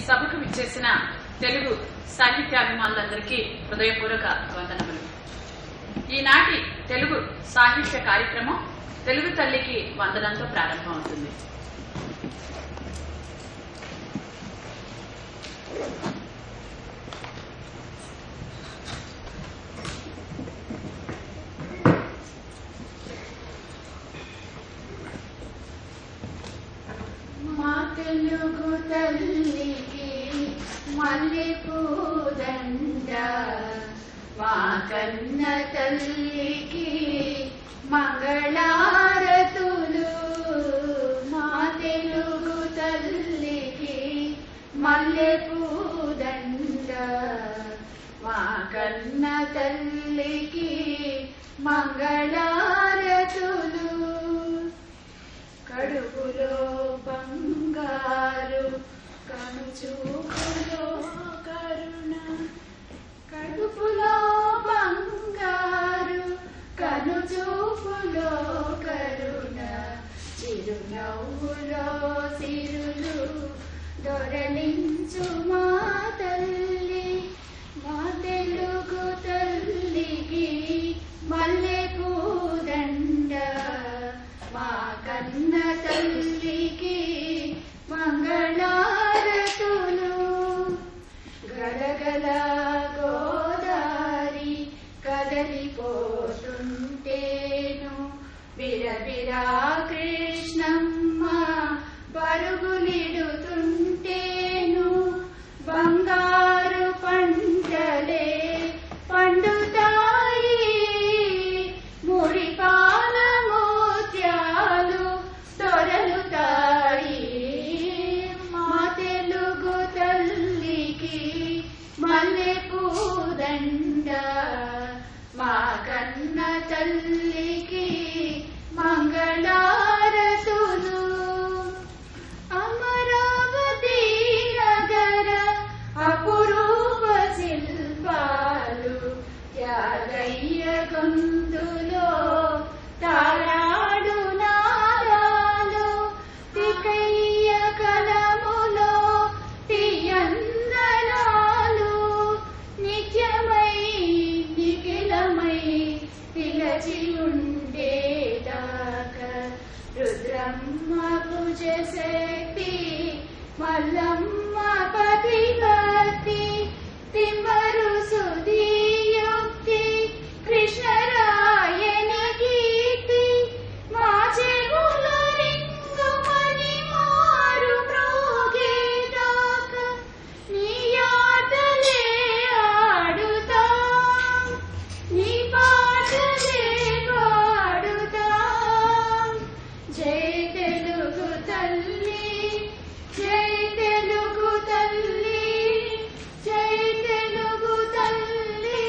సభకు విచ్చేసిన తెలుగు సాహిత్యాభిమానులందరికీ హృదయపూర్వక వందనములు ఈనాటి తెలుగు సాహిత్య కార్యక్రమం తెలుగు తల్లికి వందనంతో ప్రారంభమవుతుంది మా తెలుగు తల్లికి మల్లె పూదండ మా కన్న తల్లికి మంగళారతులు మా తెలుగు తల్లికి మల్లె పూదండ మా కన్న తల్లికి మంగళారతులు కడుపులో బంగారు కనుచూపులో కరుణ కడుపులో బంగారు కనుచూపులో కరుణ చిరునవ్వులో సిరులు దొరలించు మా తల్లి మా తెలుగు తల్లికి మల్లె పూదండ మా కన్న తల్లికి మంగళారతులు గలగల గోదారి కదలిపోతుంటేను బిరబిరా కృష్ణమ్మ పరుగులిడుతుంటేను బంగారు పంటలే పండుతాయి మురిపాల మోత్యాలు దొరలుతాయి మా తెలుగు తల్లికి మల్లె పూదండ మా కన్న తల్లికి మంగళారతులు అమరావతి నగర అపురూప శిల్పాలు త్యాగయ్య గొంతులో తారాడు నారాలు తికయ్య కలములో తీయందనాలు నిత్యమై నిఖిలమై పిలచి ఉండేదాకా రుద్రమ్మ పూజ శక్తి మల్లమ్మ పతిభక్తి తిమ్మరు సుధీయుక్తి కృష్ణరాయణ కీర్తి మా చెవుల రింగుమని మారు మ్రోగేదాకా నీ ఆటలే ఆడుతాం నీ పాటలే పాడుతాం జై తెలుగు తల్లి జై తెలుగు తల్లి జై తెలుగు తల్లి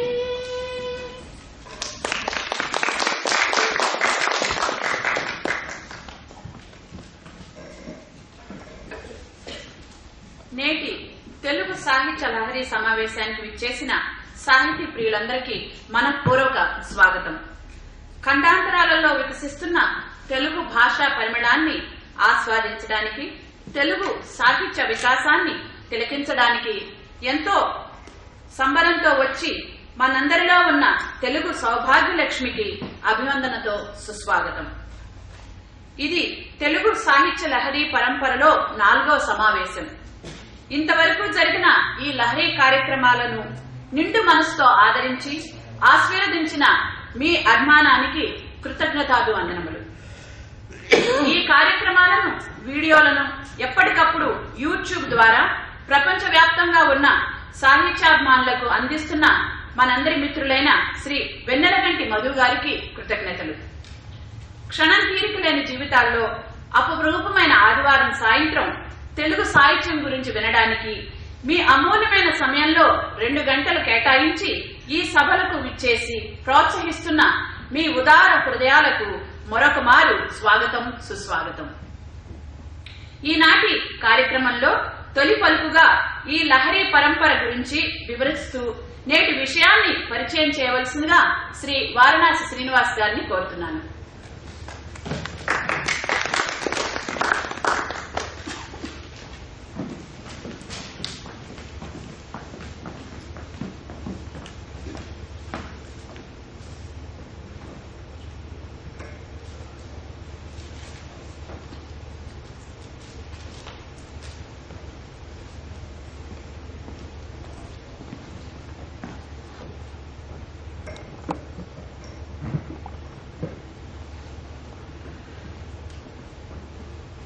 నేటి తెలుగు సాహిత్య లహరి సమావేశానికి విచ్చేసిన సాహితీ ప్రియులందరికీ మనపూర్వక స్వాగతం ఖండాంతరాలలో వికసిస్తున్న తెలుగు భాషా పరిమళాన్ని ఆస్వాదించడానికి తెలుగు సాహిత్య వికాసాన్ని తిలకించడానికి ఎంతో సంబరంతో వచ్చి మనందరిలో ఉన్న తెలుగు సౌభాగ్యలక్ష్మికి అభివందనతో సుస్వాగతం ఇది తెలుగు సాహిత్య లహరి పరంపరలో నాలుగో సమావేశం ఇంతవరకు జరిగిన ఈ లహరి కార్యక్రమాలను నిండు మనసుతో ఆదరించి ఆశీర్వదించిన మీ అభిమానానికి కృతజ్ఞతాభివందనములు ఈ కార్యక్రమాలను వీడియోలను ఎప్పటికప్పుడు యూట్యూబ్ ద్వారా ప్రపంచవ్యాప్తంగా ఉన్న సాహిత్యాభిమానులకు అందిస్తున్న మనందరి మిత్రులైన శ్రీ వెన్నెలగంటి మధు గారికి కృతజ్ఞతలు క్షణం తీరిక లేని జీవితాల్లో అపరూపమైన ఆదివారం సాయంత్రం తెలుగు సాహిత్యం గురించి వినడానికి మీ అమూల్యమైన సమయంలో రెండు గంటలు కేటాయించి ఈ సభలకు విచ్చేసి ప్రోత్సహిస్తున్న మీ ఉదార హృదయాలకు మరొక మారు స్వాగతం సుస్వాగతం ఈనాటి కార్యక్రమంలో తొలి పలుకుగా ఈ లహరి పరంపర గురించి వివరిస్తూ నేటి విషయాన్ని పరిచయం చేయవలసిందిగా శ్రీ వారణాసి శ్రీనివాస్ గారిని కోరుతున్నాను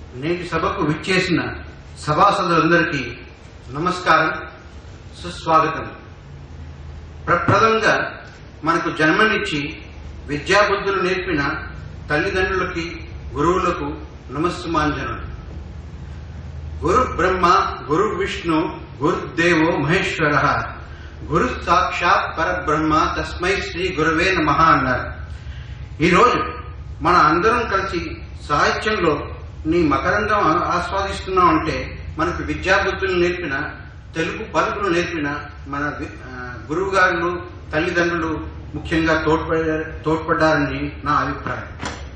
నేటి సభకు విచ్చేసిన సభాసదులందరికీ నమస్కారం సుస్వాగతం ప్రప్రదంగా మనకు జన్మనిచ్చి విద్యాబుద్ధులు నేర్పిన తల్లిదండ్రులకి గురువులకు నమస్సుమాంజనులు గురు బ్రహ్మ గురు విష్ణు గురుదేవో మహేశ్వర గురు సాక్షాత్ పరబ్రహ్మ తస్మై శ్రీ గురువే నమ అన్నారు ఈరోజు మన అందరం కలిసి సాహిత్యంలో నీ మకరందం ఆస్వాదిస్తున్నాం అంటే మనకు విద్యాబుద్ధులు నేర్పిన తెలుగు పలుకులు నేర్పిన మన వి- ఆ, గురువు గారులు తల్లిదండ్రులు ముఖ్యంగా తోడ్పడారు తోడ్పడ్డారని నా అభిప్రాయం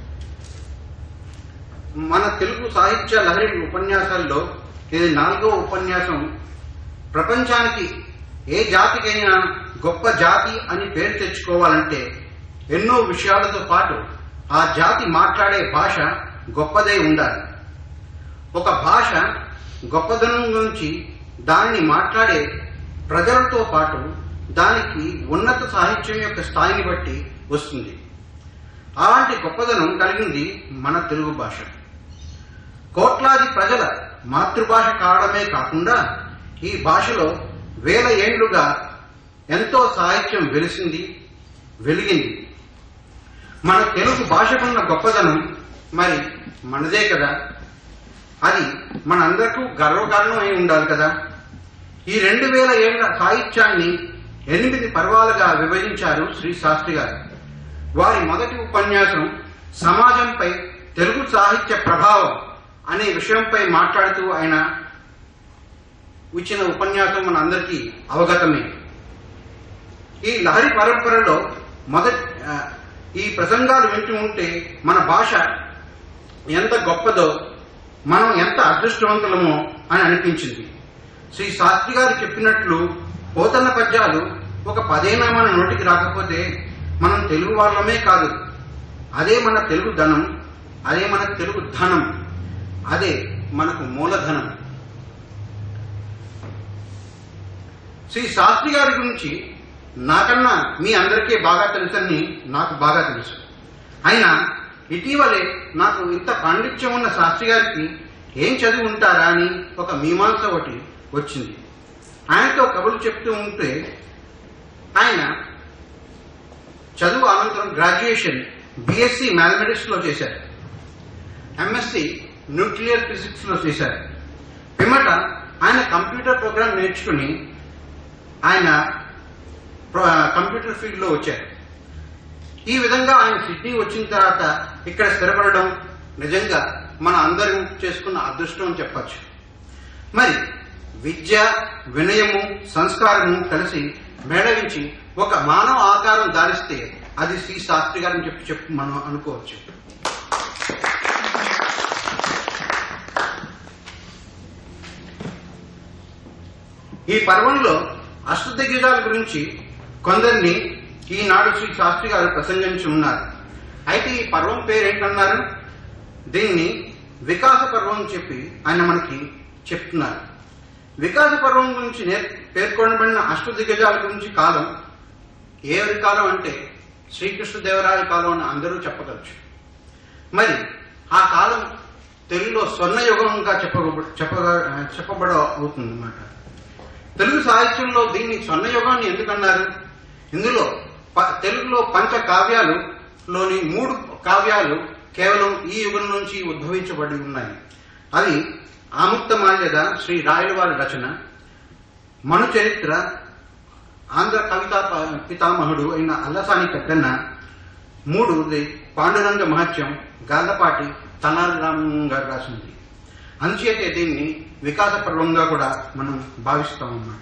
మన తెలుగు సాహిత్య లహరి ఉపన్యాసాల్లో ఇది నాలుగో ఉపన్యాసం ప్రపంచానికి ఏ జాతికైనా గొప్ప జాతి అని పేరు తెచ్చుకోవాలంటే ఎన్నో విషయాలతో పాటు ఆ జాతి మాట్లాడే భాష గొప్పదై ఉండాలి ఒక భాష గొప్పదనం గురించి దానిని మాట్లాడే ప్రజలతో పాటు దానికి ఉన్నత సాహిత్యం యొక్క స్థాయిని బట్టి వస్తుంది అలాంటి గొప్పదనం కలిగింది మన తెలుగు భాష కోట్లాది ప్రజల మాతృభాష కావడమే కాకుండా ఈ భాషలో వేల ఏండ్లుగా ఎంతో సాహిత్యం వెలిసింది వెలిగింది మన తెలుగు భాషకున్న గొప్పదనం మరి మనదే కదా అది మనందరికీ గర్వకారణం అయి ఉండాలి కదా ఈ రెండు వేల ఏళ్ల సాహిత్యాన్ని ఎనిమిది పర్వాలుగా విభజించారు శ్రీ శాస్త్రి గారు వారి మొదటి ఉపన్యాసం సమాజంపై తెలుగు సాహిత్య ప్రభావం అనే విషయంపై మాట్లాడుతూ ఆయన ఇచ్చిన ఉపన్యాసం మన అందరికీ అవగతమే ఈ లహరి పరంపరలో మొదటి ఆ, ఈ ప్రసంగాలు వింటూ ఉంటే మన భాష ఎంత గొప్పదో మనం ఎంత అదృష్టవంతులమో అని అనిపించింది శ్రీ శాస్త్రి గారు చెప్పినట్లు పోతన్న పద్యాలు ఒక పదేనా మన నోటికి రాకపోతే మనం తెలుగు వాళ్ళమే కాదు అదే మన తెలుగు ధనం అదే మన తెలుగు ధనం అదే మనకు మూలధనం శ్రీ శాస్త్రి గారి గురించి నాకన్నా మీ అందరికీ బాగా తెలుసని నాకు బాగా తెలుసు అయినా ఇటీవలే నాకు ఇంత పాండిత్యం ఉన్న శాస్త్రి గారికి ఏం చదివి ఉంటారా అని ఒక మీమాంస ఒకటి వచ్చింది ఆయనతో కబుర్లు చెప్తూ ఉంటే ఆయన చదువు అనంతరం గ్రాడ్యుయేషన్ బీఎస్సీ మ్యాథమెటిక్స్ లో చేశారు ఎంఎస్సి న్యూక్లియర్ ఫిజిక్స్ లో చేశారు పిమ్మట ఆయన కంప్యూటర్ ప్రోగ్రామ్ నేర్చుకుని ఆయన ప్రో- కంప్యూటర్ ఫీల్డ్ లో వచ్చారు ఈ విధంగా ఆయన సిడ్నీ వచ్చిన తర్వాత ఇక్కడ స్థిరపడడం నిజంగా మన అందరం చేసుకున్న అదృష్టం అని చెప్పచ్చు మరి విద్య వినయము సంస్కారము కలిసి మేళవించి ఒక మానవ ఆకారం దారిస్తే అది శ్రీ శాస్త్రి గారిని చెప్పి చెప్పి మనం అనుకోవచ్చు ఈ పర్వంలో అష్టదిగ్గజాల గురించి కొందరిని ఈనాడు శ్రీ శాస్త్రి గారు ప్రసంగించి ఉన్నారు అయితే ఈ పర్వం పేరు ఏంటన్నారు దీన్ని వికాస పర్వం అని చెప్పి ఆయన మనకి చెప్తున్నారు వికాస పర్వం గురించి నేర్ పేర్కొనబడిన అష్టదిగ్గజాల గురించి కాలం ఎవరి కాలం అంటే శ్రీకృష్ణదేవరాయ కాలం అని అందరూ చెప్పగలచ్చు మరి ఆ కాలం తెలుగులో స్వర్ణయుగంగా చెప్ప చెప్పగా చెప్పబడ అవుతుంది అన్నమాట తెలుగు సాహిత్యంలో దీన్ని స్వర్ణయుగాన్ని ఎందుకన్నారు ఇందులో ప- తెలుగులో పంచ కావ్యాలు లోని మూడు కావ్యాలు కేవలం ఈ యుగం నుంచి ఉద్భవించబడి ఉన్నాయి అవి ఆముక్తమాల్యద శ్రీ రాయలవారి రచన మను చరిత్ర ఆంధ్ర కవితా ప- పితామహుడు అయిన అల్లసాని పెద్దన్న మూడు పాండురంగ మహత్యం గాల్లపాటి తనాలి రామం గారు రాసింది అందుచేతే దీన్ని వికాస పర్వంగా కూడా మనం భావిస్తాం అన్నమాట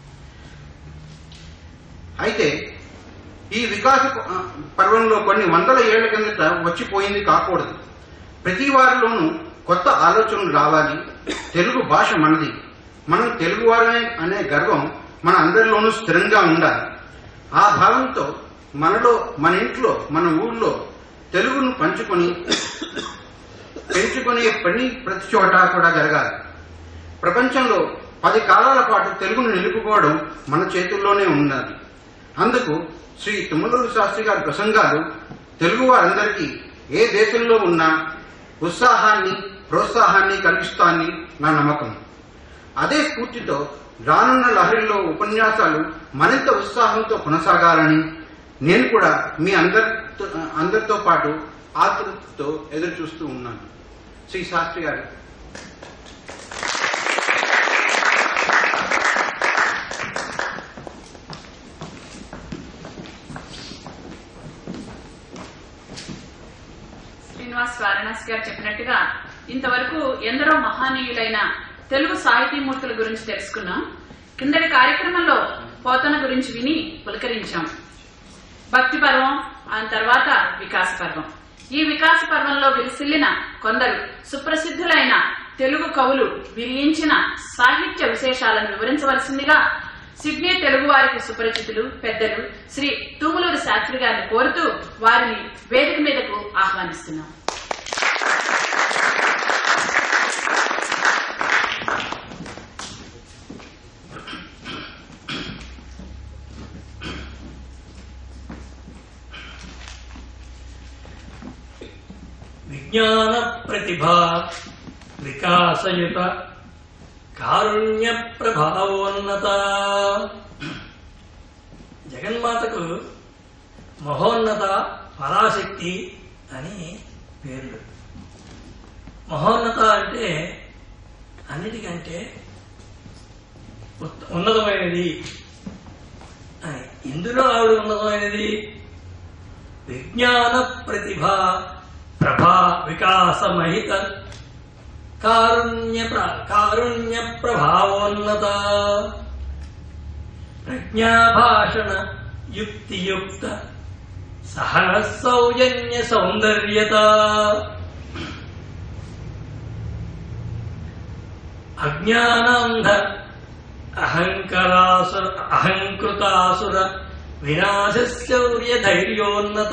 అయితే ఈ వికాస ప- ఆ, పర్వంలో కొన్ని వందల ఏళ్ల కిందట వచ్చిపోయింది కాకూడదు ప్రతి వారిలోనూ కొత్త ఆలోచనలు రావాలి తెలుగు భాష మనది మనం తెలుగువారమే అనే గర్వం మన అందరిలోనూ స్థిరంగా ఉండాలి ఆ భావంతో మనలో మన ఇంట్లో మన ఊళ్ళో తెలుగును పంచుకొని పెంచుకునే పని ప్రతి చోట కూడా జరగాలి ప్రపంచంలో పది కాలాల పాటు తెలుగును నిలుపుకోవడం మన చేతుల్లోనే ఉన్నది అందుకు శ్రీ తుమ్మలూరు శాస్త్రి గారి ప్రసంగాలు తెలుగు వారందరికీ ఏ దేశంలో ఉన్నా ఉత్సాహాన్ని ప్రోత్సాహాన్ని కలిగిస్తానని నా నమ్మకం అదే స్ఫూర్తితో రానున్న లహరిలో ఉపన్యాసాలు మరింత ఉత్సాహంతో కొనసాగాలని నేను కూడా మీ అందరితో అందరితో పాటు ఆతృతతో ఎదురు చూస్తూ ఉన్నాను శ్రీ శాస్త్రి గారు శ్రీనివాస్ వారణాసి గారు చెప్పినట్టుగా ఇంతవరకు ఎందరో మహానీయులైన తెలుగు సాహితీమూర్తుల గురించి తెలుసుకున్నాం కిందటి కార్యక్రమంలో పోతన గురించి విని పులకరించాం భక్తి పర్వం ఆ తర్వాత వికాస పర్వం ఈ వికాస పర్వంలో విరిసిల్లిన కొందరు సుప్రసిద్ధులైన తెలుగు కవులు విరియించిన సాహిత్య విశేషాలను వివరించవలసిందిగా సిడ్నీ తెలుగు వారికి సుపరిచితులు పెద్దలు శ్రీ తూములూరు శాస్త్రి గారిని కోరుతూ వారిని వేదిక మీదకు ఆహ్వానిస్తున్నాం విజ్ఞాన ప్రతిభా వికాసయుత కారుణ్య ప్రభావోన్నత జగన్మాతకు మహోన్నత పరాశక్తి అని పేర్లు మహోన్నత అంటే అన్నిటికంటే ఉత్- ఉన్నతమైనది అని ఇందులో ఆవిడ ఉన్నతమైనది విజ్ఞాన ప్రతిభ ప్రభా వికాసమహిత కారుణ్య ప్ర- కారుణ్య ప్రభావోన్నత ప్రజ్ఞాభాషణ యుక్తియుక్త సహన సౌజన్య సౌందర్యత అజ్ఞానాంధ అహంకరాసుర అహంకృతాసుర వినాశశౌర్య ధైర్యోన్నత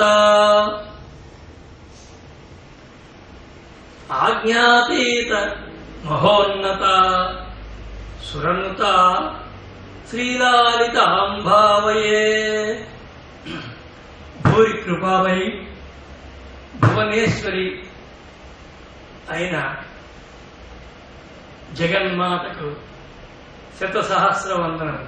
ఆజ్ఞాతీత మహోన్నత సురనుత శ్రీలాలితాం భావయే భూరి కృపామయి భువనేశ్వరి అయిన జగన్మాతకు శత సహస్ర వందనం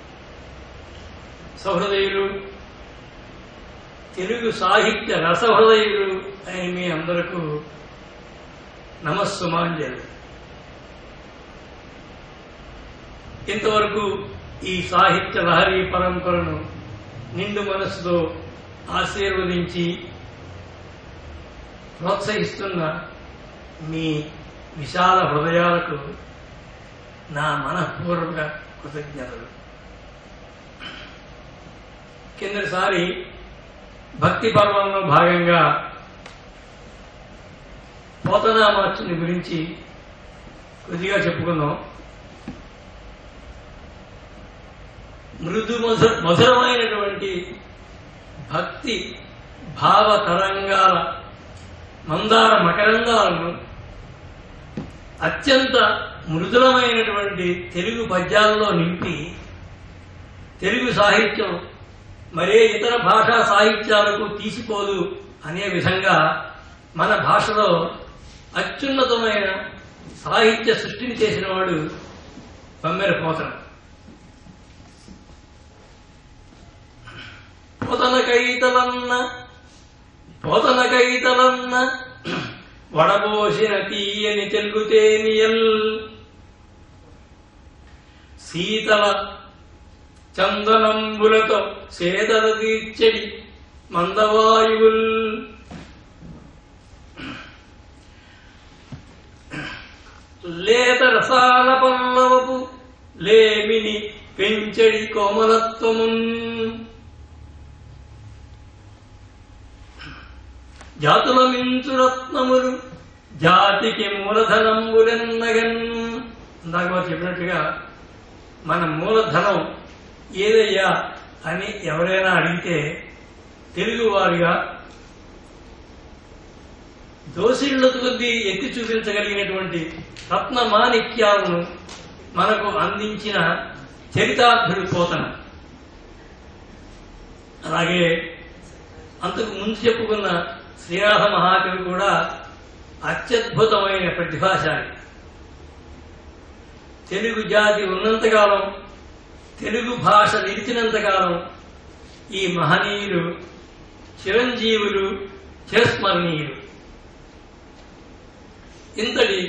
సహృదయులు తెలుగు సాహిత్య రసహృదయులు అని మీ అందరకు నమస్సుమాంజలి ఇంతవరకు ఈ సాహిత్య లహరి పరంపరను నిండు మనసుతో ఆశీర్వదించి ప్రోత్సహిస్తున్న మీ విశాల హృదయాలకు నా మనఃపూర్వక కృతజ్ఞతలు కిందటిసారి భక్తి పర్వంలో భాగంగా పోతనామార్చుని గురించి కొద్దిగా చెప్పుకుందాం మృదు మధుర మధురమైనటువంటి భక్తి భావ తరంగాల మందార మకరంగాలను అత్యంత మృదులమైనటువంటి తెలుగు పద్యాల్లో నింపి తెలుగు సాహిత్యం మరే ఇతర భాషా సాహిత్యాలకు తీసిపోదు అనే విధంగా మన భాషలో అత్యున్నతమైన సాహిత్య సృష్టిని చేసిన వాడు బమ్మెర పోతన పోతనకైతలన్న పోతనకైతలన్న వడబోసిన తీయని తెలుగుతేనియల్ శీతల చందనంబులతో సేదల తీర్చెడి మందవాయువుల్ లేత రసాల పల్లవపు లేమిని పెంచడి కోమలత్వమున్ జాతుల మించురత్నములు జాతికి మూలధనంబులెన్నగన్ ఇందాక వారు చెప్పినట్టుగా మన మూలధనం ఏదయ్యా అని ఎవరైనా అడిగితే తెలుగువారిగా దోసిళ్ల కొద్దీ ఎత్తి చూపించగలిగినటువంటి రత్న మాణిక్యాలను మనకు అందించిన చరితార్థుడి పోతన అలాగే అంతకు ముందు చెప్పుకున్న శ్రీనాథ మహాకవి కూడా అత్యద్భుతమైన ప్రతిభాశాలి తెలుగు జాతి ఉన్నంతకాలం తెలుగు భాష నిలిచినంతకాలం ఈ మహనీయులు చిరంజీవులు చిరస్మరణీయులు ఇంతటి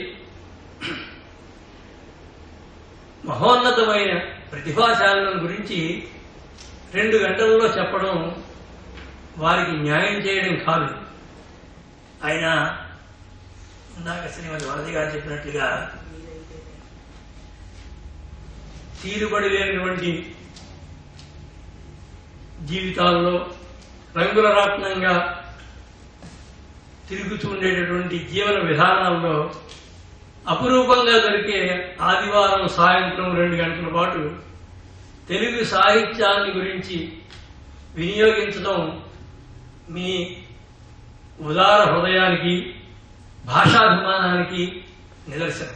మహోన్నతమైన ప్రతిభాశాలను గురించి రెండు గంటల్లో చెప్పడం వారికి న్యాయం చేయడం కాదు ఆయన ఇందాక శ్రీమతి వరది గారు చెప్పినట్లుగా తీరుబడి లేనటువంటి జీవితాల్లో రంగుల రత్నంగా తిరుగుతూ ఉండేటటువంటి జీవన విధానాల్లో అపురూపంగా దొరికే ఆదివారం సాయంత్రం రెండు గంటల పాటు తెలుగు సాహిత్యాన్ని గురించి వినియోగించడం మీ ఉదార హృదయానికి భాషాభిమానానికి నిదర్శనం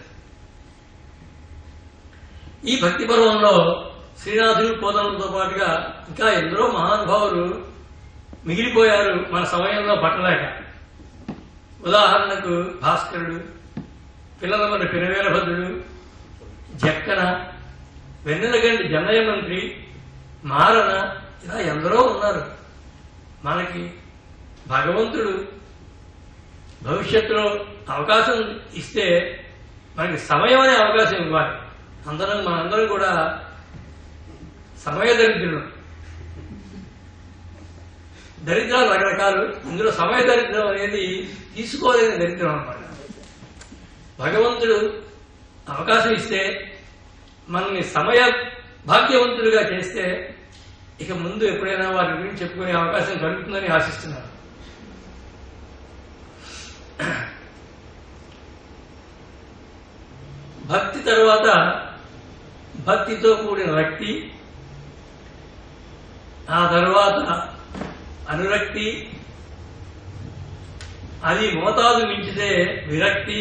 ఈ భక్తి పర్వంలో శ్రీనాథుడు పోదనలతో పాటుగా ఇంకా ఎందరో మహానుభావులు మిగిలిపోయారు మన సమయంలో పట్టలేక ఉదాహరణకు భాస్కరుడు పిల్లలమన్న పినవేలభద్రుడు జక్కన వెన్నెలగంటి జన్నయ్య మంత్రి మారన ఇలా ఎందరో ఉన్నారు మనకి భగవంతుడు భవిష్యత్తులో అవకాశం ఇస్తే మనకి సమయం అనే అవకాశం ఇవ్వాలి అందరం మనందరం కూడా సమయ దరిద్రులు దరిద్రాలు రకరకాలు ఇందులో సమయ దరిద్రం అనేది తీసుకోలేని దరిద్రం అన్నమాట భగవంతుడు అవకాశం ఇస్తే మనల్ని సమయ భాగ్యవంతులుగా చేస్తే ఇక ముందు ఎప్పుడైనా వారి గురించి చెప్పుకునే అవకాశం కలుగుతుందని ఆశిస్తున్నాను భక్తి తర్వాత భక్తితో కూడిన రక్తి ఆ తర్వాత అనురక్తి అది మోతాదు మించితే విరక్తి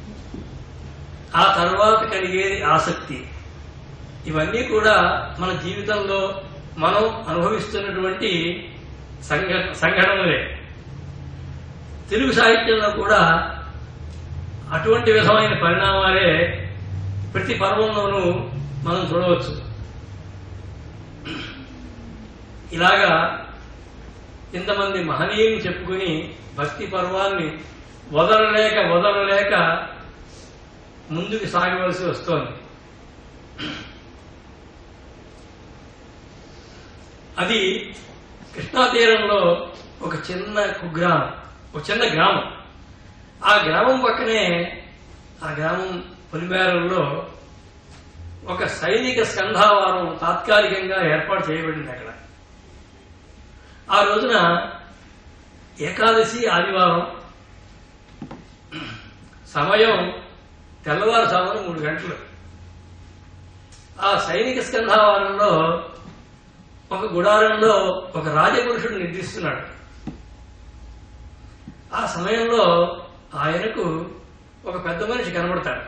ఆ తర్వాత కలిగేది ఆసక్తి ఇవన్నీ కూడా మన జీవితంలో మనం అనుభవిస్తున్నటువంటి సంఘ సంఘటనలే తెలుగు సాహిత్యంలో కూడా అటువంటి విధమైన పరిణామాలే ప్రతి పర్వంలోనూ మనం చూడవచ్చు ఇలాగా ఇంతమంది మహనీయులు చెప్పుకుని భక్తి పర్వాన్ని వదలలేక వదలలేక ముందుకు సాగవలసి వస్తోంది అది కృష్ణా తీరంలో ఒక చిన్న కుగ్రామం ఒక చిన్న గ్రామం ఆ గ్రామం పక్కనే ఆ గ్రామం పొలిమేరల్లో ఒక సైనిక స్కంధావారం తాత్కాలికంగా ఏర్పాటు చేయబడింది అక్కడ ఆ రోజున ఏకాదశి ఆదివారం సమయం తెల్లవారుజామున మూడు గంటలు ఆ సైనిక స్కంధావారంలో ఒక గుడారంలో ఒక రాజపురుషుడు నిర్దిస్తున్నాడు ఆ సమయంలో ఆయనకు ఒక పెద్ద మనిషి కనబడతాడు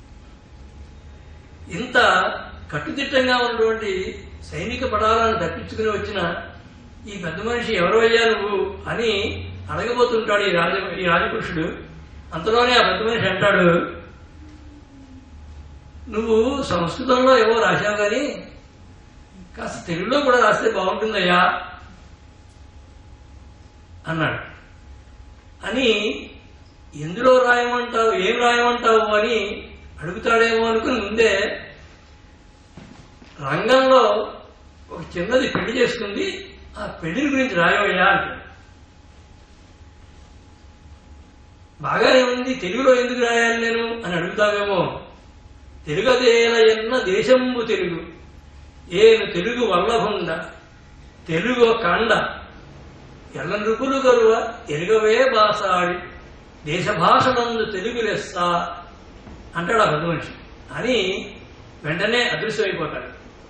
ఇంత కట్టుదిట్టంగా ఉన్నటువంటి సైనిక పడాలను తప్పించుకుని వచ్చిన ఈ పెద్ద మనిషి ఎవరు అయ్యా నువ్వు అని అడగబోతుంటాడు ఈ రాజ ఈ రాజపురుషుడు అంతలోనే ఆ పెద్ద మనిషి అంటాడు నువ్వు సంస్కృతంలో ఏవో రాశావు కానీ కాస్త తెలుగులో కూడా రాస్తే బాగుంటుందయ్యా అన్నాడు అని ఎందులో రాయమంటావు ఏం రాయమంటావు అని అడుగుతాడేమో అనుకుని ముందే రంగంలో ఒక చిన్నది పెళ్లి చేసుకుంది ఆ పెళ్లి గురించి రాయవయ్యా అంటాడు బాగానే ఉంది తెలుగులో ఎందుకు రాయాలి నేను అని అడుగుతావేమో తెలుగదేల ఎన్న దేశంబు తెలుగు ఏను తెలుగు వల్లభుండ తెలుగు కండ ఎల్ల నృపులు గరువ ఎరుగవే బాసాడి దేశ భాషలందు తెలుగు లెస్స అంటాడు ఆ పెద్ద మనిషి అని వెంటనే అదృశ్యమైపోతాడు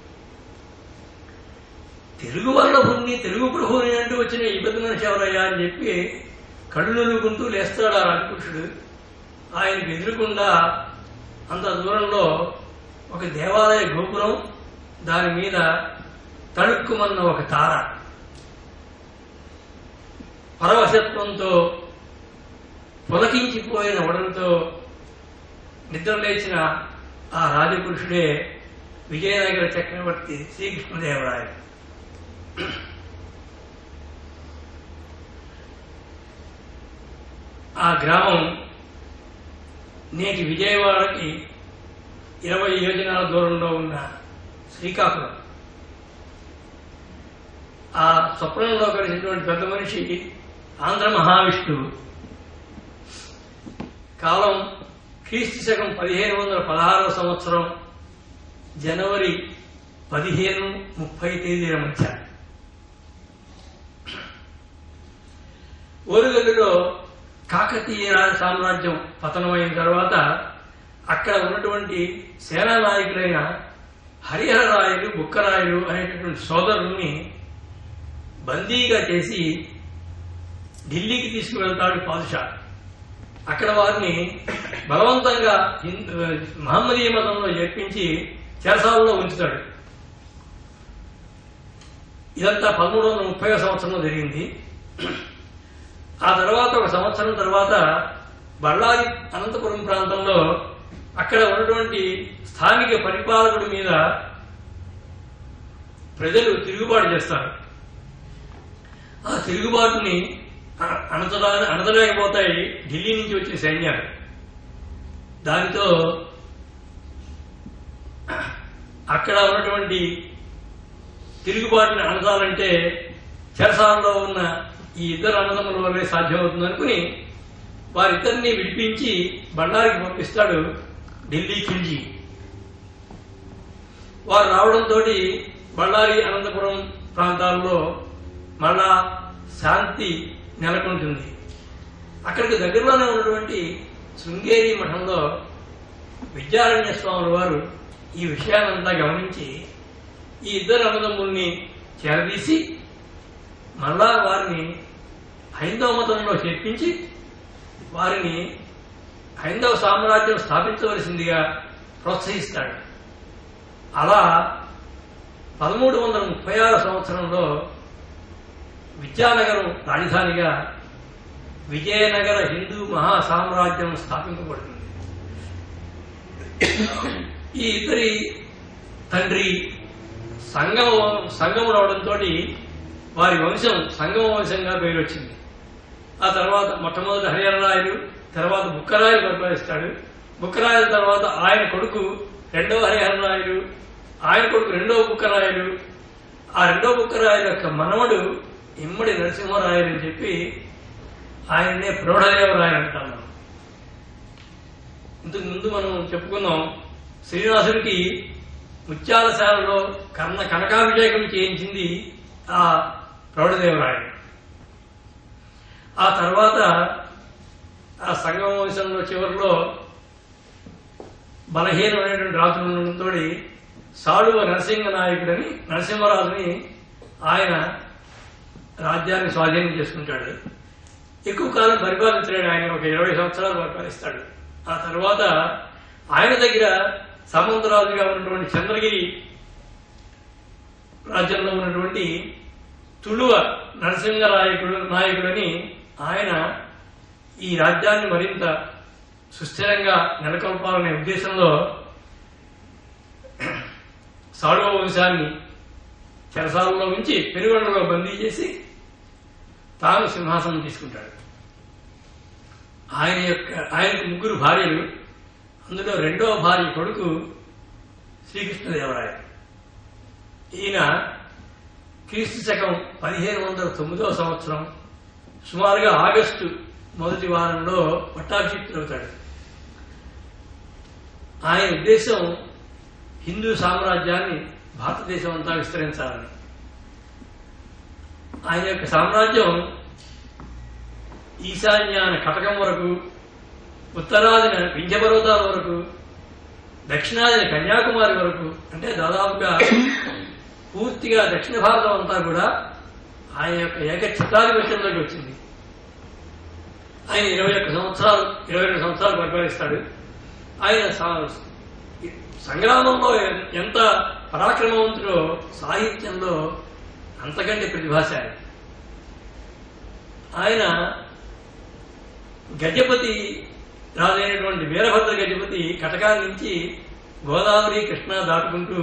తెలుగు వల్ల భూమి తెలుగు ప్రభుని అంటూ వచ్చిన ఈ పెద్ద మనిషి ఎవరయ్యా అని చెప్పి కళ్ళు నలుగుకుంటూ లేస్తాడు ఆ రాజపురుషుడు ఆయనకు ఎదురుకుండా అంత దూరంలో ఒక దేవాలయ గోపురం దాని మీద తడుక్కుమన్న ఒక తార పరవశత్వంతో పులకించిపోయిన ఒడలతో నిద్రలేచిన ఆ రాజపురుషుడే విజయనగర చక్రవర్తి శ్రీకృష్ణదేవరాయలు ఆ గ్రామం నేటి విజయవాడకి ఇరవై యోజనాల దూరంలో ఉన్న శ్రీకాకుళం ఆ స్వప్నంలో కలిసినటువంటి పెద్ద మనిషి ఆంధ్ర మహావిష్ణువు కాలం క్రీస్తు శకం పదిహేను వందల పదహారవ సంవత్సరం జనవరి పదిహేను ముప్పై తేదీల మధ్య ఓరుగల్లులో కాకతీయ రాజ సామ్రాజ్యం పతనమైన తర్వాత అక్కడ ఉన్నటువంటి సేనా నాయకులైన హరిహర రాయలు బుక్కరాయలు అనేటటువంటి సోదరుల్ని బందీగా చేసి ఢిల్లీకి తీసుకువెళ్తాడు పాదుషా అక్కడ వారిని బలవంతంగా హిందూ మహమ్మదీయ మతంలో చేర్పించి చెరసాలలో ఉంచుతాడు ఇదంతా పదమూడు వందల ముప్పై సంవత్సరంలో జరిగింది ఆ తర్వాత ఒక సంవత్సరం తర్వాత బళ్ళారి అనంతపురం ప్రాంతంలో అక్కడ ఉన్నటువంటి స్థానిక పరిపాలకుడి మీద ప్రజలు తిరుగుబాటు చేస్తారు ఆ తిరుగుబాటుని అ- అణచడా అణచలేకపోతాయి ఢిల్లీ నుంచి వచ్చిన సైన్యాలు దానితో అక్కడ ఉన్నటువంటి తిరుగుబాటుని అణచాలంటే చెరసాలలో ఉన్న ఈ ఇద్దరు అన్నదమ్ముల వల్లే సాధ్యమవుతుంది అనుకుని వారిద్దరిని విడిపించి బండారికి పంపిస్తాడు ఢిల్లీ ఖిల్జీ వారు రావడంతో బళ్ళారి అనంతపురం ప్రాంతాల్లో మళ్ళా శాంతి నెలకొంటుంది అక్కడికి దగ్గరలోనే ఉన్నటువంటి శృంగేరి మఠంలో విద్యారణ్య స్వాముల వారు ఈ విషయాలంతా గమనించి ఈ ఇద్దరు అన్నదమ్ముల్ని చేరదీసి మళ్ళా వారిని హైందవ మతంలో చేర్పించి వారిని హైందవ సామ్రాజ్యం స్థాపించవలసిందిగా ప్రోత్సహిస్తాడు అలా పదమూడు వందల ముప్పై ఆరు సంవత్సరంలో విద్యానగరం రాజధానిగా విజయనగర హిందూ మహా సామ్రాజ్యం స్థాపింపబడుతుంది ఈ ఇద్దరి తండ్రి సంగమ సంగముడు అవడంతో వారి వంశం సంగమ వంశంగా పేరు వచ్చింది ఆ తర్వాత మొట్టమొదటి హరిహరరాయలు తర్వాత బుక్కరాయలు పరిపాలిస్తాడు బుక్కరాయల తర్వాత ఆయన కొడుకు రెండవ హరిహరరాయలు ఆయన కొడుకు రెండవ బుక్కరాయలు ఆ రెండవ బుక్కరాయల యొక్క మనవడు ఇమ్మడి నరసింహరాయలు అని చెప్పి ఆయన్నే ప్రౌఢదేవరాయలు అంటాం మనం ఇంతకు ముందు మనం చెప్పుకున్నాం శ్రీనివాసుడికి ముత్యాలశాలలో కర్ణ కనకాభిషేకం చేయించింది ఆ ప్రౌఢదేవరాయలు ఆ తర్వాత ఆ సంగమ వంశంలో చివరిలో బలహీనమైనటువంటి రాజులు ఉండడంతో సాడువ నరసింహ నాయకుడని నరసింహరాజుని ఆయన రాజ్యాన్ని స్వాధీనం చేసుకుంటాడు ఎక్కువ కాలం పరిపాలించలేడు ఆయన ఒక ఇరవై సంవత్సరాలు పరిపాలిస్తాడు ఆ తర్వాత ఆయన దగ్గర సామంతరాజుగా ఉన్నటువంటి చంద్రగిరి రాజ్యంలో ఉన్నటువంటి తుళువ నరసింహ నాయకుడు నాయకుడని ఆయన ఈ రాజ్యాన్ని మరింత సుస్థిరంగా నెలకొల్పాలనే ఉద్దేశంలో సాడువ వంశాన్ని చెరసాలలో ఉంచి పెనుగొండలో బందీ చేసి తాను సింహాసనం తీసుకుంటాడు ఆయన యొక్క ఆయనకు ముగ్గురు భార్యలు అందులో రెండవ భార్య కొడుకు శ్రీకృష్ణదేవరాయ ఈయన క్రీస్తు శకం పదిహేను వందల తొమ్మిదవ సంవత్సరం సుమారుగా ఆగస్టు మొదటి వారంలో పట్టాభిషిక్తుడవుతాడు ఆయన ఉద్దేశం హిందూ సామ్రాజ్యాన్ని భారతదేశం అంతా విస్తరించాలని ఆయన యొక్క సామ్రాజ్యం ఈశాన్యాన కటకం వరకు ఉత్తరాదిన వింధ్యపర్వతాల వరకు దక్షిణాదిన కన్యాకుమారి వరకు అంటే దాదాపుగా పూర్తిగా దక్షిణ భారతం అంతా కూడా ఆయన యొక్క ఏకఛత్రాధిపత్యంలోకి వచ్చింది ఆయన ఇరవై ఒక్క సంవత్సరాలు ఇరవై రెండు సంవత్సరాలు పరిపాలిస్తాడు ఆయన సా- సంగ్రామంలో ఎ- ఎంత పరాక్రమవంతుడో సాహిత్యంలో అంతకంటే ప్రతిభాశాలి ఆయన గజపతి రాజైనటువంటి వీరభద్ర గజపతి కటకా నుంచి గోదావరి కృష్ణ దాటుకుంటూ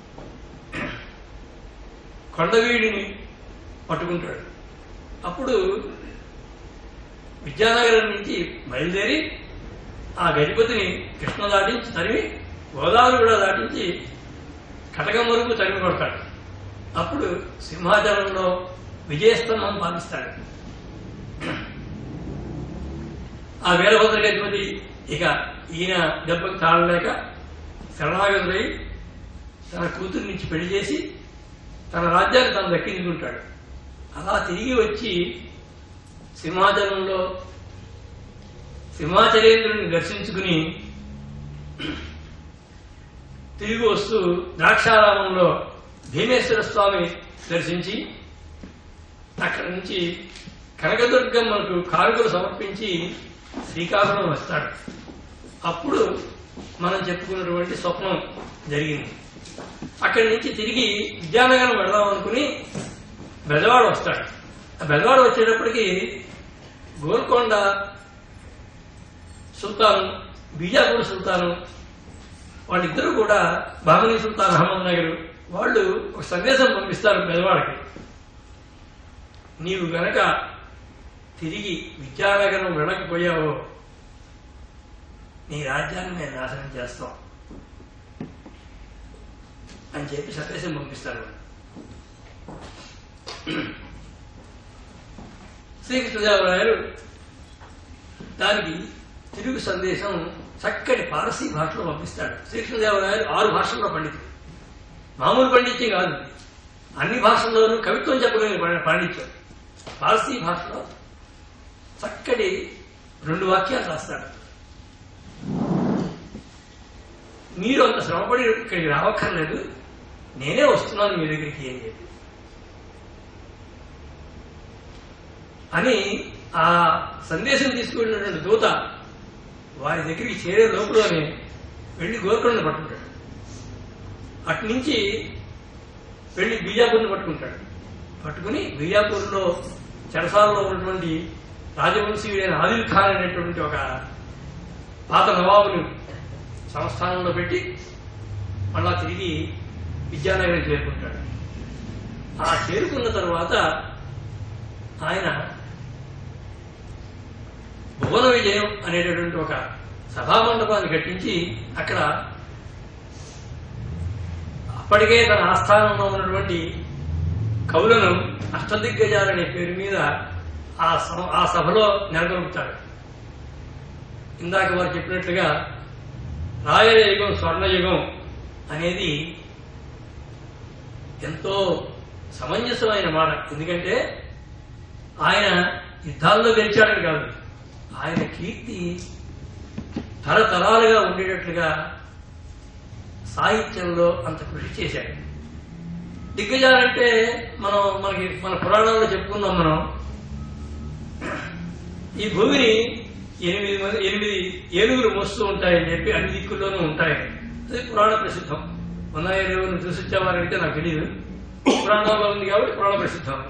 కొండవీడిని పట్టుకుంటాడు అప్పుడు విద్యానగరం నుంచి బయలుదేరి ఆ గజపతిని కృష్ణ దాటించి తరిమి గోదావరి కూడా దాటించి కటకం వరకు తరిమి కొడతాడు అప్పుడు సింహాచలంలో విజయస్తంభం పాలిస్తాడు ఆ వీరభద్ర గజపతి ఇక ఈయన దెబ్బకు తాళలేక శరణాగతులై తన కూతురు నుంచి పెళ్లి చేసి తన రాజ్యాన్ని తను దక్కించుకుంటాడు అలా తిరిగి వచ్చి సింహాచలంలో సింహాచలేంద్రుని దర్శించుకుని తిరిగి వస్తూ ద్రాక్షారామంలో భీమేశ్వర స్వామి దర్శించి అక్కడి నుంచి కనకదుర్గమ్మకు కానుకలు సమర్పించి శ్రీకాకుళం వస్తాడు అప్పుడు మనం చెప్పుకున్నటువంటి స్వప్నం జరిగింది అక్కడి నుంచి తిరిగి విద్యానగరం వెళదాం అనుకుని బెజవాడ వస్తాడు ఆ బెజవాడ వచ్చేటప్పటికి గోల్కొండ సుల్తాను బీజాపూర్ సుల్తాను వాళ్ళిద్దరూ కూడా బామనీ సుల్తాన్ అహ్మద్ నగర్ వాళ్ళు ఒక సందేశం పంపిస్తారు బెజవాడకి నీవు గనక తిరిగి విద్యానగరం వెళ్ళకపోయావో నీ రాజ్యాన్ని మేము నాశనం చేస్తాం అని చెప్పి సందేశం పంపిస్తారు శ్రీకృష్ణదేవరాయలు దానికి తెలుగు సందేశం చక్కటి పారసీ భాషలో పంపిస్తాడు శ్రీకృష్ణదేవరాయలు ఆరు భాషల్లో పండితుడు మామూలు పండిత్యం కాదు అన్ని భాషల్లోనూ కవిత్వం చెప్పగలిగిన పండి- పాండిత్యం పారసీ భాషలో చక్కటి రెండు వాక్యాలు రాస్తాడు మీరు అంత శ్రమపడి ఇక్కడికి రావక్కర్లేదు నేనే వస్తున్నాను మీ దగ్గరికి అని చెప్పి అని ఆ సందేశం తీసుకువెళ్ళినటువంటి దూత వారి దగ్గరికి చేరే లోపలనే వెళ్ళి గోకర్ణను పట్టుకుంటాడు అటు నుంచి వెళ్ళి బీజాపూర్ని పట్టుకుంటాడు పట్టుకుని బీజాపూర్లో చెరసాలలో ఉన్నటువంటి రాజవంశీయుడైన ఆదిల్ ఖాన్ అనేటువంటి ఒక పాత నవాబుని సంస్థానంలో పెట్టి మళ్ళా తిరిగి విద్యానగరం చేరుకుంటాడు ఆ చేరుకున్న తర్వాత ఆయన భువన విజయం అనేటటువంటి ఒక సభామండపాన్ని కట్టించి అక్కడ అప్పటికే తన ఆస్థానంలో ఉన్నటువంటి కవులను అష్టదిగ్గజాలనే పేరు మీద ఆ సభ- ఆ సభలో నెలకొల్పుతాడు ఇందాక వారు చెప్పినట్లుగా రాయల యుగం స్వర్ణయుగం అనేది ఎంతో సమంజసమైన మాట ఎందుకంటే ఆయన యుద్ధాల్లో గెలిచాడని కాదు ఆయన కీర్తి తరతరాలుగా ఉండేటట్లుగా సాహిత్యంలో అంత కృషి చేశాడు దిగ్గజాలంటే మనం మనకి మన పురాణాల్లో చెప్పుకున్నాం మనం ఈ భూమిని ఎనిమిది మంది ఎనిమిది ఏనుగులు మోస్తూ ఉంటాయని చెప్పి అన్ని దిక్కుల్లోనూ ఉంటాయని అది పురాణ ప్రసిద్ధం ఉన్నాయో లేవో నువ్వు చూసి వచ్చావని అడిగితే నాకు తెలియదు పురాణంలో ఉంది కాబట్టి పురాణ ప్రసిద్ధం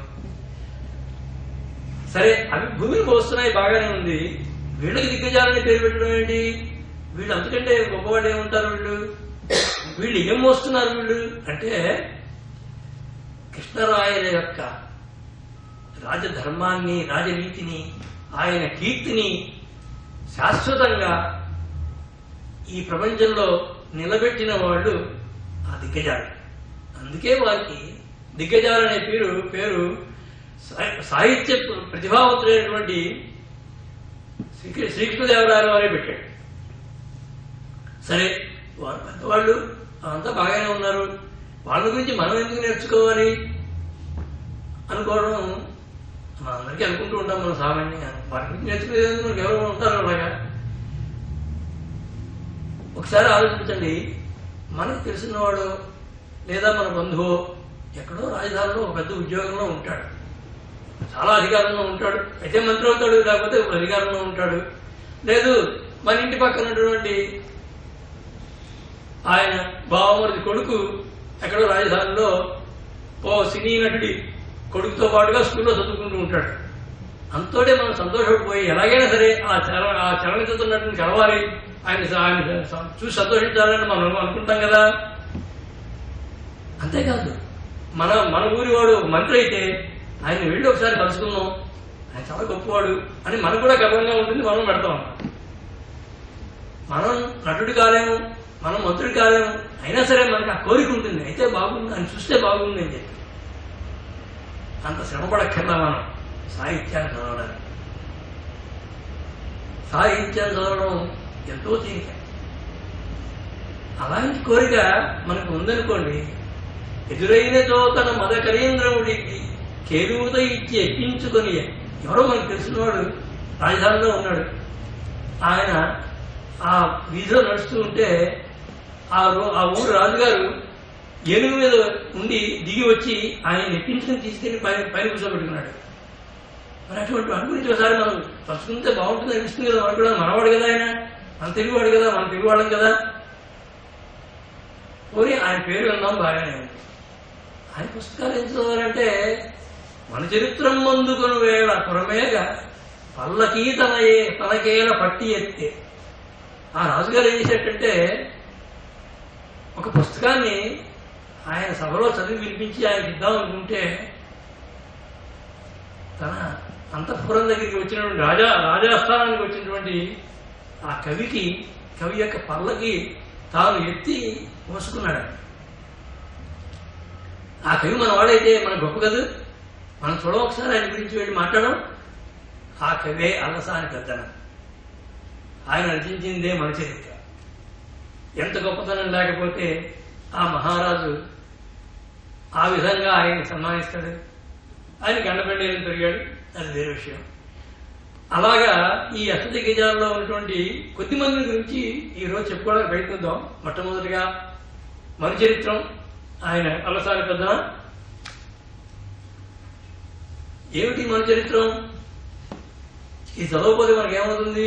సరే అవి భూమిని మోస్తున్నాయి బాగానే ఉంది వీళ్ళకి దిగ్గజాలని పేరు పెట్టడం ఏంటి వీళ్ళు అంతకంటే గొప్పవాళ్ళు ఏముంటారు వీళ్ళు వీళ్ళు ఏం మోస్తున్నారు వీళ్ళు అంటే కృష్ణరాయల యొక్క రాజధర్మాన్ని రాజనీతిని ఆయన కీర్తిని శాశ్వతంగా ఈ ప్రపంచంలో నిలబెట్టిన వాళ్ళు ఆ దిగ్గజాలు అందుకే వారికి దిగ్గజాలు అనే పేరు పేరు సా- సాహిత్య ప్రతిభావంతుడైనటువంటి శ్రీ శ్రీకృష్ణదేవరాయల వారే పెట్టాడు సరే వారు పెద్దవాళ్ళు అంతా బాగానే ఉన్నారు వాళ్ళ గురించి మనం ఎందుకు నేర్చుకోవాలి అనుకోవడం మనందరికీ అనుకుంటూ ఉంటాం మనం సామాన్యంగా వారి గురించి నేర్చుకునేందుకు మనకు ఎవరు ఉంటారు అలాగా ఒకసారి ఆలోచించండి మనకు తెలిసినవాడు లేదా మన బంధువు ఎక్కడో రాజధానిలో ఒక పెద్ద ఉద్యోగంలో ఉంటాడు చాలా అధికారంలో ఉంటాడు అయితే మంత్రి అవుతాడు లేకపోతే ఒక అధికారంలో ఉంటాడు లేదు మన ఇంటి పక్కన ఉన్నటువంటి ఆయన బావమరిది కొడుకు ఎక్కడో రాజధానిలో ఓ సినీ నటుడి కొడుకుతో పాటుగా స్కూల్లో చదువుకుంటూ ఉంటాడు అంతోటే మనం సంతోషపడిపోయి ఎలాగైనా సరే ఆ చర ఆ చలనచిత్రున్నట్టు కలవాలి ఆయన ఆయన చూసి సంతోషించాలని మనం అనుకుంటాం కదా అంతేకాదు మన మన ఊరి వాడు మంత్రి అయితే ఆయన వెళ్ళి ఒకసారి కలుసుకుందాం ఆయన చాలా గొప్పవాడు అని మనకు కూడా గర్వంగా ఉంటుంది మనం పెడతాం అన్నమాట మనం నటుడు కాలేము మనం మంత్రుడు కాలేము అయినా సరే మనకి ఆ కోరిక ఉంటుంది అయితే బాగుంది అని చూస్తే బాగుంది అని చెప్పి అంత శ్రమపడక్కర్లా మనం సాహిత్యాన్ని చదవడానికి సాహిత్యాన్ని చదవడం ఎంతో తేలిక అలాంటి కోరిక మనకు ఉందనుకోండి ఎదురైన చోతన మదకరీంద్రముడికి కేరువుత ఇచ్చి ఎక్కించుకొని ఎవరో మనకు తెలిసినవాడు రాజధానిలో ఉన్నాడు ఆయన ఆ వీధిలో నడుస్తూ ఉంటే ఆ రో- ఆ ఊరు రాజుగారు ఏనుగు మీద ఉండి దిగి వచ్చి ఆయన ఎక్కించుకుని తీసుకెళ్లి పైన పైన కూర్చోబెట్టుకున్నాడు మరి అటువంటి వాడి గురించి ఒకసారి మనం తలుచుకుంటే బాగుంటుంది అనిపిస్తుంది కదా మనకు కూడా మనవాడు కదా ఆయన మన తెలుగువాడు కదా మన తెలుగువాళ్ళం కదా పోనీ ఆయన పేరు విన్నాం బాగానే ఉంది ఆయన పుస్తకాలు ఏం చదవాలంటే మన చరిత్రం మందుకొని వేళ పురమేగ పల్లకీ తనయే తనకేల పట్టి ఎత్తే ఆ రాజుగారు ఏం చేసేటంటే ఒక పుస్తకాన్ని ఆయన సభలో చదివి వినిపించి ఆయనకి ఇద్దాం అనుకుంటే తన అంతఃపురం దగ్గరికి వచ్చినటువంటి రాజా రాజాస్థానానికి వచ్చినటువంటి ఆ కవికి కవి యొక్క పల్లకి తాను ఎత్తి మోసుకున్నాడు ఆయన. ఆ కవి మన వాడైతే మన గొప్ప కదూ మనం చూడం ఒకసారి ఆయన గురించి వెళ్ళి మాట్లాడడం ఆ కవే అలసాని పెద్దన ఆయన రచించిందే మన చరిత్ర ఎంత గొప్పతనం లేకపోతే ఆ మహారాజు ఆ విధంగా ఆయన సన్మానిస్తాడు ఆయన గండపెండేలు పెరిగాడు అది వేరే విషయం అలాగా ఈ అష్టదిగ్గజాల్లో ఉన్నటువంటి కొద్ది మంది గురించి ఈ రోజు చెప్పుకోవడానికి ప్రయత్నిద్దాం మొట్టమొదటిగా మన చరిత్రం ఆయన అలసాని పెద్ద ఏమిటి మన చరిత్రం ఇది చదవకపోతే మనకి ఏమవుతుంది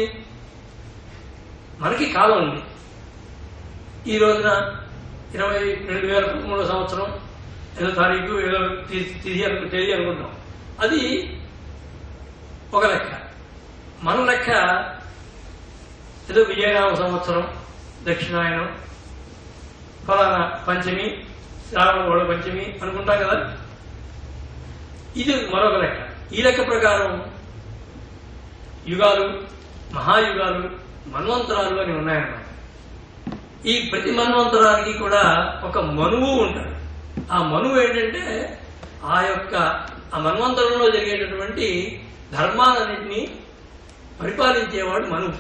మనకి కాలం ఉంది ఈ రోజున ఇరవై రెండు వేల పదమూడో సంవత్సరం ఏదో తారీఖు ఏదో తీ- తిథి అను తేదీ అనుకుంటాం అది ఒక లెక్క మన లెక్క ఏదో విజయనామ సంవత్సరం దక్షిణాయనం ఫలానా పంచమి శ్రావణ పంచమి అనుకుంటాం కదా ఇది మరొక లెక్క ఈ లెక్క ప్రకారం యుగాలు మహాయుగాలు మన్వంతరాలు అని ఉన్నాయన్నమాట ఈ ప్రతి మన్వంతరానికి కూడా ఒక మనువు ఉంటాడు ఆ మనువు ఏంటంటే ఆ యొక్క ఆ మన్వంతరంలో జరిగేటటువంటి ధర్మాలన్నింటినీ పరిపాలించేవాడు మనువు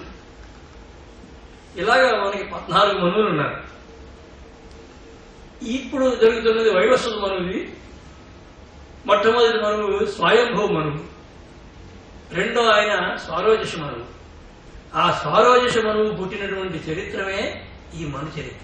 ఇలాగా మనకి పద్నాలుగు మనువులు ఉన్నారు ఇప్పుడు జరుగుతున్నది వైవస్వత మనువుది మొట్టమొదటి మనువు స్వయంభూ మనువు రెండో ఆయన స్వారోజష మనువు ఆ స్వారోజష మనువు పుట్టినటువంటి చరిత్రమే ఈ మను చరిత్ర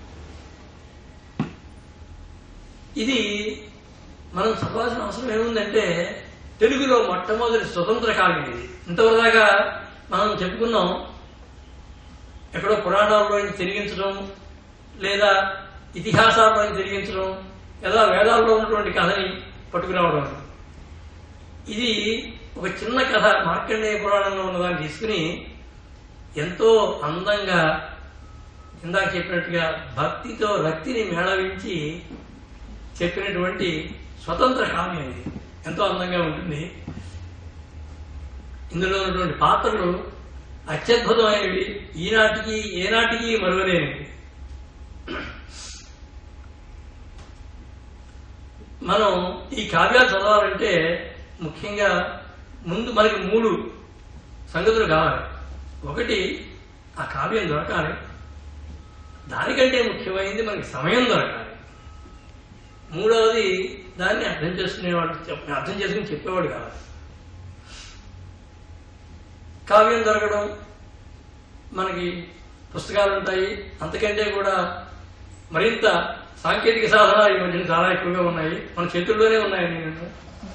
ఇది మనం చదవాల్సిన అవసరం ఏముందంటే తెలుగులో మొట్టమొదటి స్వతంత్ర కాలం ఇది ఇంతవరదాకా మనం చెప్పుకున్నాం ఎక్కడో పురాణాల్లో నుంచి తిరిగించడం లేదా ఇతిహాసాల్లో నుంచి తిరిగించడం లేదా వేదాల్లో ఉన్నటువంటి కథని పట్టుకురావడం ఇది ఒక చిన్న కథ మార్కండేయ పురాణంలో ఉన్నదాన్ని తీసుకుని ఎంతో అందంగా ఇందాక చెప్పినట్టుగా భక్తితో రక్తిని మేళవించి చెప్పినటువంటి స్వతంత్ర కావ్యం ఇది ఎంతో అందంగా ఉంటుంది ఇందులో ఉన్నటువంటి పాత్రలు అత్యద్భుతమైనవి ఈనాటికి ఏనాటికి మరువలేనివి మనం ఈ కావ్యాలు చదవాలంటే ముఖ్యంగా ముందు మనకి మూడు సంగతులు కావాలి ఒకటి ఆ కావ్యం దొరకాలి దానికంటే ముఖ్యమైనది మనకి సమయం దొరకాలి మూడవది దాన్ని అర్థం చేసుకునేవాడు చెప్- అర్థం చేసుకుని చెప్పేవాడు కావాలి కావ్యం దొరకడం మనకి పుస్తకాలు ఉంటాయి అంతకంటే కూడా మరింత సాంకేతిక సాధనాలు ఈ మధ్యన చాలా ఎక్కువగా ఉన్నాయి మన చేతుల్లోనే ఉన్నాయి నేను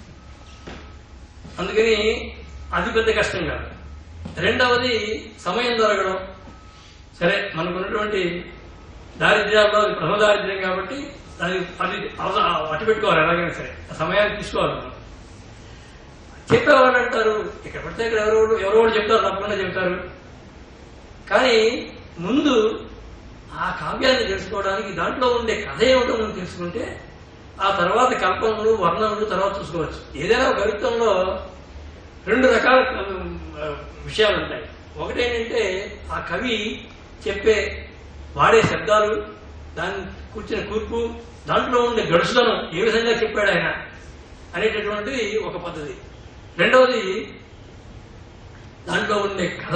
అందుకని అది పెద్ద కష్టం కాదు రెండవది సమయం దొరకడం సరే మనకున్నటువంటి దారిద్ర్యాల్లో అది ప్రథమ దారిద్ర్యం కాబట్టి అది అది అవస- అట్టు పెట్టుకోవాలి ఎలాగైనా సరే ఆ సమయాన్ని తీసుకోవాలి మనం చెప్పేవాళ్ళు అంటారు ఇక్కడ పడితే ఇక్కడ ఎవరో ఎవరో ఒకరు చెప్తారు తప్పకుండా చెప్తారు కానీ ముందు ఆ కావ్యాన్ని తెలుసుకోవడానికి దాంట్లో ఉండే కథ ఏమిటో మనం తెలుసుకుంటే ఆ తర్వాత కల్పనలు వర్ణనలు తర్వాత చూసుకోవచ్చు ఏదైనా ఒక కవిత్వంలో రెండు రకాల ఆ, విషయాలు ఉంటాయి ఒకటేంటంటే ఆ కవి చెప్పే వాడే శబ్దాలు దాన్ని కూర్చున్న కూర్పు దాంట్లో ఉండే గడుసులను ఏ విధంగా చెప్పాడు ఆయన అనేటటువంటిది ఒక పద్ధతి రెండవది దాంట్లో ఉండే కథ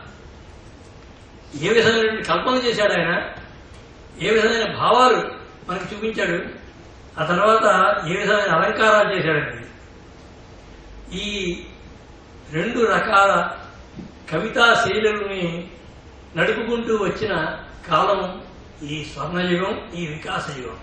ఏ విధమైన కల్పన చేశాడు ఆయన ఏ విధమైన భావాలు మనకు చూపించాడు ఆ తర్వాత ఏ విధమైన అలంకారాలు చేశాడండి ఈ రెండు రకాల కవితా శైలుల్ని నడుపుకుంటూ వచ్చిన కాలం ఈ స్వర్ణయుగం ఈ వికాస యుగం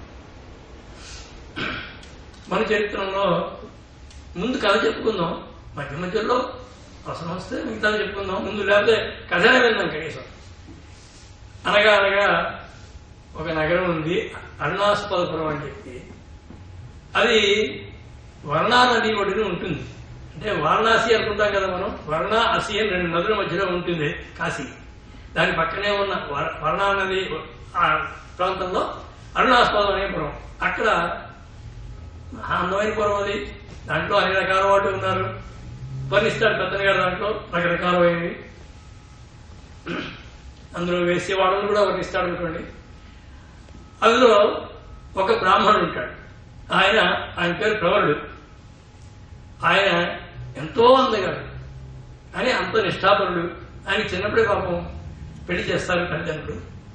మన చరిత్రలో ముందు కథ చెప్పుకుందాం మధ్య మధ్యలో అవసరం వస్తే మిగతా చెప్పుకుందాం ముందు లేకపోతే కథనే విందాం కనీసం అనగా అనగా ఒక నగరం ఉంది అరుణాస్పదపురం అని చెప్పి అది వర్ణా నది ఒడిని ఉంటుంది అంటే వారణాసి అనుకుంటాం కదా మనం వర్ణ అసి అని రెండు నదుల మధ్యలో ఉంటుంది కాశీ దాని పక్కనే ఉన్న వర- వర్ణా నది ఆ ప్రాంతంలో అరుణాస్పదం అనే పురం అక్కడ మహా అందమైన పురం అది దాంట్లో అన్ని రకాల వాళ్ళు ఉన్నారు వర్ణిస్తాడు పెద్దలు గారు దాంట్లో రకరకాలమైనవి అందులో వేసే వాళ్ళని కూడా వర్ణిస్తాడు అనుకోండి అందులో ఒక బ్రాహ్మణుడు ఉంటాడు ఆయన ఆయన పేరు ప్రవరుడు ఆయన ఎంతో అందగాడు అని అంత నిష్ఠాపరుడు ఆయన చిన్నప్పుడే పాపం పెళ్లి చేస్తారు తల్లిదండ్రులు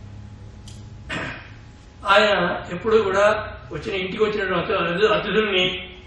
ఆయన ఎప్పుడూ కూడా వచ్చిన ఇంటికి వచ్చినటువంటి అతి- అతిథుల్ని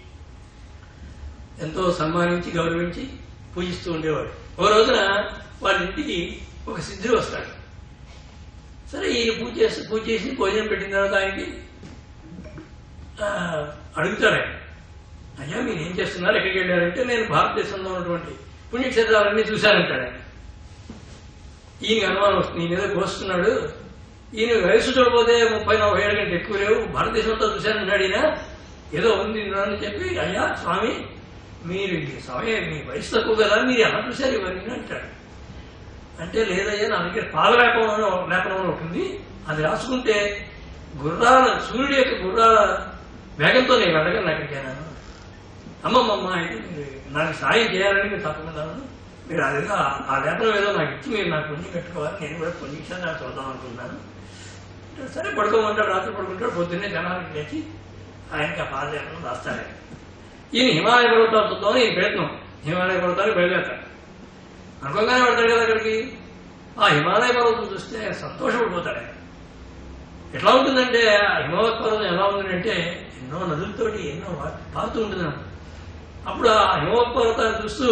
ఎంతో సన్మానించి గౌరవించి పూజిస్తూ ఉండేవాడు ఓ రోజున వాళ్ళ ఇంటికి ఒక సిద్ధుడు వస్తాడు సరే ఈయన పూజ చేసి పూజ చేసి భోజనం పెట్టిన తర్వాత ఆయనకి ఆ, అడుగుతాడు ఆయన అయ్యా మీరు ఏం చేస్తున్నారు ఎక్కడికి వెళ్ళారంటే నేను భారతదేశంలో ఉన్నటువంటి పుణ్యక్షేత్రాలన్నీ చూశానంటాడు ఆయన ఈయనకి అనుమానం వస్తుంది ఈయన ఏదో కోస్తున్నాడు ఈయన వయసు చూడబోతే ముప్పై నలభై ఏళ్ళ కంటే ఎక్కువ లేవు భారతదేశంతో చూశానంటాడు ఈయన ఏదో ఉంది ఇందులో అని చెప్పి అయ్యా స్వామి మీరు ఈ స్వామి మీ వయసు తక్కువ కదా మీరు ఎలా చూశారు ఇవన్నీ అంటాడు అంటే లేదయ్యా నా దగ్గర పాదలేపనం లేపనం అని ఒకటి ఉంది అది రాసుకుంటే గుర్రాల సూర్యుడి యొక్క గుర్రాల వేగంతో నేను వెళ్ళగలను అక్కడికైనా అమ్మమ్మమ్మ అయితే మీరు నాకు సాయం చేయాలని మీరు తప్పకుండాను మీరు అది ఆ లేపనం ఏదో నాకు ఇచ్చి మీరు నాకు పుణ్యం పెట్టుకోవాలి నేను కూడా పుణ్యం నాకు చూద్దాం అనుకున్నాను అంటే సరే పడుకోమంటాడు రాత్రి పడుకుంటాడు పొద్దున్నే జనానికి లేచి ఆయనకి ఆ పాదలేపనం రాస్తాడు ఈయన హిమాలయ పర్వతాలు చూద్దామని ఈయన ప్రయత్నం హిమాలయ పర్వతాలు బయలుదేరతాడు అనుకోగానే పడతాడు కదా అక్కడికి ఆ హిమాలయ పర్వతం చూస్తే సంతోషపడిపోతాడు ఆయన. ఎట్లా ఉంటుందంటే ఆ హిమాలయ పర్వతం ఎలా ఉంటుందంటే ఎన్నో నదులతోటి ఎన్నో వా- పారుతూ ఉంటుంది అన్నమాట. అప్పుడు ఆ హిమవత్ పర్వతాన్ని చూస్తూ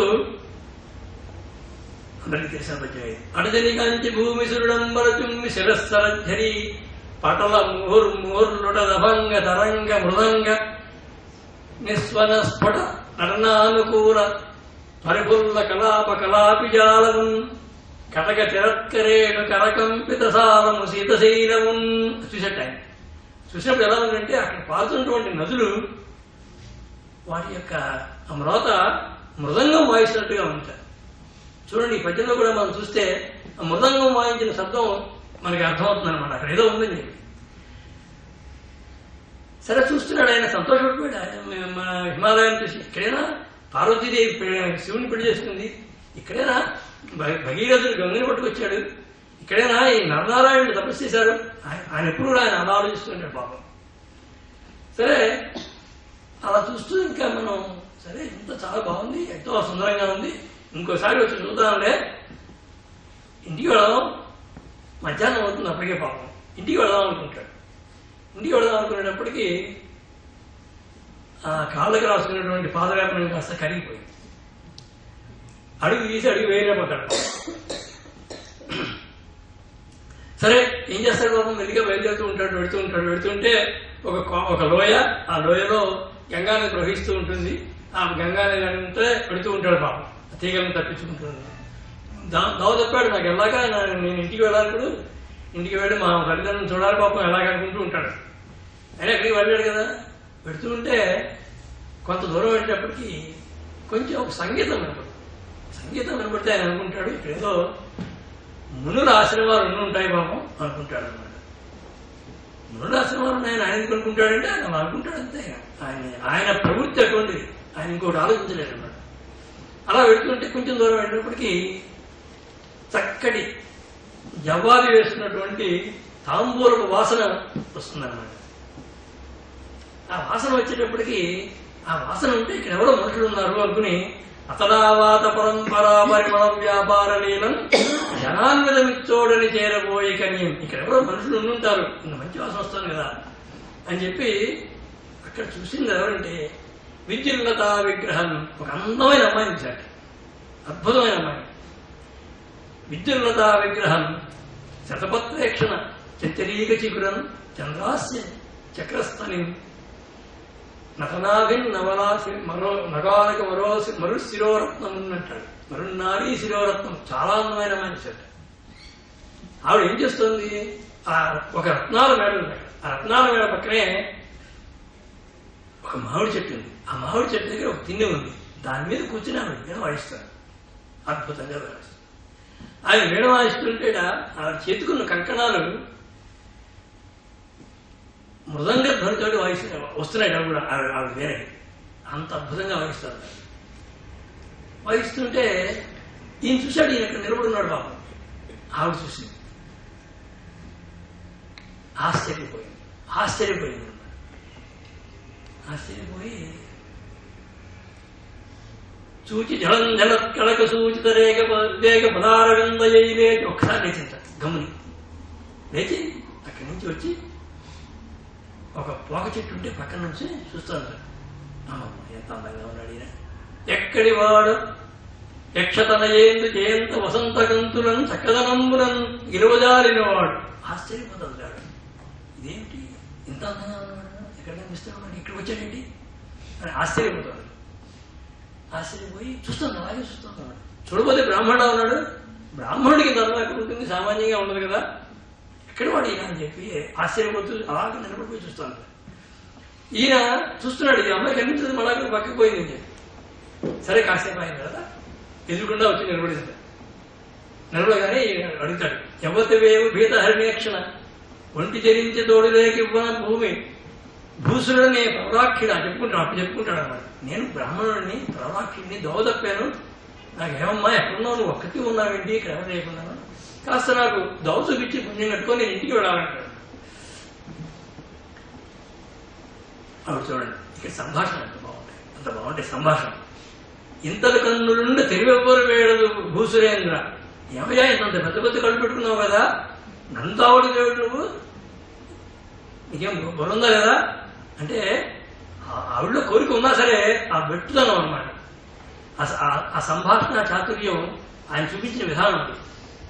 అందరికీ తెలిసిన పద్యం అడజని కాంచి భూమి సురుడంబర చుమ్మి శిరస్సరఝరి పటల ముహుర్ ముహుర్లుటదభంగ తరంగ మృదంగ నిస్వన స్ఫుట నటనానుకూల పరిపుల్ల కలాప కలాపిజాలమున్ కటక తిరత్కరేణు కరకంపిత సారము శీతశైలమున్ చూసేట ఆయన చూసినప్పుడు ఎలా ఉందంటే అక్కడ పారుతున్నటువంటి నదులు వాటి యొక్క ఆ మ్రోత మృదంగం వాయిస్తున్నట్టుగా ఉంటాయి చూడండి ఈ పద్యంలో కూడా మనం చూస్తే ఆ మృదంగం వాయించిన శబ్దం మనకి అర్థమవుతుంది అనమాట అక్కడ ఏదో ఉందని చెప్పి సరే చూస్తున్నాడు ఆయన సంతోషపడిపోయాడు ఆయన మన హిమాలయాన్ని చూసి ఇక్కడేనా పార్వతీదేవి పె- శివుని పెళ్లి చేసుకుంది ఇక్కడేనా భ- భగీరథుడు గంగని పట్టుకొచ్చాడు ఇక్కడేనా ఈ నరనారాయణుడు తపస్సు చేశారు ఆయన ఆయన ఎప్పుడు కూడా ఆయన అలా ఆలోచిస్తుంటాడు పాపం సరే అలా చూస్తూ ఇంకా మనం సరే ఇంత చాలా బాగుంది ఎంతో సుందరంగా ఉంది ఇంకోసారి వచ్చి చూద్దాంలే ఇంటికి వెళదాం మధ్యాహ్నం అవుతుంది అప్పటికే పాపం ఇంటికి వెళదాం అనుకుంటాడు ఇంటికి వెళదాం అనుకునేటప్పటికీ ఆ కాళ్ళకి రాసుకున్నటువంటి పాదవేపనం కాస్త కరిగిపోయింది అడుగు తీసి అడుగు వేయలేకపోతాడు సరే ఏం చేస్తాడు పాపం మెల్లిగా బయలుదేరుతూ ఉంటాడు వెళుతూ ఉంటాడు వెళుతుంటే ఒక కో- ఒక లోయ ఆ లోయలో గంగా నది ప్రవహిస్తూ ఉంటుంది ఆ గంగా నది అంటే పెడుతూ ఉంటాడు పాపం ఆ తీగలను తప్పించుకుంటుంది దా దావ చెప్పాడు నాకు ఎలాగా నా- నేను ఇంటికి వెళ్ళాలి ఇప్పుడు ఇంటికి వెళ్ళి మా తల్లిదండ్రులను చూడాలి పాపం ఎలాగ అనుకుంటూ ఉంటాడు అయినా ఎక్కడికి వెళ్ళాడు కదా పెడుతూ ఉంటే కొంత దూరం వెళ్ళేటప్పటికి కొంచెం ఒక సంగీతం వినపడుతుంది సంగీతం వినపడితే ఆయన అనుకుంటాడు ఇక్కడ ఏదో మునుల ఆశ్రమాలు ఉండి ఉంటాయి బాబు అనుకుంటాడు అనమాట మునుల ఆశ్రమాలు ఉన్నాయని ఆయన ఎందుకు అనుకుంటాడంటే ఆయన అలా అనుకుంటాడు అంతే ఆయన ఆయన ప్రవృత్తి అటువంటిది ఆయన ఇంకోటి ఆలోచించలేదు అనమాట అలా వెళ్తుంటే కొంచెం దూరం వెళ్ళినప్పటికీ చక్కటి జవాబి వేస్తున్నటువంటి తాంబూలపు వాసన వస్తుందన్నమాట ఆ వాసన వచ్చేటప్పటికి ఆ వాసన ఉంటే ఇక్కడ ఎవరో మనుషులు ఉన్నారు అనుకుని అతడావాత పరంపరా పరిమళ వ్యాపార నీలం జనాన్వితమిచ్చోడని చేరబోయే కన్యం ఇక్కడ ఎవరో మనుషులు ఉండుంటారు ఇంత మంచి వాసన వస్తుంది కదా అని చెప్పి అక్కడ చూసింది ఎవరంటే విద్యుల్లత విగ్రహం ఒక అందమైన అమ్మాయిని చూశాడు అద్భుతమైన అమ్మాయి విద్యుల్లత విగ్రహం శతపత్రేక్షణ చంచరీక చిగురం చంద్రాస్య చక్రస్థలి నటనాభిన్ నవలాసి మరో నగానక మరో మరు శిరోరత్నం అంటాడు మరున్నారీ శిరోరత్నం చాలా అందమైన మనిషి అట ఆవిడ ఏం చేస్తుంది ఆ ఒక రత్నాల మేడ ఉంది అక్కడ. ఆ రత్నాల మేడ పక్కనే ఒక మామిడి చెట్టు ఉంది ఆ మామిడి చెట్టు దగ్గర ఒక తిన్నె ఉంది దాని మీద కూర్చుని ఆవిడ వీణ వాయిస్తాడు అద్భుతంగా వాయిస్తాడు ఆయన వీణ వాయిస్తుంటే ఆవిడ చేతుకున్న కంకణాలు మృదంగ ధ్వనితోటి వాయిస్తు వస్తున్నాయి అవి కూడా ఆవిడ ఆవిడ వేరే అంత అద్భుతంగా వాయిస్తారు వాయిస్తుంటే ఈయన చూశాడు ఈయన ఇక్కడ నిలబడున్నాడు బాబు ఆవిడ చూసింది ఆశ్చర్యపోయింది ఆశ్చర్యపోయింది అన్నమాట. ఆశ్చర్యపోయి చూచి జలం జల కళక సూచిత రేఖ రేఖ పదారవిందయ్యి లేచి ఒక్కసారి లేచింట గమని లేచి అక్కడి నుంచి వచ్చి ఒక పోక చెట్టు ఉంటే పక్కన నుంచి చూస్తాను అమ్మమ్మ ఎంత అందంగా ఉన్నాడు ఈయన ఎక్కడి వాడు యక్షతనయేందు జయంత వసంత గంతులను చక్కదనంబులను ఇరువజాలిన వాడు ఆశ్చర్యపోతాడు ఇదేంటి ఇంత అందంగా ఉన్నాడు ఎక్కడ కనిపిస్తున్నాడు ఇక్కడ వచ్చాడేంటి అని ఆశ్చర్యపోతాడు ఆశ్చర్యపోయి చూస్తాను అలాగే చూస్తాను చూడబోతే బ్రాహ్మణుడు ఉన్నాడు బ్రాహ్మణుడికి ధర్మం ఎక్కడ ఉంటుంది సామాన్యంగా ఉండదు కదా ఎక్కడ వాడు ఈయన అని చెప్పి ఆశ్చర్యపోతూ అలాగే నిలబడిపోయి చూస్తాను ఈయన చూస్తున్నాడు ఈ అమ్మాయి కనిపించదు మళ్ళా పక్కకి పోయింది అని చెప్పి సరే కాసేపు అయిన కదా ఎదురుకుండా వచ్చి నిలబడింది నిలబడగానే ఈయన అడుగుతాడు ఎవతవేవు భీత హరిణేక్షణ ఒంటి చరించే తోడు లేకివ్వన భూమి భూసురుడనే ప్రవరాక్షిడ చెప్పుకుంటాడు అప్పుడు చెప్పుకుంటాడు అన్నమాట నేను బ్రాహ్మణుడిని ప్రవరాక్షిడిని దోవదప్పాను నాకు ఏమమ్మా ఎక్కడున్నావు నువ్వు ఒక్కటి ఉన్నావేంటి ఇక్కడ ఎవరు లేకున్నాను కాస్త నాకు దవ చూపించి పుణ్యం కట్టుకొని నేను ఇంటికి వెళ్ళాలంటాడు ఆవిడ చూడండి ఇక్కడ సంభాషణ ఎంత బాగుంటాయి అంత బాగుంటాయి సంభాషణ ఇంతలు కన్నులుండి తెలివెవ్వరు వేయడదు భూసురేంద్ర ఏమయ్యా ఇంత పెద్ద పెద్ద కళ్ళు పెట్టుకున్నావు కదా నంతావుడు దేవుడు నువ్వు నీకేం బుర్రుందా కదా అంటే ఆ- ఆవిడలో కోరిక ఉన్నా సరే ఆ వెట్టుదనం అనమాట ఆ సంభాషణ చాతుర్యం ఆయన చూపించిన విధానం అది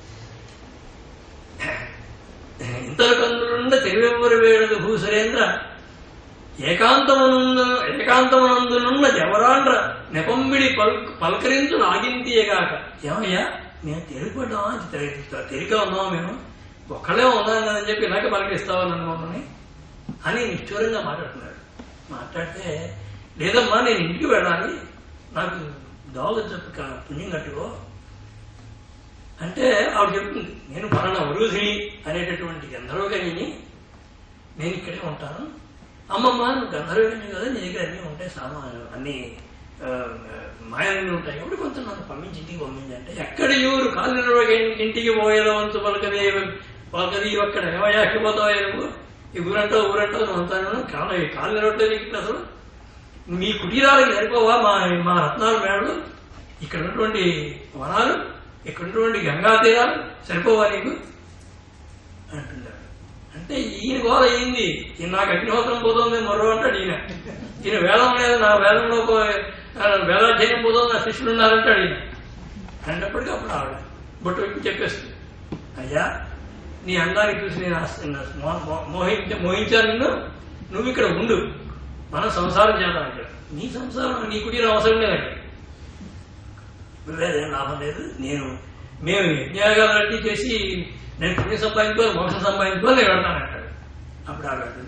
ఇంతల కన్నులుండ తెలివెవ్వరు వేడదు భూసురేంద్ర ఏకాంతమునందు ఏకాంతమునందునున్న జవరాండ్ర నెపంబిడి పల్ పలకరించు నాగింతియగాక ఏమయ్యా మేము తెలిపడ్డామా తెలిక ఉన్నామా మేము ఒక్కళ్ళే ఉన్నాం కదని చెప్పి ఇలాగే పలకరిస్తావా నన్ను మమ్మల్ని అని నిష్ఠూరంగా మాట్లాడుతున్నాడు మాట్లాడితే లేదమ్మా నేను ఇంటికి వెళ్ళాలి నాకు దోగ చెప్పు కా- పుణ్యం కట్టుకో అంటే ఆవిడ చెప్తుంది నేను పలానా వరుధిని అనేటటువంటి గంధర్వగనిని నేను ఇక్కడే ఉంటాను అమ్మమ్మ నువ్వు గంధర్వగని కదా నీ దగ్గర అన్నీ ఉంటాయి సామాను అన్ని ఆ, మాయలు ఉంటాయి కాబట్టి కొంచెం నన్ను పంపించి ఇంటికి పంపించి అంటే ఎక్కడ ఎవరు కాళ్ళు ఇంటికి పోయేదవంతు పలకదే పలకది అక్కడ ఏమయాకపోతావు నువ్వు ఈ ఊరంటావు ఊరంటావు నువ్వు అంతాను కాళ్ళ కాళ్ళు నిలవట్లేదు ఇక్కడ అసలు మీ కుటీరాలకి సరిపోవా మా మా రత్నాల మేడలు ఇక్కడ ఉన్నటువంటి వనాలు ఇక్కడ ఉన్నటువంటి గంగా తీరాలు సరిపోవా నీకు అంటున్నాడు అంటే ఈయన గోల అయింది ఈయన నాకు అగ్నిహోత్రం పోతుంది మరో అంటాడు ఈయన ఈయన వేదం లేదు నా వేదంలో పో- ఆ, వేదాధ్యయనం పోతుంది నా శిష్యులు ఉన్నారంటాడు ఈయన అన్నప్పటికీ అప్పుడు ఆవిడ బొట్టు వైపు చెప్పేస్తుంది అయ్యా నీ అందాన్ని చూసి నేను ఆశ- మో- మో- మోహించ మోహించాను నిన్ను నువ్వు ఇక్కడ ఉండు మనం సంసారం చేద్దాం ఇక్కడ నీ సంసారం నీ కుటీరం అవసరం లేదు అక్కడ లేదేం లాభం లేదు నేను మేము యజ్ఞాగాలు అన్నీ చేసి నేను పుణ్యం సంపాదించుకోవాలి మోక్షం సంపాదించుకోవాలి నేను వెళ్తానంటాడు అప్పుడు ఆవిడ అంటుంది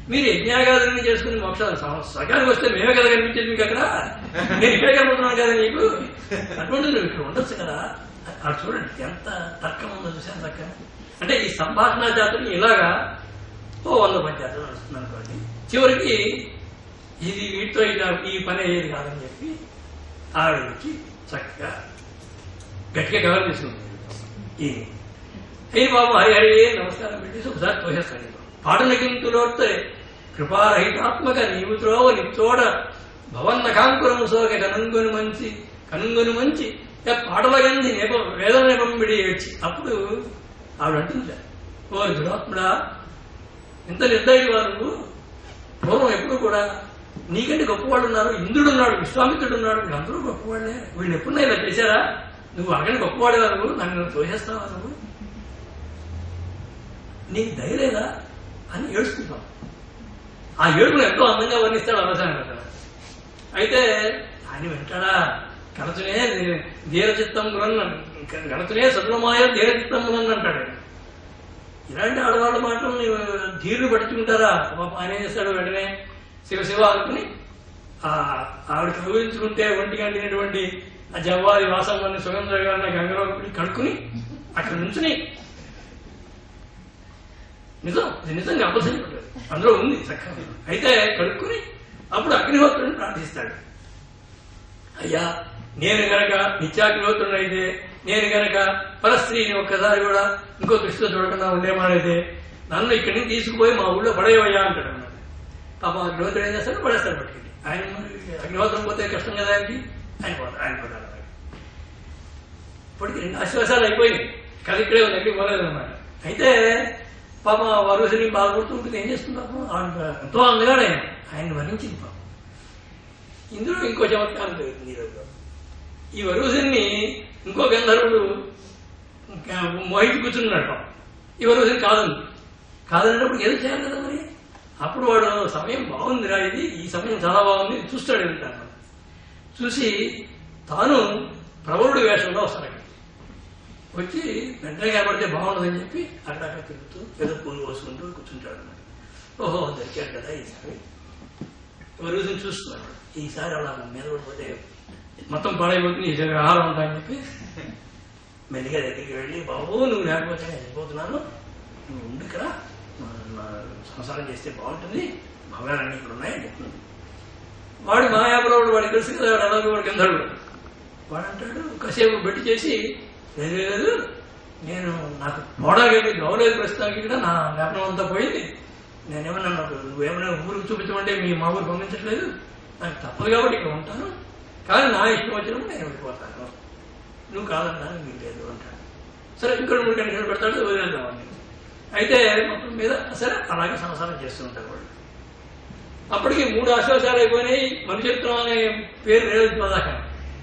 మీరు యజ్ఞాగాదులను చేసుకుని మోక్షాలు స- సగానికి వస్తే మేమే కదా కనిపించేది మీకు అక్కడ నేను ఇక్కడే కనబడుతున్నాను కదా నీకు అటువంటి నువ్వు ఇక్కడ ఉండొచ్చు కదా అక్కడ చూడండి ఎంత తర్కం ఉందో చూసాను తర్కం అంటే ఈ సంభాషణ జాతరని ఇలాగా ఓ వంద పంచాయతీలు నడుస్తుంది అనుకోండి చివరికి ఇది వీటితో ఇక ఈ పని అయ్యేది కాదని చెప్పి ఆవిడ వచ్చి చక్కగా గట్టిగా కవర్ తీసుకుంది ఈ హే బాబు హరి హరి నమస్కారం పెట్టేసి ఒకసారి తోసేస్తాను పాటల గింతులోస్తే కృపారహితాత్మక నీవు త్రోవ నిచ్చోడ భవన్న కాంకురము సోక కనుంగొని మంచి కనుంగొని మంచి ఏ పాటల గంధి నేప వేదన నేపంబిడి ఏడ్చి అప్పుడు ఆవిడ అంటుంది ఓ దురాత్ముడా ఇంత నిర్దయుడు వారు పూర్వం ఎప్పుడు కూడా నీకంటే గొప్పవాళ్ళు ఉన్నారు ఇంద్రుడు ఉన్నాడు విశ్వామిత్రుడు ఉన్నాడు వీళ్ళందరూ గొప్పవాళ్ళే వీళ్ళు ఎప్పుడైనా ఇలా చేశారా నువ్వు అక్కడ గొప్పవాడే నువ్వు నన్ను తోసేస్తావా నువ్వు నీకు దయలేదా అని ఏడుచుకుంటాం ఆ ఏడుపును ఎంతో అందంగా వర్ణిస్తాడు అవసానం కదా అయితే ఆయన వింటాడా కనచునే ధీరచిత్తం గణతునే సదులమాయ ధీరచిత్తం అంటాడు ఆయన. ఇలాంటి ఆడవాళ్ళ మాటలు నీవు ధీరులు పట్టుకుంటారా పాప ఆయన ఏం చేస్తాడు వెంటనే శివ శివ అనుకుని ఆ ఆవిడ కౌగించుకుంటే ఒంటికి అంటినటువంటి ఆ జవ్వాది వాసం అన్ని సుగంధ గంగలో కడుక్కుని అక్కడ నుంచుని నిజం ఇది నిజంగా అబద్ధం చెప్పలేదు అందులో ఉంది చక్కగా అయితే కడుక్కుని అప్పుడు అగ్నిహోత్రుని ప్రార్థిస్తాడు అయ్యా నేను గనక నిత్యాగ్నిహోత్రుని అయితే నేను గనక పరస్త్రీని ఒక్కసారి కూడా ఇంకో దృష్టితో చూడకుండా ఉండేమానైతే నన్ను ఇక్కడి నుంచి తీసుకుపోయి మా ఊళ్ళో పడేవయ్యా అంటాడు అన్నమాట పాప అగ్నిహోత్రుడు ఏం చేస్తాడు పడేస్తాడు పట్టుకెళ్ళి ఆయన మరి అగ్నిహోత్రం పోతే కష్టం కదా ఆయనకి ఆయన పోతాడు ఆయన పోతాడు అలాగే. ఇప్పటికి రెండు ఆశ్వాసాలు అయిపోయినాయి కథ ఇక్కడే ఉంది ఎక్కడికి పోలేదు అనమాట అయితే పాప వరుసని బాధపడుతూ ఉంటుంది ఏం చేస్తుంది పాపం ఆవిడ ఎంతో అందగాడు ఆయన ఆయన్ని వర్ణించింది పాపం ఇందులో ఇంకో చమత్కారం జరుగుతుంది ఈరోజు ఈ వరుసని ఇంకో గంధర్వుడు ఇంకా మోహించి కూర్చున్నాడు పాపం ఈ వరుసని కాదండి కాదన్నప్పుడు ఏదో చేయాలి కదా మరి అప్పుడు వాడు సమయం బాగుందిరా ఇది ఈ సమయం చాలా బాగుంది ఇది చూస్తాడు వెళ్తాను చూసి తాను ప్రబలుడి వేషంలో వస్తాడు అక్కడికి. వచ్చి వెంటనే కనబడితే బాగుండదని చెప్పి అక్కడక్కడ తిరుగుతూ ఏదో పూలు పోసుకుంటూ కూర్చుంటాడు అన్నమాట ఓహో దొరికాడు కదా ఈసారి రోజుని చూస్తున్నాడు ఈసారి అలా మీద పడిపోతే మొత్తం పాడైపోతుంది ఈసారి ఆహారం ఉంటాయని చెప్పి మెల్లిగా దగ్గరికి వెళ్ళి బాబు నువ్వు లేకపోతే నేను వెళ్ళిపోతున్నాను నువ్వు ఉండు ఇక్కడ నా- నా సంసారం చేస్తే బాగుంటుంది భవనాలన్నీ ఇక్కడ ఉన్నాయని చెప్తున్నాను వాడు మాయాపురవుడు వాడికి తెలుసు కదా వాడు అలాగే వాడు గంధర్వుడు వాడు అంటాడు కాసేపు బెట్టి చేసి లేదు లేదు నేను నాకు పోవడానికి గౌరవ ప్రస్తుతానికి ఇక్కడ నా జ్ఞాపకం అంతా పోయింది నేనేమన్నా నాకు నువ్వేమైనా ఊరికి చూపించమంటే మీ మా ఊరు పంపించట్లేదు నాకు తప్పదు కాబట్టి ఇక్కడ ఉంటాను కానీ నా ఇష్టం వచ్చినప్పుడు నేను వెళ్ళిపోతాను నువ్వు కాదన్నా మీకు లేదు అంటాడు సరే ఇంకొక మూడు గంటలు పెడతాడు వదిలేద్దామని అయితే మొత్తం మీద సరే అలాగే సంసారం చేస్తూ ఉంటారు వాళ్ళు అప్పటికి మూడు ఆశ్వాసాలు అయిపోయినాయి మనుచరిత్రం అనే పేరు లేదు దాకా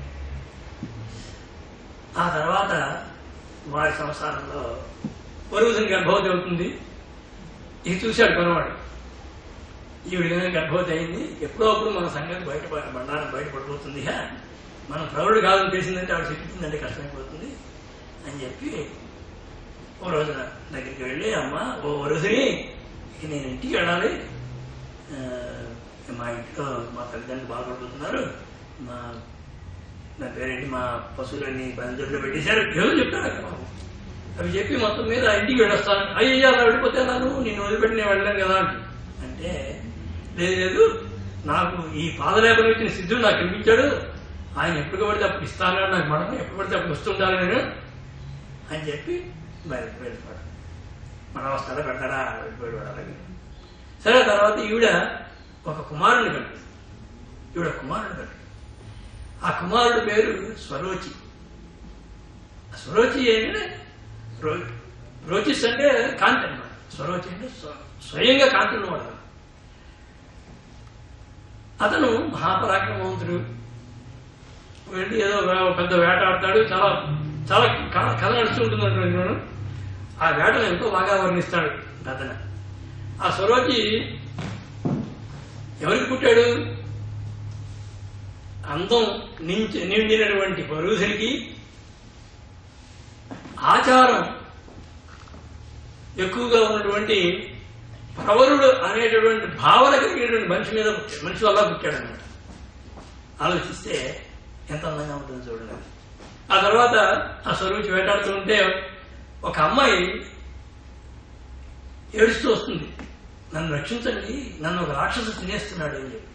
ఆ తర్వాత వారి సంసారంలో వరువుని గర్భవతి అవుతుంది ఇది చూశాడు కొనవాడు ఈ విధంగా గర్భవతి అయింది ఎప్పుడో అప్పుడు మన సంగతి బయట బండారం బయటపడిపోతుంది హా? మన ప్రౌఢుడు కాదని తెలిసిందంటే ఆవిడ చెప్పిందంటే కష్టమైపోతుంది అని చెప్పి ఓ రోజున దగ్గరికి వెళ్ళి అమ్మ ఓ వరుసని ఇక నేను ఇంటికి వెళ్ళాలి ఆ, మా ఇంట్లో మా తల్లిదండ్రులు బాధపడిపోతున్నారు మా నా పేరేంటి మా పశువులన్నీ బంధువుల్లో పెట్టేశారు ఏదో చెప్తాడు అక్కడ బాబు. అవి చెప్పి మొత్తం మీద ఇంటికి వెళ్ళొస్తాను అయ్యా అలా వెళ్ళిపోతే నన్ను నిన్ను వదిలిపెట్టి నేను వెళ్ళాను కదా అంటు. అంటే లేదు లేదు నాకు ఈ పాదలేపన ఇచ్చిన సిద్ధుడు నాకు ఇప్పించాడు ఆయన ఎప్పుడు పడితే అప్పుడు ఇస్తాను నాకు మనం ఎప్పుడు పడితే అప్పుడు వస్తుంటాను నేను అని చెప్పి బయటకు వెళ్ళిపోయాడు మన వస్తాడా పెడతాడా వెళ్ళిపోయాడు వాడు అలాగే సరే తర్వాత ఈవిడ ఒక కుమారుని కలిపి ఈవిడ కుమారుడు కలిపి ఆ కుమారుడు పేరు స్వరోచి ఆ స్వరోచి ఏంటంటే రో- రోచిస్ అంటే కాంతి అన్నమాట స్వరోచి అంటే స్వ- స్వయంగా కాంతి ఉన్నవాడు అతను మహాపరాక్రమవంతుడు వెళ్ళి ఏదో వే- పెద్ద వేట ఆడతాడు చాలా చాలా క- కథ నడుస్తూ ఉంటుంది అనుకున్నాను ఆ వేటను ఎంతో బాగా వర్ణిస్తాడు పెద్దన ఆ స్వరోజి ఎవరికి పుట్టాడు అందం నించి నిండినటువంటి పరువుసరికి ఆచారం ఎక్కువగా ఉన్నటువంటి ప్రవరుడు అనేటటువంటి భావన కలిగినటువంటి మనిషి మీద పుట్టాడు. మనిషి వల్ల పుట్టాడు అనమాట ఆలోచిస్తే ఎంత అందంగా ఉంటుందో చూడండి అది. ఆ తర్వాత ఆ స్వరూచి వేటాడుతూ ఉంటే ఒక అమ్మాయి ఏడుస్తూ వస్తుంది నన్ను రక్షించండి నన్ను ఒక రాక్షసు తినేస్తున్నాడు అని చెప్పి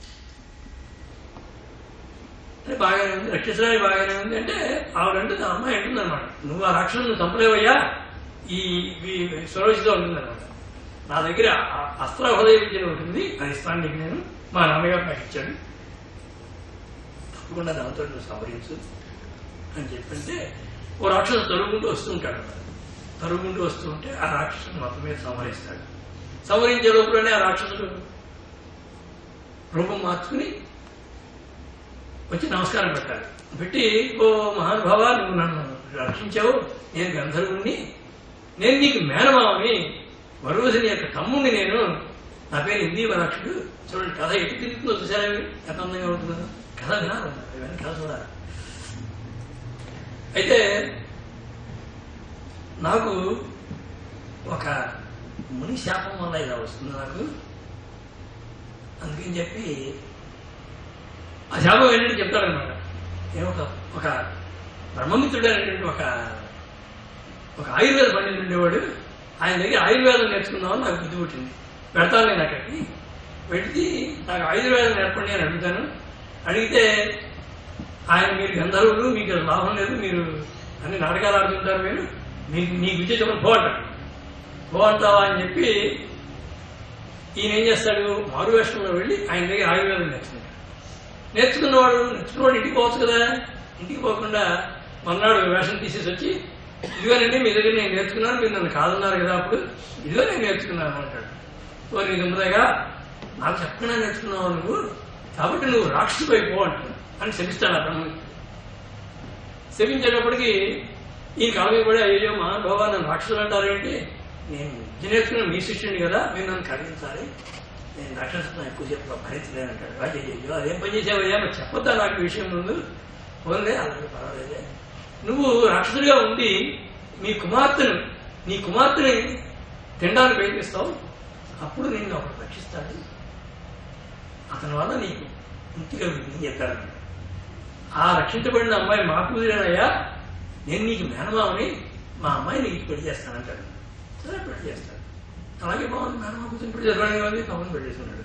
అంటే బాగానే ఉంది రక్షించడానికి బాగానే ఉంది అంటే ఆవిడంటే ఆ అమ్మాయి అంటుంది అనమాట నువ్వు ఆ రాక్షసుని చంపలేవయ్యా ఈ ఈ స్వరోచితో ఉంటుంది అనమాట నా దగ్గర ఆ- అస్త్ర హృదయ విద్య ఉంటుంది అది ఇస్తాను నీకు నేను మా నాన్నగారు నాకు ఇచ్చాడు తప్పకుండా దాంతో నువ్వు సవరించు అని చెప్పంటే ఓ రాక్షసు తరుగుకుంటూ వస్తుంటాడు అన్నమాట. తరుగుకుంటూ వస్తూ ఉంటే ఆ రాక్షసుని మొత్తం మీద సంహరిస్తాడు సంహరించే లోపలనే ఆ రాక్షసుడు రూపం మార్చుకుని వచ్చి నమస్కారం పెట్టాలి పెట్టి ఓ మహానుభావ నువ్వు నన్ను రక్షించావు నేను గంధర్వుణ్ణి నేను నీకు మేనమావని వరుసని యొక్క తమ్ముడిని నేను నా పేరు ఇందీవరాక్షుడు చూడండి కథ ఎటు తిరుగుతుందో చూసారా మీరు? ఎంత అందంగా ఉంటుందో కథ వినాలి ఇవన్నీ కథ చూడాలి అయితే నాకు ఒక ముని శాపం వల్ల ఇలా వస్తుంది నాకు అందుకని చెప్పి ఆ శాపం ఏంటంటే చెప్తాడనమాట నేను ఒక ఒక బ్రహ్మమిత్రుడు అనేటువంటి ఒక ఒక ఆయుర్వేద పండితుడు ఉండేవాడు ఆయన దగ్గర ఆయుర్వేదం నేర్చుకుందామని నాకు బుద్ధి పుట్టింది పెడతాను నేను అక్కడికి పెట్టి నాకు ఆయుర్వేదం నేర్పండి అని అడుగుతాను అడిగితే ఆయన మీరు గంధర్వులు మీకు లాభం లేదు మీరు అన్ని నాటకాలు ఆడుతుంటారు మీరు మీకు మీ విద్య చెప్పండి పో అంటాడు పో అంటావా అని చెప్పి ఈయన ఏం చేస్తాడు మారువేషంలో వెళ్ళి ఆయన దగ్గర ఆయుర్వేదం నేర్చుకుంటాడు నేర్చుకున్నవాడు నేర్చుకున్నవాడు ఇంటికి పోవచ్చు కదా ఇంటికి పోకుండా మన్నాడు వేషం తీసేసి వచ్చి ఇదిగోనండి మీ దగ్గర నేను నేర్చుకున్నాను మీరు నన్ను కాదన్నారు కదా అప్పుడు ఇదిగో నేను నేర్చుకున్నాను అంటాడు ఓ నీ దుమ్మదగా నాకు చెప్పకుండా నేర్చుకున్నావు నువ్వు కాబట్టి నువ్వు రాక్షసు అయిపో అంటున్నావు అని శపిస్తాడు ఆ బ్రహ్మని శపించేటప్పటికి ఈ కాలం పడి అయ్యో మా బాబా నన్ను రాక్షసులు అంటారేంటి నేను విద్య నేర్చుకున్న మీ శిష్యుని కదా మీరు నన్ను కరిగించాలి నేను రాక్షసులను ఎక్కువ చెప్పు భరించలేను అంటాడు అయ్యో అదేం పని చేసావయ్యా మరి చెప్పొద్దా నాకు ఈ విషయం ముందు పోలే అలాగే పర్వాలేదే నువ్వు రాక్షసుడిగా ఉండి నీ కుమార్తెను నీ కుమార్తెని తినడానికి ప్రయత్నిస్తావు అప్పుడు నిన్ను ఒకడు రక్షిస్తాడు అతని వల్ల నీకు ముక్తి కలుగుతుంది చెప్పాడు ఆ రక్షించబడిన అమ్మాయి మా కూతురేనయ్యా నేను నీకు మేనమావని మా అమ్మాయి నీకు పెళ్లి చేస్తానంటాడు సరే పెళ్లి చేస్తాడు అలాగే బాగుంది మేనమా కూతురు పెళ్లి చేస్తాను కాదు కమని పెళ్లి చేసుకున్నాడు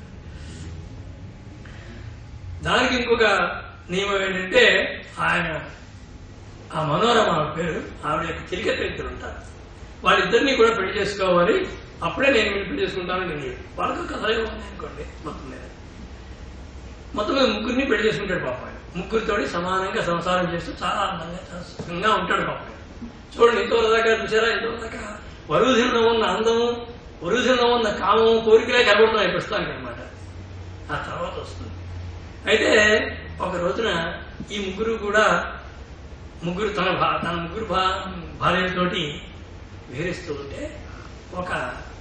దానికి ఇంకొక నియమం ఏంటంటే ఆయన ఆ మనోరమ ఆవిడ పేరు ఆవిడ యొక్క తిరిగెత్త ఇద్దరు ఉంటారు వాళ్ళిద్దరినీ కూడా పెళ్లి చేసుకోవాలి అప్పుడే నేను వీళ్ళు పెళ్లి చేసుకుంటానని నేను వాళ్ళకి కథలే ఉంది అనుకోండి మొత్తం మీద మొత్తం మీద ముగ్గురిని పెళ్లి చేసుకుంటాడు పాప ఆయన ముగ్గురితోటి సమానంగా సంసారం చేస్తూ చాలా అందంగా చాలా సుఖంగా ఉంటాడు పాప ఆయన. చూడండి ఇంతవరకు దాకా చూసారా ఇంతవరకు దాకా వరుధిలో ఉన్న అందము వరుధిలో ఉన్న కామం కోరికలే కనబడుతున్నాయి ప్రస్తుతానికి అనమాట ఆ తర్వాత వస్తుంది అయితే ఒక రోజున ఈ ముగ్గురు కూడా ముగ్గురు తన భా తన ముగ్గురు భా భార్యలతోటి విహరిస్తూ ఉంటే ఒక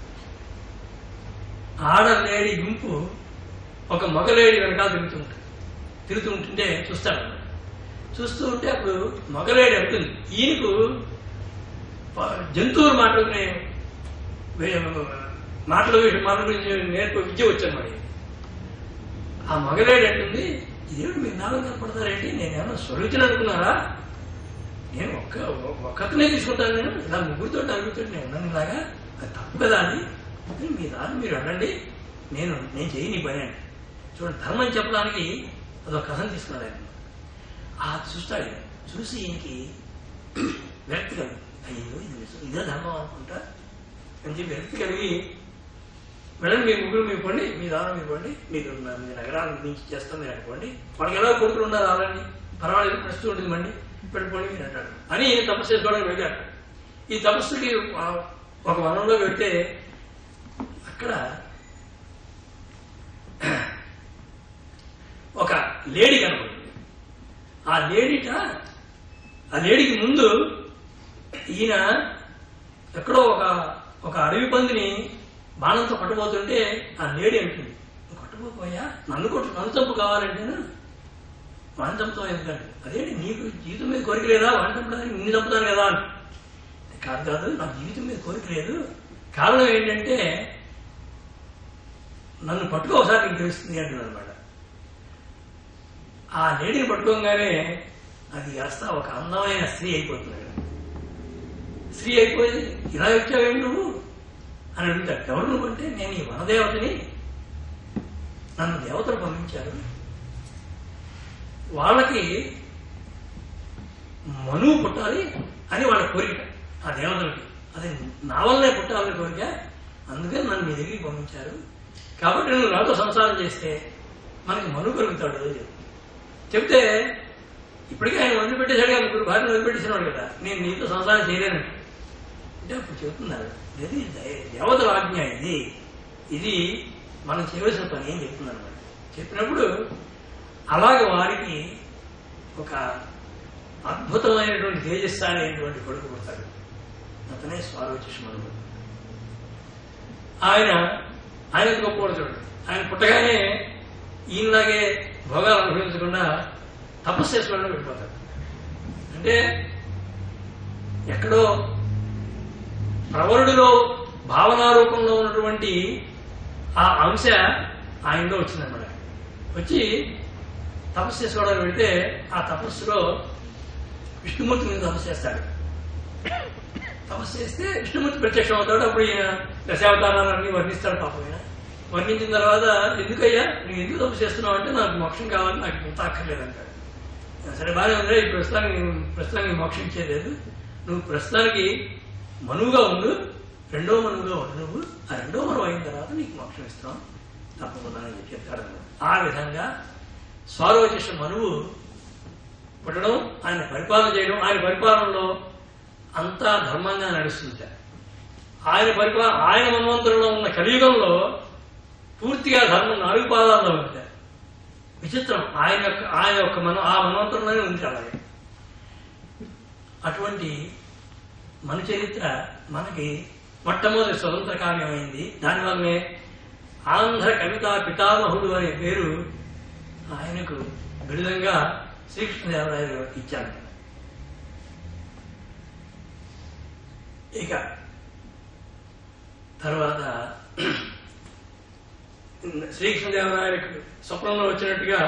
ఆడలేడి గుంపు ఒక మగలేడి వెనకాల తిరుగుతూ ఉంటుంది తిరుగుతూ ఉంటుంటే చూస్తాడు అన్నమాట. చూస్తూ ఉంటే అప్పుడు మగలేడి అంటుంది ఈయనకు ప- జంతువులు మాట్లాడుకునే వే- మాటల విషయం మాటల గురించి నేర్ప విద్య వచ్చాను మరి ఆ మగలేడు అంటుంది ఇదేమిటి మీరు నాలుగు కనపడతారేంటి నేనేమన్నా స్వరూచన అనుకున్నారా నేను ఒక్క ఒక్కతనే తీసుకుంటాను నేను ఇలా ముగ్గురితో నలుగురితో నేను ఉన్నాను ఇలాగా అది తప్పు కదా అని అని మీ దాన్ని మీరు అనండి నేను నేను చేయని ఈ పని అండి చూడండి ధర్మం చెప్పడానికి అదొక కథను తీసుకున్నాడు ఆయన ఆ చూస్తాడు ఈయన. చూసి ఈయనకి విరక్తి కలిగి అయ్యో ఇది నిజం, ఇదే ధర్మం అనుకుంటా అని చెప్పి విరక్తి కలిగి మేడం మీ ముగ్గురు మీరు పండి మీ దానం మీరు పండి మీరు నా- మీ నగరాన్ని నుంచి చేస్తాం మీరు అనుకోండి వాళ్ళకి ఎలా కొడుకులు ఉన్నారు అలాంటి పర్వాలేదు ప్రస్తుతం ఉంటుంది మండి పెట్టుకోండి మీరు అంటాడు అని ఈయన తపస్సు చేసుకోవడానికి వెళ్ళాడు ఈ తపస్సుకి ఆ- ఒక వనంలో వెళ్తే అక్కడ ఒక లేడీ కనబడుతుంది ఆ లేడీట ఆ లేడీకి ముందు ఈయన ఎక్కడో ఒక ఒక అడవి పందిని బాణంతో పట్టుపోతుంటే ఆ లేడీ అంటుంది "నువ్వు కొట్టబోపోయా నన్ను కొట్టు నన్ను చంపు కావాలంటేనా వాణి చంపుతావు ఎందుకంటే అదేంటి నీకు జీవితం మీద కోరిక లేదా వాణి చంపడానికి నిన్ను చంపుతాను కదా అని కాదు కాదు నాకు జీవితం మీద కోరిక లేదు కారణం ఏంటంటే నన్ను పట్టుకో ఒకసారి నీకు తెలుస్తుంది అంటుంది అనమాట ఆ లేడీని పట్టుకోగానే అది కాస్త ఒక అందమైన స్త్రీ అయిపోతుంది స్త్రీ అయిపోయి ఇలా వచ్చావేంటి నువ్వు అని అడుగుతాడు ఎవరు నువ్వు అంటే నేను ఈ వనదేవతని నన్ను దేవతలు పంపించారు వాళ్ళకి మనువు పుట్టాలి అని వాళ్ళ కోరిక ఆ దేవతలకి అది నా వల్లనే పుట్టాలని కోరిక అందుకని నన్ను మీ దగ్గరికి పంపించారు కాబట్టి నువ్వు నాతో సంసారం చేస్తే మనకి మనువు కలుగుతాడు అని చెప్పి. చెప్తే ఇప్పటికే ఆయన వదిలిపెట్టేశాడు కదా ముగ్గురు భార్యను వదిలిపెట్టేసినాడు కదా నేను నీతో సంసారం చేయలేనండి అంటే అప్పుడు చెప్తున్నారు ఇది దే- దేవతల ఆజ్ఞ ఇది ఇది మనం చేయవలసిన పని అని చెప్తున్నారు అన్నమాట చెప్పినప్పుడు అలాగే వారికి ఒక అద్భుతమైనటువంటి తేజస్సు అనేటువంటి కొడుకు పుడతాడు అతనే స్వారోచిష్మనుడు ఆయన ఆయన గొప్పవాడు చూడండి ఆయన పుట్టగానే ఈయనలాగే భోగాలు అనుభవించకుండా తపస్సు చేసుకోవడం వెళ్ళిపోతాడు అంటే ఎక్కడో ప్రవరుడిలో భావనారూపంలో ఉన్నటువంటి ఆ అంశ ఆయనలో వచ్చిందన్నమాట వచ్చి తపస్సు చేసుకోవడానికి వెళ్తే ఆ తపస్సులో విష్ణుమూర్తి మీద తపస్సు చేస్తాడు తపస్సు చేస్తే విష్ణుమూర్తి ప్రత్యక్షం అవుతాడు అప్పుడు ఈయన దశావతారాలన్నీ వర్ణిస్తాడు పాపం ఈయన వర్ణించిన తర్వాత ఎందుకయ్యా నువ్వు ఎందుకు తపస్సు చేస్తున్నావు అంటే నాకు మోక్షం కావాలి నాకు ఇంత అక్కర్లేదంటాడు సరే బాగానే ఉందిరా ఈ ప్రస్తుతానికి ప్రస్తుతానికి మోక్షం ఇచ్చేది నువ్వు ప్రస్తుతానికి మనువుగా ఉండు రెండో మనువుగా ఉండు నువ్వు ఆ రెండో మనువు అయిన తర్వాత నీకు మోక్షం ఇస్తాం తప్పకుండా అని చెప్పి చెప్తాడు అన్నమాట. ఆ విధంగా స్వారోచిష మనువు పుట్టడం ఆయన పరిపాలన చేయడం ఆయన పరిపాలనలో అంతా ధర్మంగా నడుస్తుంది ఆయన పరిపాలన ఆయన మన్వంతరంలో ఉన్న కలియుగంలో పూర్తిగా ధర్మం నాలుగు పాదాల్లో ఉంది విచిత్రం ఆయన యొక్క ఆయన యొక్క మన ఆ మన్వంతరంలోనే ఉంది అలాగే అటువంటి మన చరిత్ర మనకి మొట్టమొదటి స్వతంత్ర కావ్యం అయింది దానివల్లనే ఆంధ్ర కవితా పితామహుడు అనే పేరు ఆయనకు బిరుదంగా శ్రీకృష్ణదేవరాయలు ఇచ్చారు ఇక తర్వాత శ్రీకృష్ణదేవరాయలకు స్వప్నంలో వచ్చినట్టుగా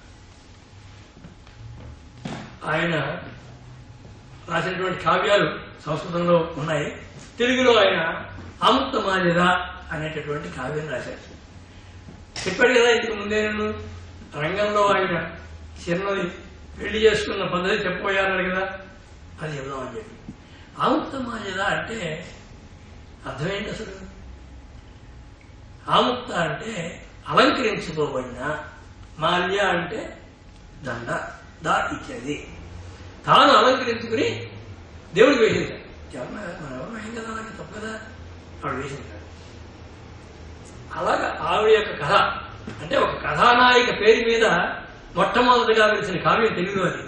ఆయన రాసినటువంటి కావ్యాలు సంస్కృతంలో ఉన్నాయి తెలుగులో ఆయన ఆముక్త మాల్యద అనేటటువంటి కావ్యం రాశారు చెప్పాడు కదా ఇంతకు ముందే నేను రంగంలో ఆయన చిన్నది పెళ్లి చేసుకున్న పద్ధతి చెప్పబోయారు కదా అది చెప్దామని చెప్పి ఆముక్త మాల్యద అంటే అర్థమేంటి అసలు ఆముక్త అంటే అలంకరించుకోబడిన మాల్య అంటే దండ దా ఇచ్చేది తాను అలంకరించుకుని దేవుడికి వేసింది ఎవరన్నా మనం ఎవరు వేయం కదా అలాగే తప్పు కదా ఆవిడ వేసింది అలాగా ఆవిడ యొక్క కథ అంటే ఒక కథానాయిక పేరు మీద మొట్టమొదటిగా వెలిసిన కావ్యం తెలుగులో అది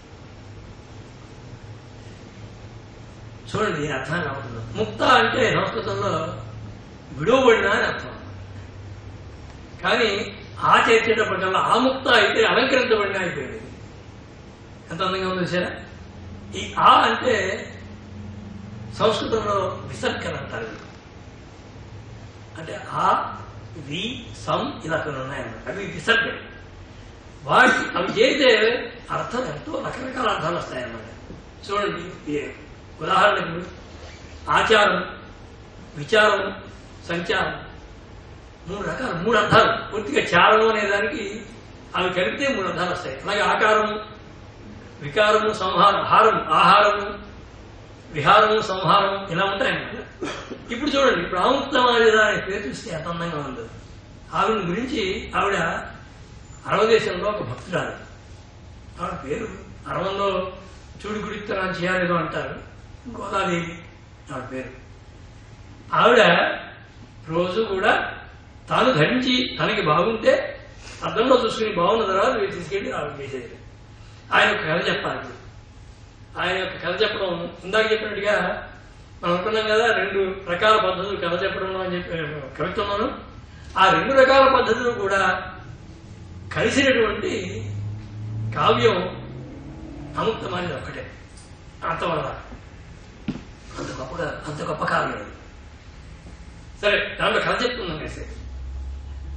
చూడండి దీని అర్థం ఎలా ఉంటుందో ముక్త అంటే సంస్కృతంలో విడవబడిన అని అర్థం కానీ ఆ చేర్చేటప్పటికల్లా ఆ ముక్త అయితే అలంకరించబడిన అయిపోయింది ఎంత అందంగా ఉందో చూసారా ఈ ఆ అంటే సంస్కృతంలో విసర్గలు అంటారు వీళ్ళు. అంటే ఆ వి సం ఇలా కొన్ని ఉన్నాయన్నమాట అవి విసర్గలు వాటి అవి చేస్తే అర్థం ఎంతో రకరకాల అర్థాలు వస్తాయన్నమాట చూడండి ఈ ఉదాహరణకు ఆచారం విచారం సంచారం మూడు రకాలు మూడు అర్థాలు పూర్తిగా చారం అనే దానికి అవి కలిపితే మూడు అర్థాలు వస్తాయి అలాగే ఆకారము వికారము సంహారం హారం ఆహారము విహారము సంహారం ఇలా ఉంటాయన్నమాట ఇప్పుడు చూడండి ఇప్పుడు ఆముక్తమాలిద అనే పేరు చూస్తే ఎంత అందంగా ఉందో ఆవిడ గురించి ఆవిడ అరవ దేశంలో ఒక భక్తురాలు ఆవిడ పేరు అరవంలో చూడు గుడిత్తనాలు చేయాలేదో అంటారు గోదాదేవి ఆవిడ పేరు ఆవిడ రోజు కూడా తాను ధరించి తనకి బాగుంటే అద్దంలో చూసుకుని బాగున్న తర్వాత వీళ్ళు తీసుకెళ్ళి ఆవిడ చేసేది ఆయన ఒక కథ చెప్పాలి ఇప్పుడు. ఆయన యొక్క కథ చెప్పడం ఇందాక చెప్పినట్టుగా మనం అనుకున్నాం కదా రెండు రకాల పద్ధతులు కథ చెప్పడంలో అని చెప్పి కవిత్వంలోను ఆ రెండు రకాల పద్ధతులు కూడా కలిసినటువంటి కావ్యం అముక్తమైనది ఒక్కటే అంతవల్ల అంత గొప్పగా అంత గొప్ప కావ్యం అది సరే దాంట్లో కథ చెప్తుందాం వేసే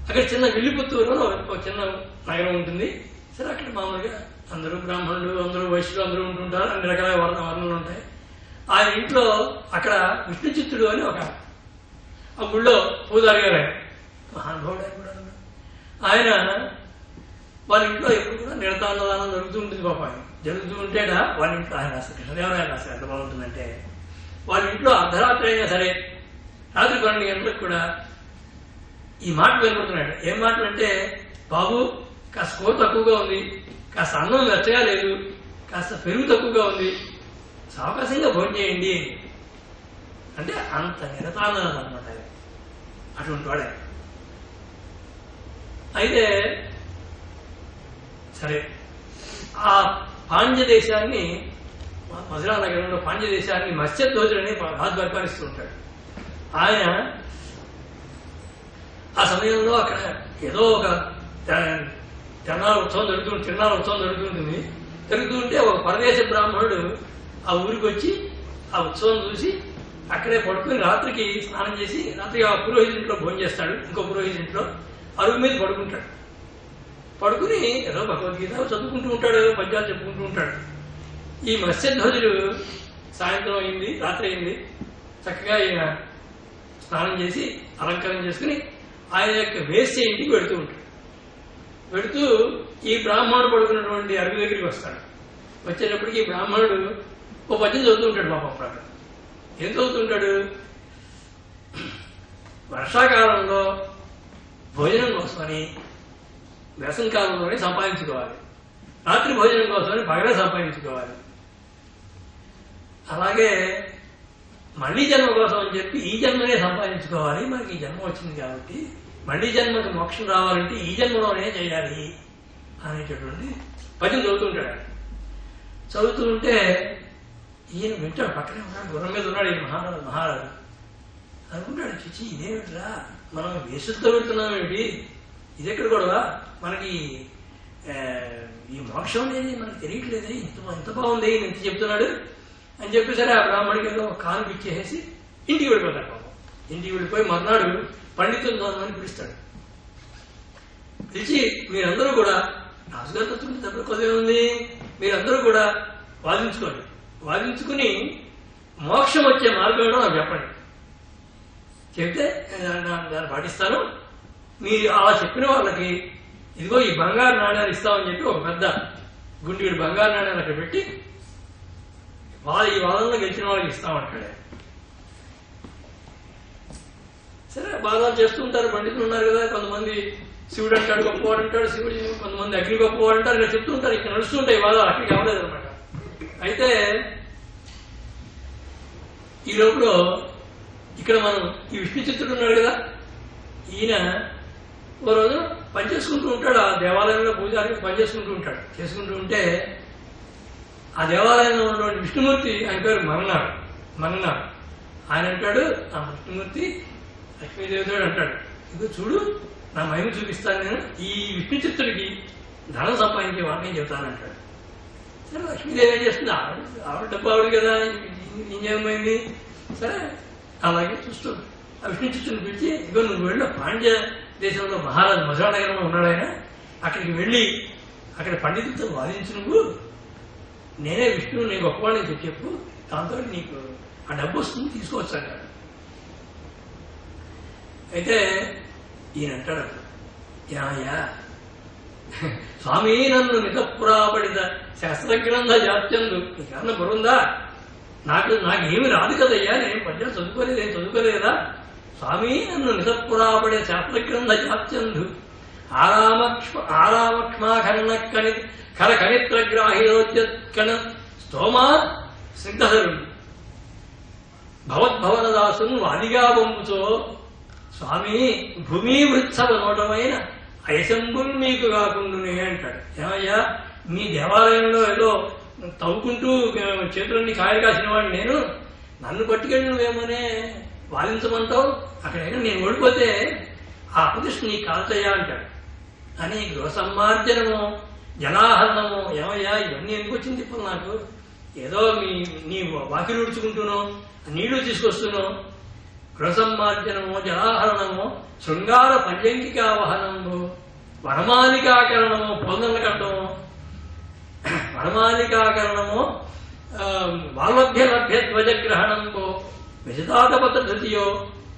అక్కడ చిన్న విల్లిపుత్తూరు అని ఒక- ఒక చిన్న నగరం ఉంటుంది సరే అక్కడ మామూలుగా అందరూ బ్రాహ్మణులు అందరూ వైశ్యులు అందరూ ఉంటుంటారు అన్ని రకాల వర్ణ వర్ణాలు ఉంటాయి ఆయన ఇంట్లో అక్కడ విష్ణు చిత్తుడు అని ఒక ఆ గుళ్ళో పూజారి గారు ఆయన మహానుభావుడు ఆయన కూడా ఆయన వాళ్ళ ఇంట్లో ఎప్పుడు కూడా నిరతాన్నదానం జరుగుతూ ఉంటుంది పాప ఆయన జరుగుతూ ఉంటేట వాళ్ళ ఇంట్లో ఆయన రాస్తారు కృష్ణదేవరాయలు రాస్తారు ఎంత బాగుంటుందంటే వాళ్ళ ఇంట్లో అర్ధరాత్రి అయినా సరే రాత్రి పన్నెండు గంటలకు కూడా ఈ మాటలు వినపడుతున్నాడు ఏం మాటలు అంటే బాబు కాస్త కూర తక్కువగా ఉంది కాస్త అన్నం వెచ్చగా లేదు కాస్త పెరుగు తక్కువగా ఉంది సావకాశంగా భోజనం చేయండి అంటే అంత నిరతాన్నదానం అనమాట ఆయన. అటువంటి వాడే అయితే సరే ఆ పాండ్య దేశాన్ని మధురా నగరంలో పాండ్య దేశాన్ని మత్స్యధ్వజుడు అని రాజు పరిపాలిస్తూ ఉంటాడు ఆయన ఆ సమయంలో అక్కడ ఏదో ఒక త- తిరణాల ఉత్సవం జరుగుతుంది తిరణాల ఉత్సవం జరుగుతుంటుంది జరుగుతుంటే ఒక పరదేశ బ్రాహ్మణుడు ఆ ఊరికి వచ్చి ఆ ఉత్సవం చూసి అక్కడే పడుకుని రాత్రికి స్నానం చేసి రాత్రి ఆ పురోహితుడి ఇంట్లో భోజనం చేస్తాడు ఇంకో పురోహితుడి ఇంట్లో అరుగు మీద పడుకుంటాడు పడుకుని ఏదో భగవద్గీత చదువుకుంటూ ఉంటాడు ఏదో పద్యాలు చెప్పుకుంటూ ఉంటాడు ఈ మత్స్యధ్వజుడు సాయంత్రం అయింది రాత్రి అయింది చక్కగా ఈయన స్నానం చేసి అలంకరణ చేసుకుని ఆయన యొక్క వేస్తే ఇంటికి వెళుతూ ఉంటాడు వెళుతూ ఈ బ్రాహ్మణుడు పడుకున్నటువంటి అరుగు దగ్గరికి వస్తాడు వచ్చేటప్పటికి ఈ బ్రాహ్మణుడు ఓ పద్యం చదువుతూ ఉంటాడు పాపం అప్పుడు అక్కడ ఏం చదువుతుంటాడు వర్షాకాలంలో భోజనం కోసమని వేసంకాలంలోనే సంపాదించుకోవాలి రాత్రి భోజనం కోసమని పగలే సంపాదించుకోవాలి అలాగే మళ్ళీ జన్మ కోసం అని చెప్పి ఈ జన్మనే సంపాదించుకోవాలి మనకి ఈ జన్మ వచ్చింది కాబట్టి మళ్ళీ జన్మకు మోక్షం రావాలంటే ఈ జన్మలోనే చేయాలి అనేటటువంటి పద్యం చదువుతుంటాడు ఆయన. చదువుతూ ఉంటే ఈయన వింటాడు పక్కనే ఉన్నాడు గుర్రం మీద ఉన్నాడు ఈ మహారాజు మహారాజు అనుకుంటాడు చిచ్చి ఇదేమిట్రా మనం వేసులతో పెడుతున్నాం ఏమిటి ఇది ఎక్కడ గొడవ మనకి ఆ, ఈ మోక్షం అనేది మనకి తెలియట్లేదు ఇంత ఇంత బాగుంది ఈయన ఇంత చెప్తున్నాడు అని చెప్పేసరి ఆ బ్రాహ్మడికి ఏదో ఒక కాను ఇచ్చేసి ఇంటికి వెళ్ళిపోతాడు పాపం ఇంటికి వెళ్ళిపోయి మర్నాడు పండితులు అని పిలుస్తాడు పిలిచి మీరందరూ కూడా రాజుగారి తత్వం తప్ప కొద్దిగా ఉంది మీరందరూ కూడా వాదించుకోండి వాదించుకుని మోక్షం వచ్చే మార్గం ఏంటో నాకు చెప్పండి చెప్తే నేను దాన్ని దాన్ని పాటిస్తాను మీరు అలా చెప్పిన వాళ్ళకి ఇదిగో ఈ బంగారు నాణ్యాలు ఇస్తామని చెప్పి ఒక పెద్ద గుండెడు బంగారు నాణ్యాలు అక్కడ పెట్టి వాళ్ళ ఈ వాదనలో గెలిచిన వాళ్ళకి ఇస్తామంటాడు సరే వాదాలు చేస్తూ ఉంటారు పండితులు ఉన్నారు కదా కొంతమంది శివుడు అంటాడు గొప్పవాడు అంటాడు శివుడు కొంతమంది అగ్ని గొప్పవాడు అంటారు ఇలా చెప్తూ ఉంటారు ఇక్కడ నడుస్తుంటాయి వాదాలు అక్కడికి అవ్వలేదు అనమాట అయితే ఈ లోపల ఇక్కడ మనం ఈ విష్ణు చిత్రుడు ఉన్నాడు కదా ఈయన ఓ రోజు పని చేసుకుంటూ ఉంటాడు ఆ దేవాలయంలో పూజారికి పని చేసుకుంటూ ఉంటాడు చేసుకుంటూ ఉంటే ఆ దేవాలయంలో ఉన్నటువంటి విష్ణుమూర్తి ఆయన పేరు మన్నాడు మన్నాడు ఆయన అంటాడు ఆ విష్ణుమూర్తి లక్ష్మీదేవితో అంటాడు ఇదిగో చూడు నా మహిమ చూపిస్తాను నేను ఈ విష్ణు చిత్తుడికి ధనం సంపాదించే వాడిని చెబుతానంటాడు సరే లక్ష్మీదేవి ఏం చేస్తుంది ఆవిడ ఆవిడ డబ్బు ఆవిడ కదా ఇంకేమైంది సరే అలాగే చూస్తుంది ఆ విష్ణు చిత్తుని పిలిచి ఇగో నువ్వు వెళ్ళి పాండ్య దేశంలో మహారాజు మధురా నగరంలో ఉన్నాడు ఆయన అక్కడికి వెళ్ళి అక్కడ పండితులతో వాదించు నువ్వు నేనే విష్ణువు నేను గొప్పవాడిని చెప్పి చెప్పు దాంతో నీకు ఆ డబ్బు వస్తుంది తీసుకోవచ్చు అన్నాడు అయితే ఈయన అంటాడు యాయా స్వామి నన్ను మితపురాపడిత శాస్త్రగ్రంథ జాత్యందు నీకన్నా బరుందా నాకు నాకేమి రాదు కదయ్యా నేను పద్యం చదువుకోలేదు నేను చదువుకోలేదా స్వామి నన్ను మితపురాపడే శాస్త్రగ్రంథ జాత్యందు ఆరామక్ష్మ ఆరామక్ష్మాఖరణ కణి ఖర కణిత్రగ్రాహిరోద్యత్కణ స్తోమా సిద్ధధరుడు భవద్భవనదాసును వాదిగా పంపుతో స్వామి భూమి వృత్సవ నోటమైన అయశంబులు నీకు కాకుండానే అంటాడు ఏమయ్యా మీ దేవాలయంలో ఏదో తవ్వుకుంటూ చేతులన్నీ కాయలు కాసిన వాడిని నేను నన్ను పట్టుకెళ్ళి నువ్వేమోనే వాదించమంటావు అక్కడైనా నేను ఓడిపోతే ఆ ప్రతిష్ఠ నీ కాల్చయ్యా అంటాడు అని గృహ సమ్మార్జనము జనాహరణము ఏమయ్యా ఇవన్నీ ఎందుకు వచ్చింది ఇప్పుడు నాకు ఏదో మీ నీ వాకిలు ఉడుచుకుంటున్నావు నీళ్లు తీసుకొస్తున్నావు గృహసమ్మార్జనము జలాహరణము శృంగార పంచంగికా వహనము వనమాలికాకరణము పొందల కట్టము వనమాలికాకరణము ఆ, వాల్లభ్య లభ్య ధ్వజగ్రహణము విజతాతపత ధృతియో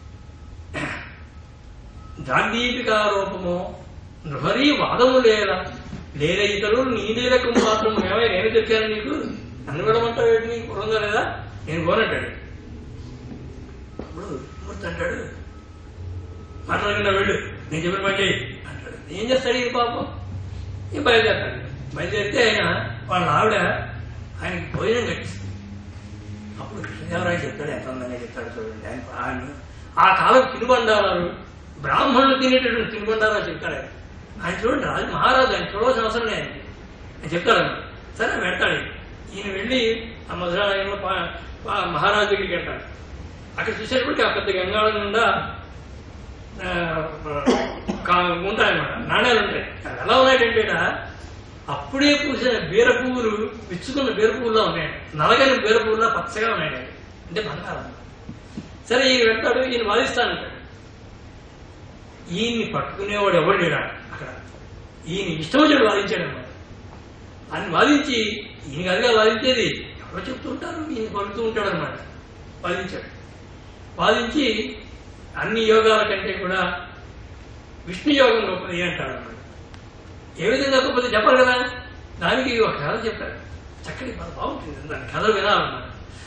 దాండీపికారూపము నృహరీ వాదము లేల లేల ఇతరులు నీ నీలకు మాత్రం ఏమై నేను చెప్పాను నీకు నన్ను విడమంటావు ఏంటి నీకు కురంగా లేదా నేను పోనంటాడు అప్పుడు మూర్తి అంటాడు మాట్లాడకుండా వెళ్ళు నేను చెప్పిన పని చేయి అంటాడు ఏం చేస్తాడు ఈ పాపం ఏం బయలుదేరతాడు బయలుదేరితే ఆయన వాళ్ళ ఆవిడ ఆయనకి భోజనం కట్టిస్తుంది అప్పుడు కృష్ణదేవరాయ చెప్తాడు ఎంత అందంగా చెప్తాడు చూడండి ఆయన ఆయన ఆ కాలం తినుబండారాలు బ్రాహ్మణులు తినేటటువంటి తినుబండారాలు చెప్తాడు ఆయన ఆయన చూడండి రాజు మహారాజు ఆయన చూడవలసిన అవసరం లేదు ఆయనకి. ఆయన చెప్తాడు ఆయన. సరే వెళ్తాడు ఈయన వెళ్ళి ఆ మధురాలయంలో పా- పా- మహారాజు దగ్గరికి వెళ్తాడు అక్కడ చూసేటప్పటికి ఆ పెద్ద గంగాళం నిండా ఆ, కా- ఉంటాయన్నమాట నాణ్యాలు ఉంటాయి అవి ఎలా ఉన్నాయంటే ఈడ అప్పుడే పూసిన బీర పువ్వులు విచ్చుకున్న బీర పువ్వుల్లో ఉన్నాయి నలగని బీర పువ్వుల్లో పచ్చగా ఉన్నాయి అవి. అంటే బంగారం సరే ఈయన వెళ్తాడు ఈయన వాదిస్తానంటాడు ఈయన్ని పట్టుకునేవాడు ఎవడు లేడా అక్కడ ఈయన ఇష్టం వచ్చాడు వాదించాడు అన్నమాట ఆయన వాదించి ఈయన కనుక వాదించేది ఎవరో చెప్తూ ఉంటారు ఈయన పలుకుతూ ఉంటాడు అనమాట వాదించాడు వాదించి అన్ని యోగాల కంటే కూడా విష్ణు యోగం గొప్పది అంటాడు అన్నమాట ఏ విధంగా గొప్పది చెప్పాలి కదా దానికి ఒక కథ చెప్పాడు చక్కటి బాగా బాగుంటుంది దాని కథ వినాలన్నమాట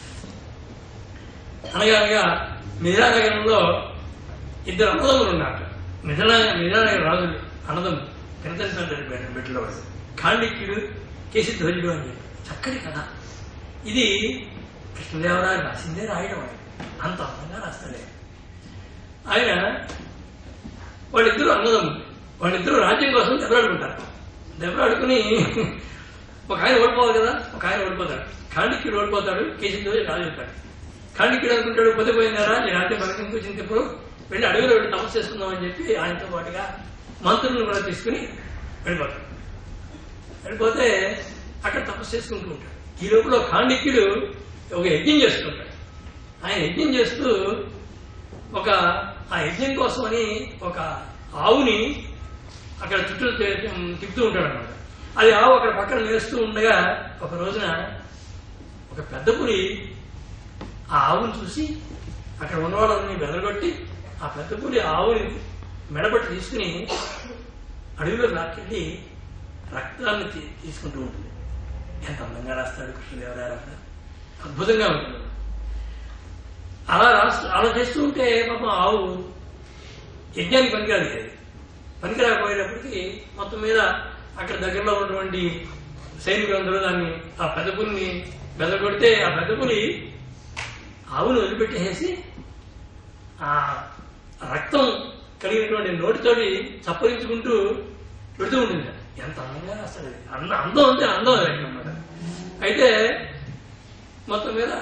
అనగా అనగా మిథిలానగరంలో ఇద్దరు అన్నదమ్ములు ఉన్నారు మిథిలా మిథిలానగర రాజులు అన్నదమ్ములు తినతండ్రి బిడ్డలో వాడు ఖాండిక్యుడు కేసి ధ్వజుడు అని చెప్పి చక్కటి కథ ఇది కృష్ణదేవరాయలు రాసిందే రాయడం ఆయన అంత అందంగా రాస్తాడే ఆయన వాళ్ళిద్దరూ అన్నదమ్ములు వాళ్ళిద్దరూ రాజ్యం కోసం దెబ్బలాడుకుంటారు దెబ్బలాడుకుని ఒక ఆయన ఓడిపోవాలి కదా ఒక ఆయన ఓడిపోతాడు ఖాండిక్యుడు ఓడిపోతాడు కేసీ ధ్వజుడు రాజు చెప్తాడు ఖాండిక్యుడు అనుకుంటాడు పొద్దు పోయిందారా నేను అంటే మనకి ఇంకొచ్చింది వచ్చింది ఇప్పుడు వెళ్ళి అడవిలో వెళ్ళి తపస్సు చేసుకుందామని చెప్పి ఆయనతో పాటుగా మంత్రులను కూడా తీసుకుని వెళ్ళిపోతాడు వెళ్ళిపోతే అక్కడ తపస్సు చేసుకుంటూ ఉంటాడు ఈ లోపల ఖాండిక్యుడు ఒక యజ్ఞం చేసుకుంటాడు ఆయన యజ్ఞం చేస్తూ ఒక ఆ యజ్ఞం కోసమని ఒక ఆవుని అక్కడ చుట్టూ తి- తిప్పుతూ ఉంటాడు అనమాట అది ఆవు అక్కడ పక్కన మేస్తూ ఉండగా ఒక రోజున ఒక పెద్ద పులి ఆ ఆవుని చూసి అక్కడ ఉన్నవాళ్ళని బెదరగొట్టి ఆ పెద్ద పులి ఆవుని మెడబట్టి తీసుకుని అడవిలో లాక్కెళ్ళి రక్తాన్ని తీ- తీసుకుంటూ ఉంటుంది ఎంత అందంగా రాస్తాడు కృష్ణదేవరాయ అసలు అద్భుతంగా ఉంటుంది అలా రాస్తూ అలా చేస్తూ ఉంటే పాపం ఆవు యజ్ఞానికి పనికిరాదు అది పనికిరాకపోయేటప్పటికి మొత్తం మీద అక్కడ దగ్గరలో ఉన్నటువంటి సైనికులందరూ దాన్ని ఆ పెద్ద పులిని బెదరగొడితే ఆ పెద్ద పులి ఆవును వదిలిపెట్టేసి ఆ రక్తం కలిగినటువంటి నోటితోటి చప్పరించుకుంటూ పెడుతూ ఉంటుంది ఎంత అందంగా రాస్తాడు అది. అంద అందం అంటే అందం అది అన్నమాట అయితే మొత్తం మీద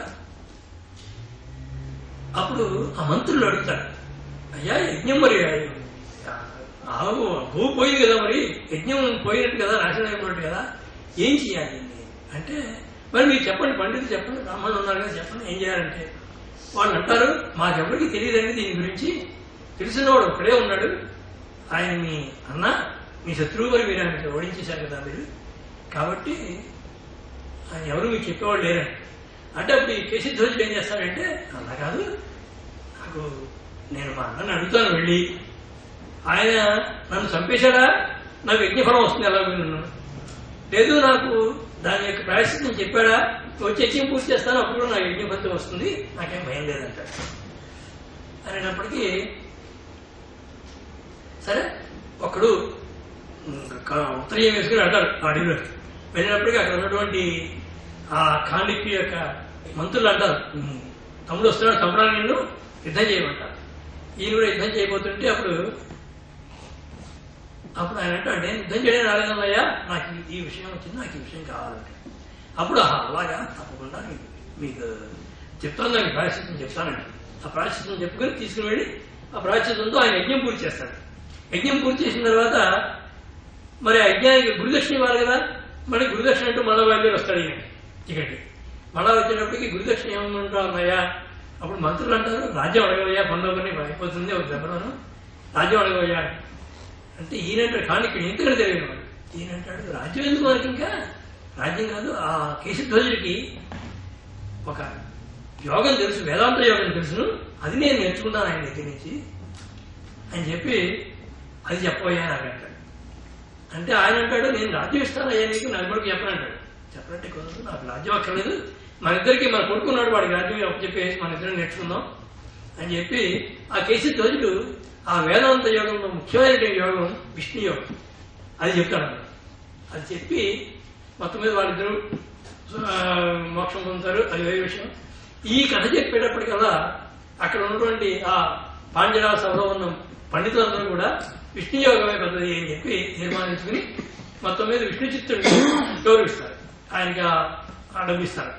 అప్పుడు ఆ మంత్రులు అడుగుతారు అయ్యా యజ్ఞం మరి ఆవు భూమి పోయింది కదా మరి యజ్ఞం పోయినట్టు కదా నాశనం అయిపోయినట్టు కదా ఏం చేయాలి దీన్ని? అంటే మరి మీరు చెప్పండి పండితులు చెప్పండి బ్రాహ్మణులు ఉన్నారు కదా చెప్పండి ఏం చేయాలంటే వాళ్ళు అంటారు మాకెవరికి తెలియదండి దీని గురించి తెలిసినవాడు ఒక్కడే ఉన్నాడు ఆయన మీ అన్న మీ శత్రువు మరి మీరు ఆయన ఓడించేశారు కదా మీరు కాబట్టి ఆయన ఎవరు మీకు చెప్పేవాళ్ళు లేరండి అంటే అప్పుడు ఈ కేసీ ధ్వజుడు ఏం చేస్తాడంటే అలా కాదు నాకు నేను మా అన్నని అడుగుతాను వెళ్ళి ఆయన నన్ను చంపేశాడా నాకు యజ్ఞఫలం వస్తుంది ఎలా నన్ను లేదు నాకు దాని యొక్క ప్రాయశ్చిత్తం చెప్పాడా వచ్చి యజ్ఞం పూర్తి చేస్తాను అప్పుడు కూడా నాకు యజ్ఞఫలితం వస్తుంది నాకేం భయం లేదంటాడు అనేటప్పటికీ సరే ఒకడు ఉమ్, క- ఉత్తరీయం వేసుకుని అంటారు ఆ అడవిలో వెళ్ళినప్పటికీ అక్కడ ఉన్నటువంటి ఆ ఖాండిక్కి యొక్క మంత్రులు అంటారు "ఉమ్, తమ్ముడు వస్తున్నాడు చంపడానికి నిన్ను యుద్ధం చేయమంటారు ఈయన కూడా యుద్ధం చేయబోతుంటే అప్పుడు అప్పుడు ఆయన అంటాడు నేను యుద్ధం చేయడం రాలేదన్నయ్యా నాకు ఈ- ఈ విషయం వచ్చింది నాకు ఈ విషయం కావాలంటే అప్పుడు "ఆహా, అలాగా తప్పకుండా మీకు- మీకు చెప్తాను దానికి ప్రాయశ్చిత్తం చెప్తానండి ఆ ప్రాయశ్చిత్తం చెప్పుకొని తీసుకుని వెళ్ళి ఆ ప్రాయశ్చిత్తంతో ఆయన యజ్ఞం పూర్తి చేస్తాడు యజ్ఞం పూర్తి చేసిన తర్వాత మరి ఆ యజ్ఞానికి గురుదక్షిణ ఇవ్వాలి కదా మరి గురుదక్షిణ అంటూ మళ్ళా బయలుదేరి వస్తాడు ఈయన ఇక్కడికి మళ్ళా వచ్చేటప్పటికి గురుదక్షిణ ఏమనుంటా అన్నయ్యా అప్పుడు మంత్రులు అంటారు రాజ్యం అడగవయ్యా పనులోనే అయిపోతుంది ఒక దెబ్బలోను రాజ్యం అడగవయ్యా అంటే ఈయనంటాడు కానీ ఇక్కడ ఎందుకని తెలియదు వాడు ఈయనంటాడు రాజ్యం ఎందుకు మనకి ఇంకా రాజ్యం కాదు ఆ కేశధ్వజుడికి ఒక యోగం తెలుసు వేదాంత యోగం తెలుసును అది నేను నేర్చుకుంటాను ఆయన దగ్గర నుంచి అని చెప్పి అది చెప్పబోయా నాకు అంటాడు అంటే ఆయన అంటాడు నేను రాజ్యం ఇస్తాను అయ్యా నీకు నా కొడుకు చెప్పనంటాడు చెప్పనంటే కుదరదు నాకు రాజ్యం అక్కర్లేదు మన ఇద్దరికి మన కొడుకున్నాడు వాడికి రాజ్యం చెప్పేసి మన ఇద్దరం నేర్చుకుందాం అని చెప్పి ఆ కేసీ ధ్వజుడు ఆ వేదాంత యోగంలో ముఖ్యమైన యోగం విష్ణు యోగం అది చెప్తాడు అన్నమాట. అది చెప్పి మొత్తం మీద వాళ్ళిద్దరూ ఆ, మోక్షం పొందుతారు అది వేరే విషయం ఈ కథ చెప్పేటప్పటికల్లా అక్కడ ఉన్నటువంటి ఆ పాండ్యరాజ సభలో ఉన్న పండితులందరూ కూడా విష్ణు యోగమే పద్ధతి అని చెప్పి తీర్మానించుకుని మొత్తం మీద విష్ణు చిత్తుడిని గౌరవిస్తారు ఆయనకి ఆ- ఆ డబ్బు ఇస్తారు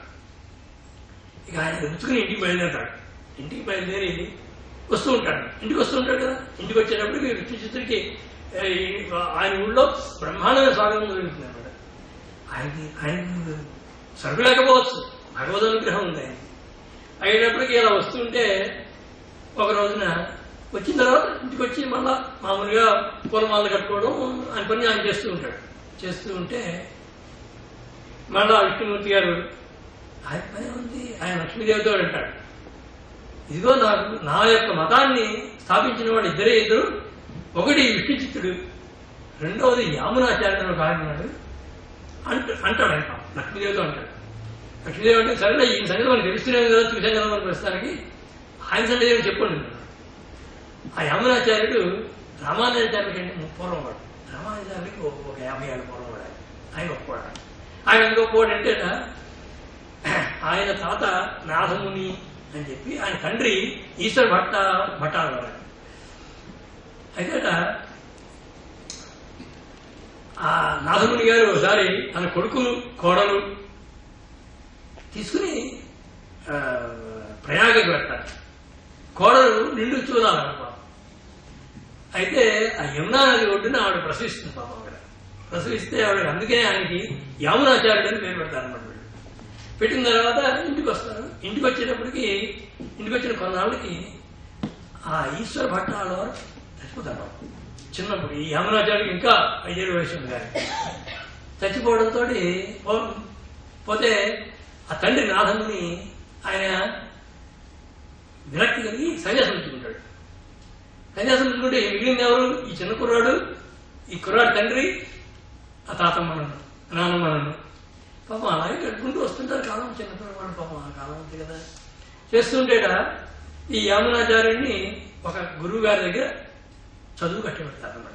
ఇక ఆయన ఉంచుకుని ఇంటికి బయలుదేరతాడు ఇంటికి బయలుదేరి వస్తూ ఉంటాడు ఇంటికి వస్తూ ఉంటాడు కదా ఇంటికి వచ్చేటప్పటికి విష్ణు చిత్రుడికి ఏ, ఈ- ఆయన ఊళ్ళో బ్రహ్మాండమైన స్వాగతం జరుగుతుంది అనమాట ఆయనకి ఆయన సరుకు లేకపోవచ్చు భగవద్ అనుగ్రహం ఉంది ఆయన అయ్యేటప్పటికి ఇలా వస్తుంటే ఒక రోజున వచ్చిన తర్వాత ఇంటికి వచ్చి మళ్ళా మామూలుగా పూలమాలలు కట్టుకోవడం ఆయన పని ఆయన చేస్తూ ఉంటాడు చేస్తూ ఉంటే మళ్ళా విష్ణుమూర్తి గారు ఆయన పని ఉంది ఆయన లక్ష్మీదేవితో అంటాడు ఇదిగో నాకు నా యొక్క మతాన్ని స్థాపించిన వాడు ఇద్దరే ఇద్దరు ఒకటి విష్ణు చిత్తుడు రెండవది యామునాచార్య అని ఒక ఆయన ఉన్నాడు అంట అంటాడు ఆయన లక్ష్మీదేవితో అంటాడు లక్ష్మీదేవి అంటే సరే ఈ సంగతి మనకు తెలుస్తూనే ఉంది కదా చూసాం కదా మన ప్రస్తుతానికి ఆయన సంగతి ఏమో చెప్పండి అన్నాడు. ఆ యామునాచార్యుడు రామానుజాచార్యుడి కంటే పూర్వం వాడు రామానుజాచార్యుడికి ఒక ఒక యాభై ఏళ్ళ పూర్వం వాడు ఆయన. ఆయన ఒప్పుకోడు ఆయన ఇంకొకటి అంటే ఆయన తాత నాథముని అని చెప్పి ఆయన తండ్రి ఈశ్వర భట్ట భట్టాల వాడు అయితే ఆ నాథముని గారు ఒకసారి తన కొడుకు కోడలు తీసుకుని ఆ, ప్రయాగకి వెళ్తారు కోడలు నిండు చూడాలన్న పాపం అయితే ఆ యమునా నది ఒడ్డున ఆవిడ ప్రసవిస్తుంది పాపం అక్కడ ప్రసవిస్తే ఆవిడ అందుకనే ఆయనకి యామునాచార్యుడు అని పేరు పెడతారు అనమాట వీళ్ళు పెట్టిన తర్వాత ఇంటికి వస్తారు ఇంటికి వచ్చేటప్పటికి ఇంటికి వచ్చిన కొన్నాళ్ళకి ఆ ఈశ్వర భట్టాల వారు చచ్చిపోతారు పాపం. చిన్నప్పుడు ఈ యామునాచార్యుడికి ఇంకా ఐదేళ్ళు వయసు ఉంది కానీ చచ్చిపోవడంతో పోతే ఆ తండ్రి నాథముని ఆయన విరక్తి కలిగి సన్యాసం ఉంచుకుంటాడు సన్యాసం ఉంచుకుంటే మిగిలింది ఎవరు ఈ చిన్న కుర్రాడు ఈ కుర్రాడు తండ్రి ఆ తాతమ్మ నన్ను నానమ్మ నన్ను పాపం అలాగే కట్టుకుంటూ వస్తుంటారు కాలం చిన్న కుర్రవాడు పాపం ఆ కాలం అంతే కదా చేస్తుంటేట ఈ యామునాచార్యుడిని ఒక గురువు గారి దగ్గర చదువు కట్టబెడతారు అన్నమాట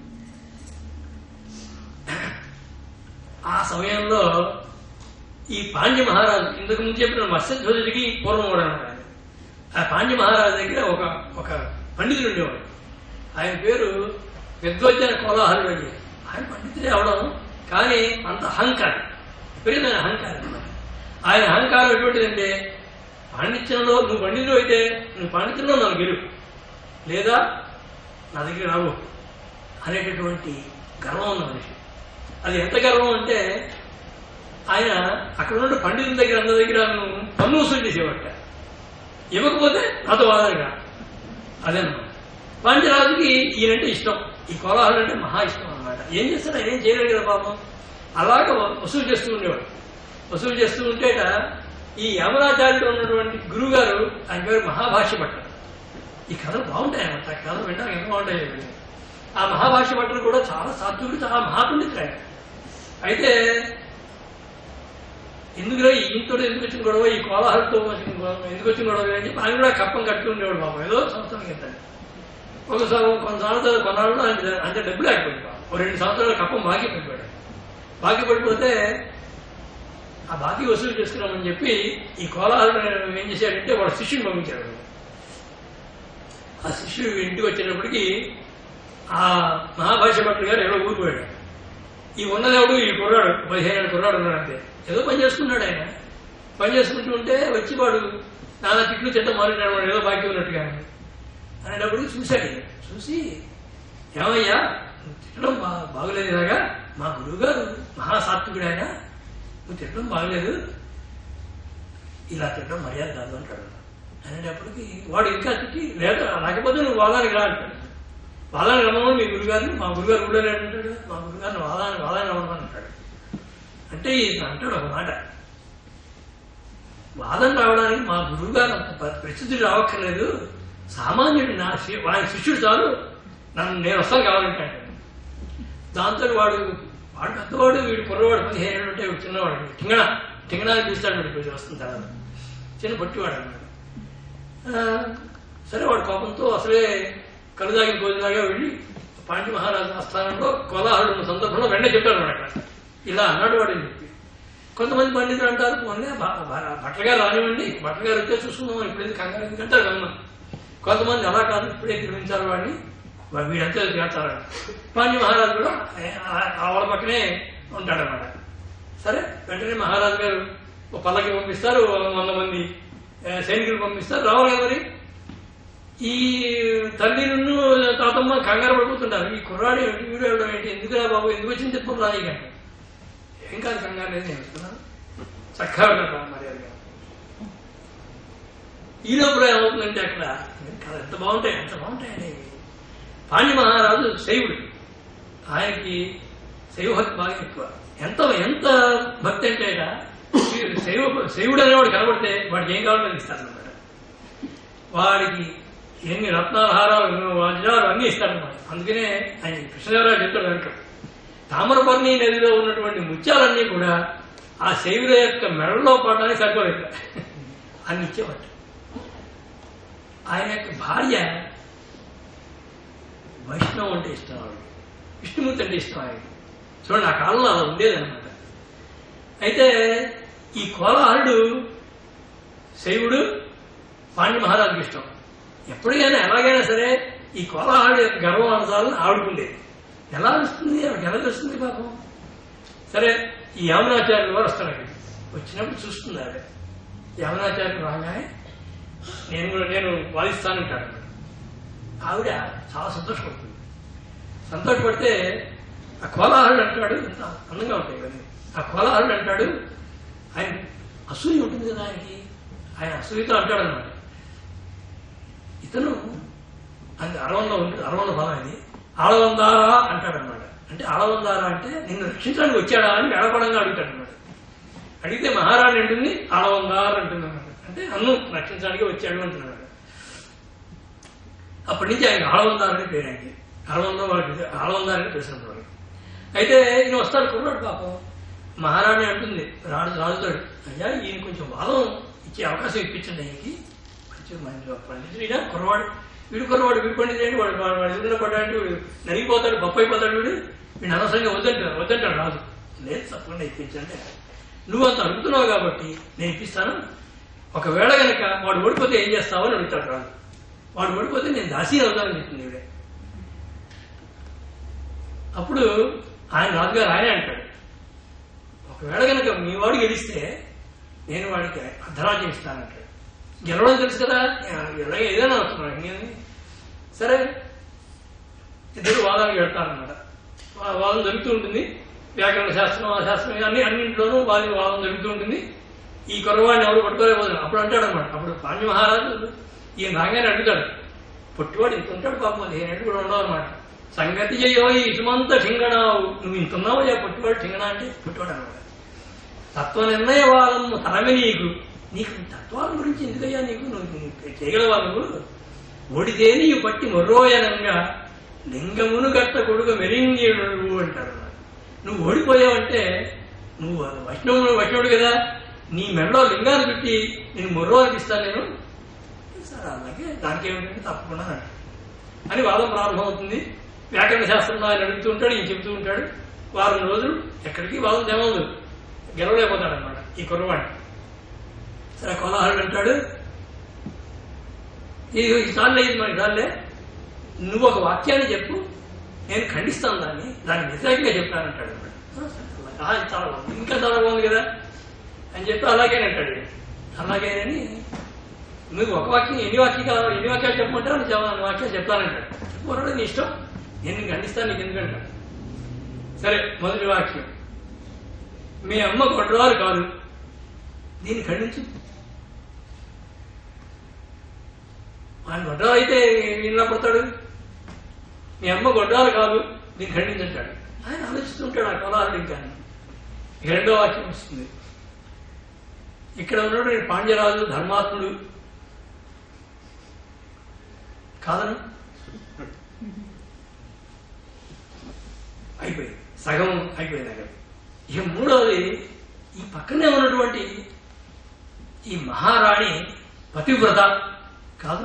ఆ సమయంలో ఈ పాండ్య మహారాజు ఇంతకు ముందు చెప్పిన మత్స్యధ్వజుడికి పూర్వం కూడా ఉన్నాడు ఆయన. ఆ పాండ్య మహారాజు దగ్గర ఒక ఒక పండితుడు ఉండేవాడు ఆయన పేరు విద్వజ్జన కోలాహలుడు అని ఆయన పండితుడే అవడం కానీ అంత అహంకారం విపరీతమైన అహంకారం అన్నమాట. ఆయన అహంకారం ఎటువంటిదంటే పాండిత్యంలో నువ్వు పండితుడు అయితే నువ్వు పాండిత్యంలో నన్ను గెలుపు లేదా నా దగ్గర రావు అనేటటువంటి గర్వం ఉన్న మనిషి అది ఎంత గర్వం అంటే ఆయన అక్కడ ఉన్న పండితుల దగ్గర అందరి దగ్గర నువ్వు పన్ను వసూలు చేసేవాట ఇవ్వకపోతే నాతో వాదనగా అదనమాట పాంచరాజుకి ఈయనంటే ఇష్టం ఈ కోలాహలం అంటే మహా ఇష్టం అనమాట ఏం చేస్తాడు ఆయన ఏం చేయలేడు కదా పాపం అలాగ వసూలు చేస్తూ ఉండేవాడు వసూలు చేస్తూ ఉంటేట ఈ యమనాచార్యుడు ఉన్నటువంటి గురువు గారు ఆయన పేరు మహాభాష్య భట్ట ఈ కథలు బాగుంటాయి అన్నమాట ఆ కథలు వినడానికి ఎంత బాగుంటాయి ఇవి. ఆ మహాభాష్య భట్టుడు కూడా చాలా సాత్వికుడు చాలా మహాపండితుడు ఆయన అయితే ఎందుకురా ఈయనతో ఎందుకు వచ్చిన గొడవ ఈ కోలాహలతో వచ్చిన గొడవ ఎందుకు వచ్చిన గొడవ అని చెప్పి ఆయన కూడా కప్పం కట్టుకునేవాడు పాపం ఏదో సంవత్సరం కింద ఒక సం- కొంత సంవత్సరాలు కొన్నాళ్ళు ఆయన అంత డబ్బులు ఆగిపోయింది పాపం ఓ రెండు సంవత్సరాలు కప్పం బాకీ పడిపోయాడు బాకీ పడిపోతే ఆ బాకీ వసూలు చేసుకున్నామని చెప్పి ఈ కోలాహలం ఏం చేశాడంటే వాడు శిష్యుని పంపించాడు ఆ శిష్యుడు ఇంటికి వచ్చేటప్పటికి ఆ మహాభాష్య భట్టుడు గారు ఎవరో ఊరిపోయాడు ఈ ఉన్నదేవుడు ఈ కుర్రాడు పదిహేను కుర్రాడు ఉన్నాడు అంతే ఏదో పని చేసుకున్నాడు ఆయన పని చేసుకుంటూ ఉంటే వచ్చి వాడు నానా తిట్లు చెత్త మారినాడు వాడు ఏదో బాకీ ఉన్నట్టుగా అనేటప్పుడు చూశాడు ఈయన. చూసి ఏమయ్యా నువ్వు తిట్టడం బా బాగలేదు ఇలాగా మా గురువు గారు మహాసాత్వికుడు ఆయన నువ్వు తిట్టడం బాగలేదు ఇలా తిట్టడం మర్యాద కాదు అంటాడు అనేటప్పటికి వాడు ఇంకా తిట్టి లేదా లేకపోతే నువ్వు వాదానికి రా అంటాడు వాదానికి రమ్మని మీ గురుగారిని మా గురుగారు కూడా లేడంటాడు మా గురుగారిని వాదానికి వాదానికి రమ్మని అంటాడు అంటే ఈయన అంటాడు ఒక మాట వాదన రావడానికి మా గురువు గారు అంత ప- ప్రసిద్ధి రావక్కర్లేదు సామాన్యుడు నా శి- వాడి శిష్యుడు చాలు నన్ను నేను వస్తాను కావాలంటే అంటాడు. దాంతో వాడు వాడు పెద్దవాడు వీడు కుర్రవాడు పదిహేను ఏళ్ళు ఉంటే వీడు చిన్నవాడు టింగణ టింగణాన్ని పిలుస్తాడు వీడు కొంచెం వస్తుంది తర్వాత చిన్న పొట్టివాడు అన్నాడు ఆ, సరే వాడు కోపంతో అసలే కలుదాగిన భోజనాగా వెళ్ళి పాండ్య మహారాజు ఆస్థానంలో కోలాహలం ఉన్న సందర్భంలో వెంటనే చెప్పాడు వాడు అక్కడ ఇలా అన్నాడు వాడు అని చెప్పి కొంతమంది పండితులు అంటారు మొన్నే భట్ల గారు రానివ్వండి భట్ల గారు వచ్చే చూసుకుందాం ఇప్పుడు ఎందుకు కంగారు ఎందుకంటే గమనం కొంతమంది అలా కాదు ఇప్పుడే తిరిగించారు వాడిని వా- వీడంతే చేస్తారు పాండ్య మహారాజు కూడా ఆ- ఆ వాళ్ళ పక్కనే ఉంటాడన్నమాట సరే వెంటనే మహారాజు గారు ఒక పల్లకి పంపిస్తారు వంద మంది ఆ, సైనికులు పంపిస్తారు రావాలి కదా మరి ఈ తల్లి నుండి తాతమ్మ కంగారు పడిపోతుంటారు ఈ కుర్రాడు ఏంటి వీడు వెళ్ళడం ఏంటి ఎందుకురా బాబు ఎందుకు వచ్చింది తిప్పలు రాయి కానీ ఏం కాదు కంగారు లేదు నేను వస్తున్నాను చక్కగా ఉంటాను మర్యాదగా ఈ లోపల ఏమవుతుందంటే అక్కడ కథ ఎంత బాగుంటాయి ఎంత బాగుంటాయండి ఇవి. పాండ్య మహారాజు శైవుడు ఆయనకి శైవభక్తి బాగా ఎక్కువ ఎంత ఎంత భక్తి అంటే ఇక శైవ శైవుడు అనేవాడు కనబడితే వాడికి ఏం కావాలో ఇస్తారనమాట వాడికి ఎన్ని రత్నాల హారాలు వజ్రాలు అన్నీ ఇస్తారనమాట అందుకనే ఆయన కృష్ణదేవరాయలు చెప్తాడు వెనక తామరపర్ణి నదిలో ఉన్నటువంటి ముత్యాలన్నీ కూడా ఆ శైవుల యొక్క మెడలో పడడానికి సరిపోలేదు అన్ని ఇచ్చేవాడు ఆయన యొక్క భార్య వైష్ణవం అంటే ఇష్టం ఆవిడ విష్ణుమూర్తి అంటే ఇష్టం ఆయన చూడండి ఆ కాలంలో అలా ఉండేదన్నమాట అయితే ఈ కోలాహలుడు శైవుడు పాండ్య మహారాజుకి ఇష్టం ఎప్పటికైనా ఎలాగైనా సరే ఈ కోలాహలుడు యొక్క గర్వం అనసాలని ఆవిడకుండేది ఎలా వస్తుంది ఆవిడకి ఎలా వస్తుంది పాపం సరే ఈ యామనాచార్యులు వారు వస్తారు అక్కడికి వచ్చినప్పుడు చూస్తుంది ఆవిడ యామనాచార్యులు రాగానే నేను కూడా నేను వాదిస్తానంటాడు ఆవిడ చాలా సంతోషపడుతుంది సంతోషపడితే ఆ కోలాహలుడు అంటాడు ఎంత అందంగా ఉంటాయి ఇవన్నీ ఆ కోలాహలుడు అంటాడు ఆయన అసూయ ఉంటుంది కదా ఆయనకి ఆయన అసూయతో అంటాడు అనమాట ఇతను అది అరవంలో ఉంటుంది అరవంలో భాగం అది ఆడవందారా అంటాడు అనమాట అంటే ఆడవందారా అంటే నిన్ను రక్షించడానికి వచ్చాడా అని వెడపడంగా అడుగుతాడు అనమాట అడిగితే మహారాణి అంటుంది ఆడవందారు అంటుంది అనమాట అంటే అన్ను రక్షించడానికి వచ్చాడు అంటున్నాడు అప్పటి నుంచి ఆయన ఆడవందారని పేరు ఆయనకి ఆడవందో వాడికి ఆడవందారని తెలిసినప్పుడు వాడికి. అయితే ఈయన వస్తాడు కుర్రాడు పాపం మహారాణి అంటుంది రాజు రాజుతాడు అయ్యా ఈయన కొంచెం వాదం ఇచ్చే అవకాశం ఇప్పించండి ఆయనకి కొంచెం మంచి పండితుడిగా కుర్రవాడు వీడు కుర్రవాడు వీడు పండితుడు వాడు వాడు వాడు ఎదురుగా పడ్డాడు వీడు నలిగిపోతాడు బొప్పైపోతాడు వీడు వీడు అనవసరంగా వద్దంటాడు వద్దంటాడు రాజు లేదు తప్పకుండా ఇప్పించండి నువ్వు అంత అడుగుతున్నావు కాబట్టి నేను ఇప్పిస్తాను ఒకవేళ గనక వాడు ఓడిపోతే ఏం చేస్తావు అని అడుగుతాడు రాజు వాడు ఓడిపోతే నేను దాసీ అవుతానని చెప్తుంది ఈవిడే అప్పుడు ఆయన రాజుగారు ఆయనే అంటాడు ఒకవేళ కనుక మీ వాడు గెలిస్తే నేను వాడికి అర్ధరాజ్యం ఇస్తానంటాడు గెలవడం తెలుసు కదా ఎలా ఏదైనా వస్తున్నాడు ఇంకేంది సరే ఇద్దరు వాదానికి వెళ్తారన్నమాట వా- వాదం జరుగుతూ ఉంటుంది వ్యాకరణ శాస్త్రం ఆ శాస్త్రం అన్ని అన్నింటిలోనూ వాది వాదం జరుగుతూ ఉంటుంది ఈ కుర్రవాడిని ఎవరు పట్టుకోలేకపోతున్నారు అప్పుడు అంటాడు అనమాట అప్పుడు పాండ్య మహారాజు ఈయన రాగానే అడుగుతాడు పొట్టివాడు ఇంత ఉంటాడు పాపం అది ఏడు కూడా ఉండవు అనమాట సంగతి చేయో ఈ ఇసుమంత ఠింగణావు నువ్వు ఇంత ఉన్నావు యా పొట్టివాడు ఠింగణ అంటే పొట్టివాడు అనమాట తత్వ నిర్ణయవాదం తరమే నీకు నీకు తత్వాల గురించి ఎందుకయ్యా నీకు నువ్వు నువ్వు చేయగలవా నువ్వు ఓడితే నీవు పట్టి మొర్రోయనంగా లింగమును గట్ట కొడుకు మెరింగీడు నువ్వు అంటారు నువ్వు ఓడిపోయావంటే నువ్వు వైష్ణవుడు వైష్ణవుడు కదా నీ మెడలో లింగాన్ని పెట్టి నేను మొర్రో అనిపిస్తాను నేను సరే అలాగే దానికి ఏమిటంటే తప్పకుండా అంటాడు. అని వాదం ప్రారంభమవుతుంది వ్యాకరణ శాస్త్రంలో ఆయన అడుగుతూ ఉంటాడు ఈయన చెబుతూ ఉంటాడు వారం రోజులు ఎక్కడికి వాదం తెమవదు గెలవలేకపోతాడు అనమాట ఈ కుర్రవాడిని సరే కోలాహలుడు అంటాడు ఈ ఈ చాలే ఇది మరి చాలే నువ్వు ఒక వాక్యాన్ని చెప్పు నేను ఖండిస్తాను దాన్ని దాన్ని వ్యతిరేకంగా చెప్తానంటాడు అన్నమాట. ఆ, సరే, అలాగే. ఆ, ఇది చాలా బాగుంది ఇంకా చాలా బాగుంది కదా అని చెప్పి అలాగేనంటాడు అలాగేనని నువ్వు ఒక వాక్యం ఎన్ని వాక్యం కావాలి ఎన్ని వాక్యాలు చెప్పమంటావు నేను చెప్పాను వాక్యాలు చెప్తానంటాడు చెప్పమన్నాడు నీ ఇష్టం నేను నీకు ఖండిస్తాను నీకు ఎందుకంటాడు సరే మొదటి వాక్యం మీ అమ్మ గొడ్రాలు కాదు దీన్ని ఖండించు ఆయన గొడ్రాలు అయితే ఇలా పడతాడు మీ అమ్మ గొడ్రాలు కాదు దీన్ని ఖండించంటాడు ఆయన ఆలోచిస్తుంటాడు ఆ కోలాహుడు ఇంకా ఇక రెండో వాక్యం వస్తుంది ఇక్కడ ఉన్నటువంటి పాండ్యరాజు ధర్మాత్ముడు కాదను అయిపోయింది సగం అయిపోయింది అక్కడ ఇక మూడవది ఈ పక్కనే ఉన్నటువంటి ఈ మహారాణి పతివ్రత కాదు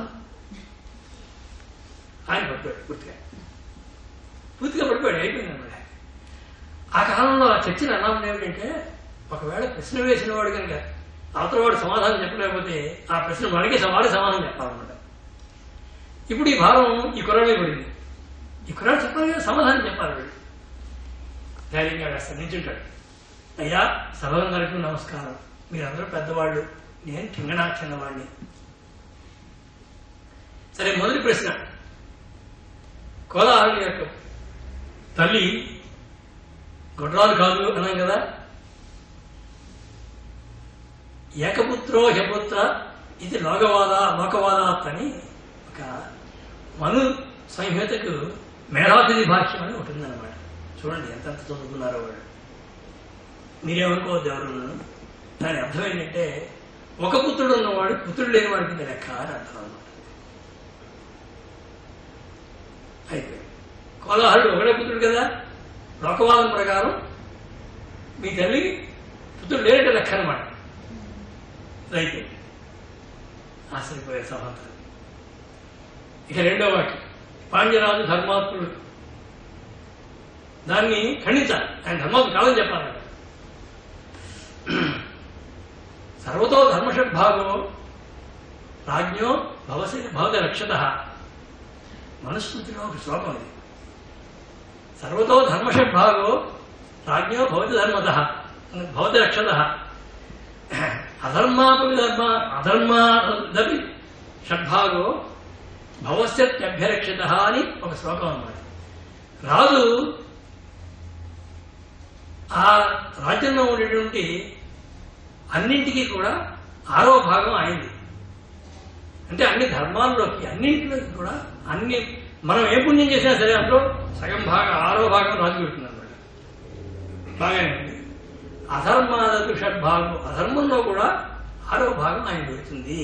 ఆయన పడిపోయాడు పూర్తిగా పూర్తిగా పడిపోయాడు అయిపోయింది అనమాట ఆ కాలంలో ఆ చర్చలు ఎలా ఉన్నాయి ఏమిటంటే ఒకవేళ ప్రశ్న వేసిన వాడు కనుక అవతల వాడు సమాధానం చెప్పలేకపోతే ఆ ప్రశ్న వాడికి వాడి సమాధానం చెప్పాలన్నమాట ఇప్పుడు ఈ భారం ఈ కుర్రాడే పడింది ఈ కుర్రాడు చెప్పాలి కదా సమాధానం చెప్పాలి వీడు ధైర్యంగా వేస్తాడు నిల్చుంటాడు అయ్యా సభలందరికీ నమస్కారం మీరందరూ పెద్దవాళ్ళు నేను కింగనా చిన్నవాడిని సరే మొదటి ప్రశ్న కోలాహలి యొక్క తల్లి గొడ్రాలు కాదు అన్నాం కదా ఏకపుత్రో హపుత్ర ఇది లోకవాద లోకవాదాత్ అని ఒక మను సంహితకు మేధాతిథి భాష్యం అని ఒకటి ఉందన్నమాట చూడండి ఎంత ఎంత చదువుకున్నారో వాళ్ళు మీరేమనుకోవద్దు ఎవరు దాని అర్థం ఏంటంటే ఒక పుత్రుడు ఉన్నవాడు పుత్రుడు లేని వాడి కింద లెక్క అని అర్థం అనమాట అయిపోయింది కోలాహలుడు ఒకడే పుత్రుడు కదా లోకవాదం ప్రకారం మీ తల్లి పుత్రుడు లేనట్టు లెక్క అనమాట రైతే ఆశ్చర్యపోయారు సభంతా ఇక రెండో వాక్యం పాండ్యరాజు ధర్మాత్ముడు దాన్ని ఖండించాలి ఆయన ధర్మాత్ముడు కాదని చెప్పాలి సర్వతో ధర్మషడ్భాగో రాజ్ఞో భవసి భవతి రక్షత మనుస్మృతిలో ఒక శ్లోకం ఇది సర్వతో ధర్మషడ్భాగో రాజ్ఞో భవతి ధర్మత భవతి రక్షత అధర్మాపి ధర్మ అధర్మాదపి షడ్భాగో భవస్యత్యభ్యరక్షిత అని ఒక శ్లోకం అన్నమాట రాజు ఆ రాజ్యంలో ఉండేటువంటి అన్నింటికీ కూడా ఆరో భాగం అయింది అంటే అన్ని ధర్మాల్లోకి అన్నింటిలోకి కూడా అన్ని మనం ఏ పుణ్యం చేసినా సరే అందులో సగం భాగం ఆరో భాగం రాజు పెడుతుంది అనమాట బాగానే ఉంది అధర్మాలకు షడ్భాగం అధర్మంలో కూడా ఆరో భాగం ఆయన పెడుతుంది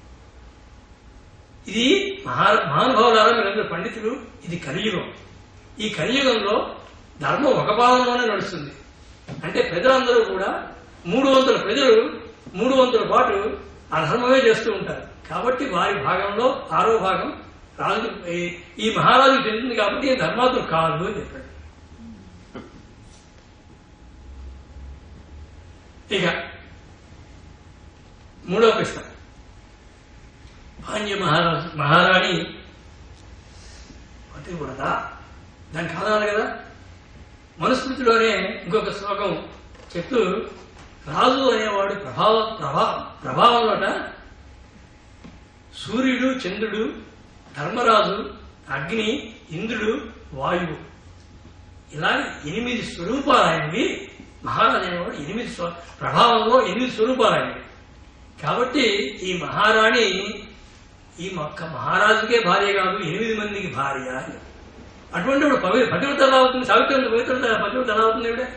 ఇది మహా మహానుభావులారా మీరందరూ పండితులు ఇది కలియుగం ఈ కలియుగంలో ధర్మం ఒక భాగంలోనే నడుస్తుంది అంటే ప్రజలందరూ కూడా మూడు వంతుల ప్రజలు మూడు వంతుల పాటు అధర్మమే చేస్తూ ఉంటారు కాబట్టి వారి భాగంలో ఆరో భాగం రాజు ఈ- ఈ మహారాజు చెందింది కాబట్టి ఈ ధర్మాతులు కాదు అని చెప్పాడు ఇక మూడవ ప్రశ్న పాండ్య మహారాజు మహారాణి పతివ్రత దాన్ని కాదాలి కదా మనుస్మృతిలోనే ఇంకొక శ్లోకం చెప్తూ రాజు అనేవాడు ప్రభావ ప్రభా ప్రభావంలోట సూర్యుడు చంద్రుడు ధర్మరాజు అగ్ని ఇంద్రుడు వాయువు ఇలా ఎనిమిది స్వరూపాలు ఆయనవి మహారాజు అనేవాడు ఎనిమిది స్వ- ప్రభావంలో ఎనిమిది స్వరూపాలు ఆయనవి కాబట్టి ఈ మహారాణి ఈ మొక్క మహారాజుకే భార్య కాదు ఎనిమిది మందికి భార్య అని అటువంటి వాడు పవి పతివ్రత ఎలా అవుతుంది సావిత్రి అంత పవిత్రత పతివ్రత ఎలా అవుతుంది ఇవిడ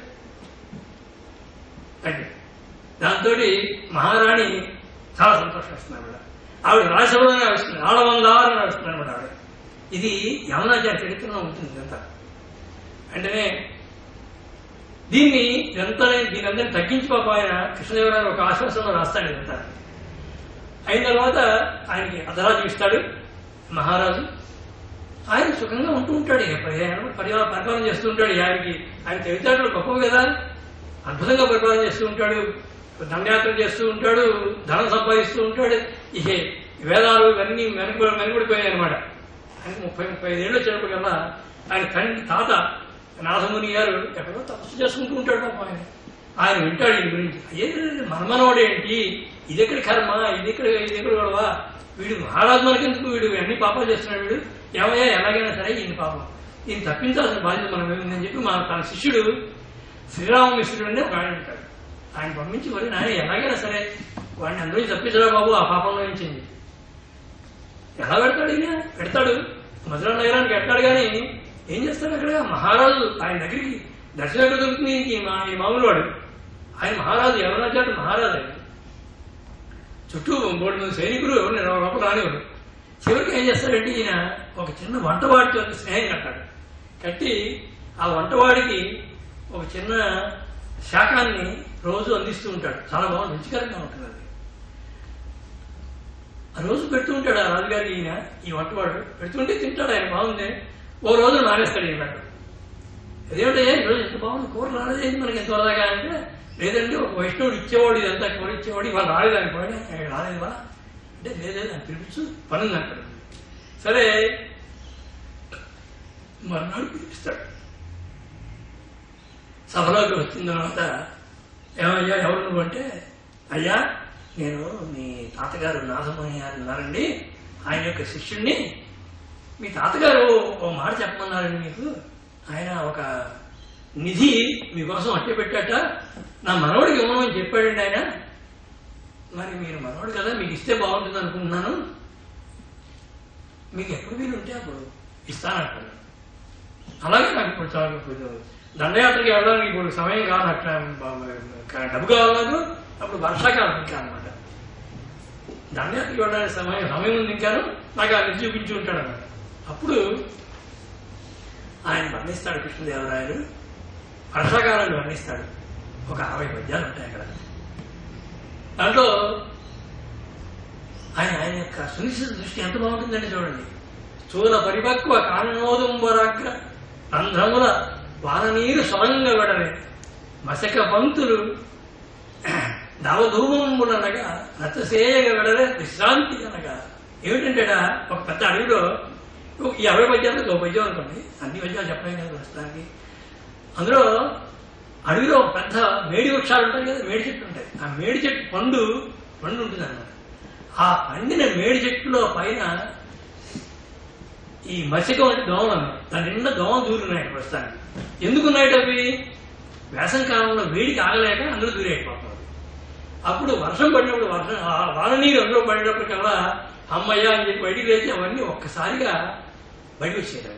అంటే దాంతో మహారాణి చాలా సంతోషం వస్తుంది ఆవిడ ఆవిడ రాజసభలోనే వస్తుంది ఆడవందారని నడుస్తుంది అనమాట ఆవిడ ఇది యమునాచార్య చరిత్రలో ఉంటుంది ఇదంతా వెంటనే దీన్ని ఇదంతా దీని అందరినీ తగ్గించి పాప ఆయన కృష్ణదేవరాయలు ఒక ఆశ్వాసంలో రాస్తాడు ఇదంతా అయిన తర్వాత ఆయనకి అర్ధరాజు ఇస్తాడు మహారాజు ఆయన సుఖంగా ఉంటూ ఉంటాడు ఇక పదిహేను పరిపాలన పరిపాలన చేస్తూ ఉంటాడు ఆయనకి ఆయన తెలివితేటలు గొప్పవి కదా అద్భుతంగా పరిపాలన చేస్తూ ఉంటాడు దండయాత్ర చేస్తూ ఉంటాడు ధనం సంపాదిస్తూ ఉంటాడు ఇక వేదాలు ఇవన్నీ వెనక వెనకబడిపోయాయి అనమాట ఆయనకి ముప్పై ముప్పై ఐదు ఏళ్ళు వచ్చినప్పటికల్లా ఆయన తండ్రి తాత నాథముని గారు ఎక్కడో తపస్సు చేసుకుంటూ ఉంటాడు పాపం ఆయన ఆయన వింటాడు వీడి గురించి అయ్యేది మనమనవాడు ఏంటి ఇది ఎక్కడి కర్మ ఇది ఎక్కడ ఇది ఎక్కడ గొడవ వీడు మహారాజు మనకెందుకు వీడు అన్ని పాపాలు చేస్తున్నాడు వీడు ఏమయ్యా ఎలాగైనా సరే ఈయన పాపం ఈయన తప్పించాల్సిన బాధ్యత మనం ఏమిందని చెప్పి మా తన శిష్యుడు శ్రీరామమిశ్రుడు అని ఒక ఆయన ఉంటాడు ఆయన పంపించి మరి నాయన ఎలాగైనా సరే వాడిని అందులో తప్పించరా బాబు ఆ పాపంలో నుంచి ఎలా పెడతాడు ఈయన పెడతాడు మధుర నగరానికి పెడతాడు కానీ ఏం చేస్తాడు అక్కడ మహారాజు ఆయన దగ్గరికి దర్శనం ఎక్కడ దొరుకుతుంది ఈ మా ఈ మామూలు వాడు ఆయన మహారాజు ఎవరన్నా చాటు మహారాజు ఆయన చుట్టూ మూడు మంది సైనికులు ఎవరిని లోపల రానివాడు చివరికి ఏం చేస్తాడంటే ఈయన ఒక చిన్న వంటవాడితో స్నేహం కట్టాడు కట్టి ఆ వంటవాడికి ఒక చిన్న శాకాన్ని రోజు అందిస్తూ ఉంటాడు చాలా బాగుంది రుచికరంగా ఉంటుంది అది ఆ రోజు పెడుతూ ఉంటాడు ఆ రాజుగారి ఈయన ఈ వంటవాడు పెడుతుంటే తింటాడు ఆయన బాగుంది ఓ రోజు మానేస్తాడు ఈయన అదేమిటంటే ఈరోజు ఎంత బాగుంది కూర రాలేదేంటి మనకి ఎంత వరదాగా అంటే లేదండి ఒక వైష్ణవుడు ఇచ్చేవాడు ఇదంతా కూర ఇచ్చేవాడు ఇవాళ రాలేదని పోయి రాలేదా అంటే లేదే అని పిలిపించు పని ఉంది అంటాడు సరే మర్నాడు పిలిపిస్తాడు సభలోకి వచ్చిన తర్వాత ఏమయ్యా ఎవరు నువ్వు అంటే అయ్యా నేను మీ తాతగారు నాథమయ్య గారు ఉన్నారండి ఆయన యొక్క శిష్యుణ్ణి మీ తాతగారు ఓ మాట చెప్పమన్నారండి మీకు ఆయన ఒక నిధి మీకోసం అట్టే పెట్టాట నా మనవడికి ఇవ్వమని చెప్పాడండి ఆయన మరి మీరు మనవడు కదా మీకు ఇస్తే బాగుంటుంది అనుకుంటున్నాను మీకు ఎప్పుడు వీలు ఉంటే అప్పుడు ఇస్తానంటాడు అలాగే నాకు ఇప్పుడు చాలా ఇప్పుడు దండయాత్రకి వెళ్ళడానికి ఇప్పుడు సమయం కాదు నాకు కా- డబ్బు కావాలి నాకు అప్పుడు వర్షాకాలం ఇంకా అనమాట దండయాత్రకి వెళ్ళడానికి సమయం సమయం ఉంది ఇంకాను నాకు ఆ నిధి చూపించి ఉంటాడు అనమాట అప్పుడు ఆయన వర్ణిస్తాడు కృష్ణదేవరాయలు వర్షాకాలాన్ని వర్ణిస్తాడు ఒక అరవై పద్యాలు ఉంటాయి అక్కడ దాంట్లో ఆయన ఆయన యొక్క సునిశ్చిత దృష్టి ఎంత బాగుంటుందంటే చూడండి స్థూల పరిపక్వ కారణోదంబరాగ్ర రంధ్రముల వాననీరు సొరంగ వెడలే మసక పంక్తులు దవధూమంబులనగా రతసేయగ వెడలే విశ్రాంతి అనగా ఏమిటంటే ఒక పెద్ద అడవిలో ఒక ఈ అరవై పద్యాలు ఒక పద్యం అనుకోండి అన్ని పద్యాలు చెప్పలేం కదా ప్రస్తుతానికి అందులో అడవిలో ఒక పెద్ద మేడి వృక్షాలు ఉంటాయి కదా మేడి చెట్టు ఉంటాయి ఆ మేడి చెట్టు పండు పండు ఉంటుంది అన్నమాట ఆ పండిన మేడి చెట్టులో పైన ఈ మసిక వంటి దోమలు ఉన్నాయి దాని నిండా దోమలు దూరున్నాయి ప్రస్తుతానికి ఎందుకున్నాయి అవి వేసం కాలంలో వేడికి ఆగలేక అందులో దూరేయకపోతుంది అప్పుడు వర్షం పడినప్పుడు వర్షం ఆ వాన నీరు అందులో పడినప్పటికల్లా అమ్మయ్య అని చెప్పి బయటికి లేచి అవన్నీ ఒక్కసారిగా బయటకు వచ్చేటవి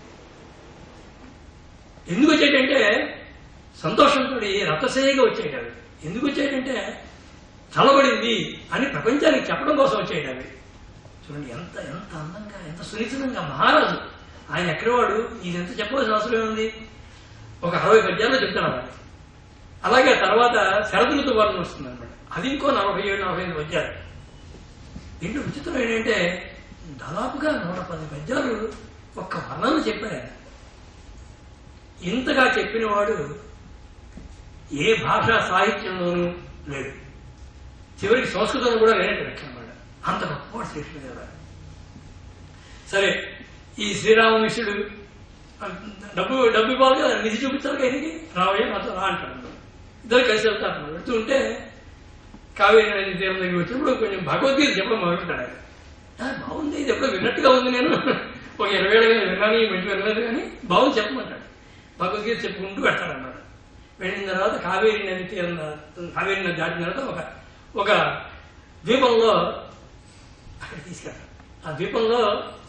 ఎందుకు వచ్చేటంటే సంతోషంతో రథసేయగా వచ్చేటవి ఎందుకు వచ్చేటంటే చల్లబడింది అని ప్రపంచానికి చెప్పడం కోసం వచ్చేటవి చూడండి ఎంత ఎంత అందంగా ఎంత సునిశ్చితంగా మహారాజు ఆయన ఎక్కడవాడు ఇది ఎంత చెప్పవలసిన అవసరం ఏముంది ఒక అరవై పద్యాల్లో చెప్తాను అలాగే అలాగే తర్వాత శరదులతో వర్ణం వస్తుంది అనమాట అది ఇంకో నలభై ఏడు నలభై ఐదు పద్యాలు దీంట్లో విచిత్రం ఏంటంటే దాదాపుగా నూట పది పద్యాలు ఒక్క వర్ణన చెప్పాడు ఆయన ఇంతగా చెప్పినవాడు ఏ భాషా సాహిత్యంలోనూ లేడు చివరికి సంస్కృతంలో కూడా లేనట్టు లెక్క అన్నమాట అంత గొప్పవాడు శ్రీకృష్ణదేవరాయ సరే ఈ శ్రీరామమిషుడు డబ్బు డబ్బు ఇవ్వాలి కదా నిధి చూపించాలి ఆయనకి రావయ్య నాతో రా అంటాడు ఇద్దరు కలిసి వెళ్తారు అన్నమాట. వెళ్తూ ఉంటే కావేరి నది తీరం దగ్గర వచ్చినప్పుడు కొంచెం భగవద్గీత చెప్పడం మొదలుపెట్టాడు ఆయన "ఆ, బాగుంది ఇది ఎప్పుడో విన్నట్టుగా ఉంది నేను ఒక ఇరవై ఏళ్ళగా విన్నాను ఈ మంచి వినలేదు కానీ బాగుంది చెప్పమంటాడు భగవద్గీత చెప్పుకుంటూ పెడతాడు అన్నమాట వెళ్ళిన తర్వాత కావేరి నది తీరం కావేరి నది దాటిన తర్వాత ఒక ఒక ద్వీపంలో అక్కడ తీసుకెళ్తాడు ఆ ద్వీపంలో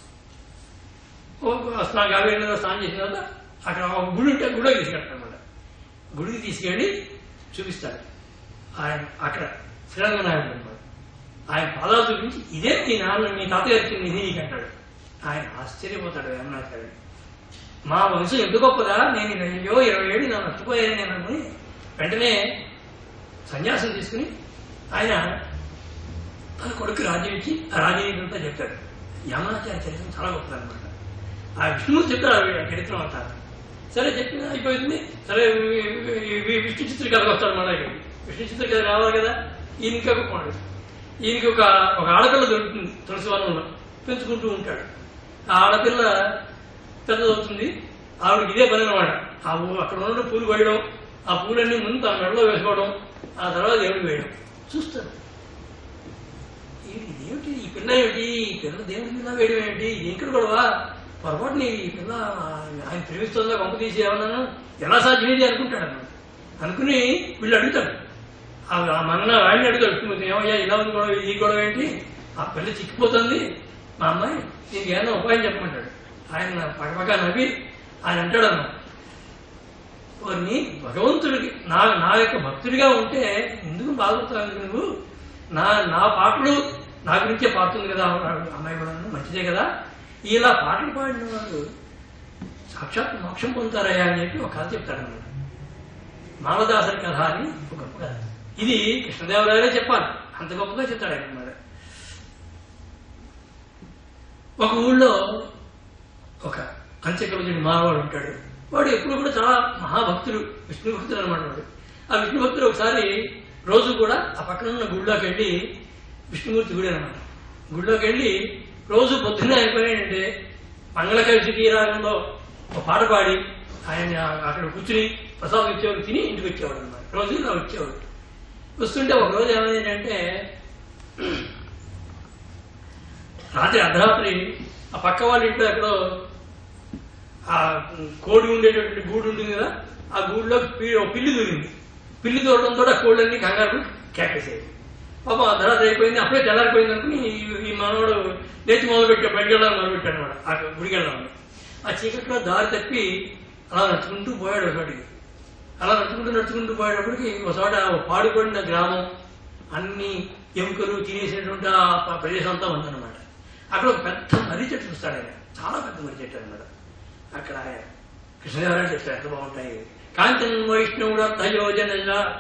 ఒక స్నానం కావేరి నదిలో స్నానం చేసిన తర్వాత అక్కడ ఒక గుడి ఉంటే గుడికి తీసుకెళ్తాడు అనమాట గుడికి తీసుకెళ్ళి చూపిస్తాడు ఆయన అక్కడ శ్రీరంగనాయుడు అనమాట ఆయన పాదాలు చూపించి ఇదే మీ నాన్న మీ తాతగారు ఇచ్చిన నిధి నీకు అంటాడు ఆయన ఆశ్చర్యపోతాడు వేమనాచార్యుడు మా వంశం ఎంత గొప్పదా నేను ఇలా అయ్యో ఇరవై ఏడు నన్ను నచ్చిపోయాను నేను అనుకుని వెంటనే సన్యాసం తీసుకుని ఆయన తన కొడుకు రాజ్యం ఇచ్చి ఆ రాజ్యం అంతా చెప్తాడు యమనాచార్య చరిత్ర చాలా గొప్పదన్నమాట ఆ విష్ణుమూర్తి చెప్తాడు ఆ చరిత్రం అంతా సరే చెప్పిన అయిపోయింది సరే వి- వి- వి- విష్ణు చిత్ర కథ వస్తాడు మన దగ్గరికి విష్ణు చిత్ర కథ రావాలి కదా ఈయన ఇంకా గొప్పవాడు ఈయనకి ఒక ఒక ఆడపిల్ల దొరుకుతుంది తులసి వనంలో పెంచుకుంటూ ఉంటాడు ఆ ఆడపిల్ల పెద్దదవుతుంది ఆవిడకి ఇదే పని అనమాట ఆ ఊ- అక్కడ ఉన్న పూలు వేయడం ఆ పూలన్నీ ముందు తన మెడలో వేసుకోవడం ఆ తర్వాత దేవుడికి వేయడం చూస్తాడు ఏంటి ఇదేమిటి ఈ పిల్ల ఏమిటి ఈ పిల్ల దేవుడి మీద వేయడం ఏమిటి ఇది ఎక్కడ గొడవ పొరపాటుని ఈ పిల్ల ఆయన ప్రేమిస్తుందా పంప తీసి ఏమన్నాను ఎలా సాధ్యమేది అనుకుంటాడు అన్నమాట అనుకుని వీళ్ళు అడుగుతాడు ఆ- ఆ మన్న ఆయన అడుగుతాడు "నువ్వు ఏమయ్యా ఇలా ఉంది గొడవ ఈ గొడవ ఏంటి ఆ పిల్ల చిక్కిపోతుంది మా అమ్మాయి నీకు ఏమన్నా ఉపాయం చెప్పమంటాడు ఆయన పక్కపక్క నవ్వి ఆయన అంటాడు అన్నమాట వారిని భగవంతుడికి నా నా యొక్క భక్తుడిగా ఉంటే ఎందుకు బాగుతావు నువ్వు నా నా పాటలు నా గురించే పాడుతుంది కదా ఆ అమ్మాయి కూడా మంచిదే కదా ఇలా పాటలు పాడిన వాళ్ళు సాక్షాత్ మోక్షం పొందుతారయ్యా అని చెప్పి ఒక కథ చెప్తాడు అన్నమాట మాలదాసరి కథ అని ఒక గొప్ప కథ ఇది కృష్ణదేవరాయలే చెప్పాలి అంత గొప్పగా చెప్తాడు ఆయన అన్నమాట ఒక ఊళ్ళో ఒక అంత్యకవచుడు మానవాడు ఉంటాడు వాడు ఎప్పుడు కూడా చాలా మహాభక్తుడు విష్ణు భక్తుడు అనమాట వాడు ఆ విష్ణు భక్తుడు ఒకసారి రోజు కూడా ఆ పక్కన ఉన్న గుడిలోకి వెళ్ళి విష్ణుమూర్తి గుడి అనమాట గుడిలోకి వెళ్ళి రోజు పొద్దున్నే ఆయన పని ఏంటంటే మంగళకవిసికి రాగంలో ఒక పాట పాడి ఆయన అక్కడ కూర్చుని ప్రసాదం ఇచ్చేవాడు తిని ఇంటికి వచ్చేవాడు అనమాట రోజు ఇలా వచ్చేవాడు వస్తుంటే ఒక రోజు ఏమైందంటే రాత్రి అర్ధరాత్రి ఆ పక్క వాళ్ళ ఇంట్లో ఎక్కడో ఆ కోడి ఉండేటటువంటి గూడు ఉంటుంది కదా ఆ గూడులో పి- ఓ పిల్లి దూరింది పిల్లి దూరడంతో ఆ కోళ్ళన్నీ కంగారు కేకేసాయి పాపం అర్ధరాత్రి అయిపోయింది అప్పుడే తెల్లారిపోయింది అనుకుని ఈ- ఈ మనవాడు లేచి మొదలుపెట్టాడు బయటికి వెళ్ళాలని మొదలుపెట్టాడు అనమాట ఆ గుడికి వెళ్ళాలని ఆ చీకట్లో దారి తప్పి అలా నడుచుకుంటూ పోయాడు ఒకటికి అలా నడుచుకుంటూ నడుచుకుంటూ పోయేటప్పటికి ఒక చోట ఓ పాడుపడిన గ్రామం అన్ని ఎముకలు తినేసినటువంటి ఆ ప- ప్రదేశం అంతా ఉందన్నమాట అక్కడ ఒక పెద్ద మర్రి చెట్టు చూస్తాడు ఆయన చాలా పెద్ద మర్రి చెట్టు అనమాట అక్కడ ఆయన కృష్ణదేవరాయలు చెప్తారు ఎంత బాగుంటాయి కాంచన్ వైష్ణవుడు అర్థయోజన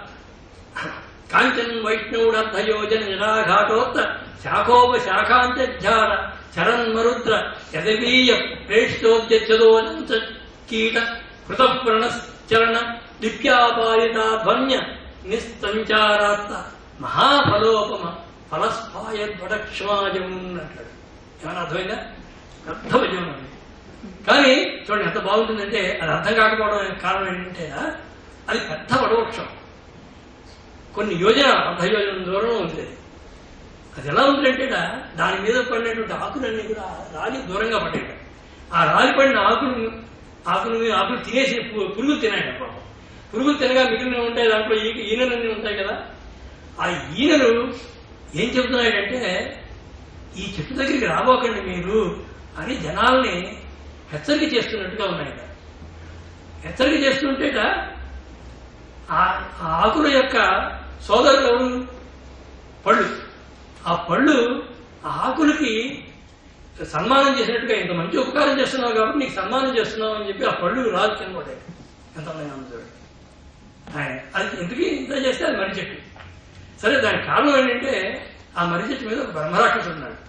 కాంచన్ వైష్ణవుడు అర్థయోజన నిరాఘాటోత్త శాఖోప శాఖాంత్యాడ చరన్మరుద్ర యదవీయ ప్రేష్టోద్యచదోనంత కీట కృత ప్రణశ్చరణ దివ్యాపారితాధ్వన్య నిస్తంచారాత్త మహాఫలోపమ ఫలస్ఫాయద్వటక్ష్మాజం అంటాడు ఏమైనా అర్థమైందా పెద్ద విజయం అది కానీ చూడండి ఎంత బాగుంటుందంటే అది అర్థం కాకపోవడం కారణం ఏంటంటే అది పెద్ద వడవృక్షం కొన్ని యోజన అర్ధ యోజన దూరం ఉంది అది. అది ఎలా ఉందంటే దాని మీద పడినటువంటి ఆకులన్నీ కూడా రాలి దూరంగా పడ్డాయి ఆ రాలి పడిన ఆకులు ఆకులు ఆకులు తినేసి పు- పురుగులు తినాయి పాపం పురుగులు తినగా మిగిలిన ఉంటాయి దాంట్లో ఈ ఈనెలన్నీ ఉంటాయి కదా ఆ ఈనెలు ఏం చెబుతున్నాయంటే ఈ చెట్టు దగ్గరికి రాబోకండి మీరు అని జనాల్ని హెచ్చరిక చేస్తున్నట్టుగా ఉన్నాయట హెచ్చరిక చేస్తుంటేట ఆ ఆ ఆకుల యొక్క సోదరులు ఎవరు? పళ్ళు ఆ పళ్ళు ఆ ఆకులకి సన్మానం చేసినట్టుగా ఇంత మంచి ఉపకారం చేస్తున్నావు కాబట్టి నీకు సన్మానం చేస్తున్నావు అని చెప్పి ఆ పళ్ళు రాజు కిందపడ్డాయి ఎంత అందంగా ఉంది చూడండి. ఆయన అది ఎందుకు ఇంత చేస్తే అది మర్రి చెట్టు సరే దానికి కారణం ఏంటంటే ఆ మర్రి చెట్టు మీద ఒక బ్రహ్మరాక్షసుడు ఉన్నాడు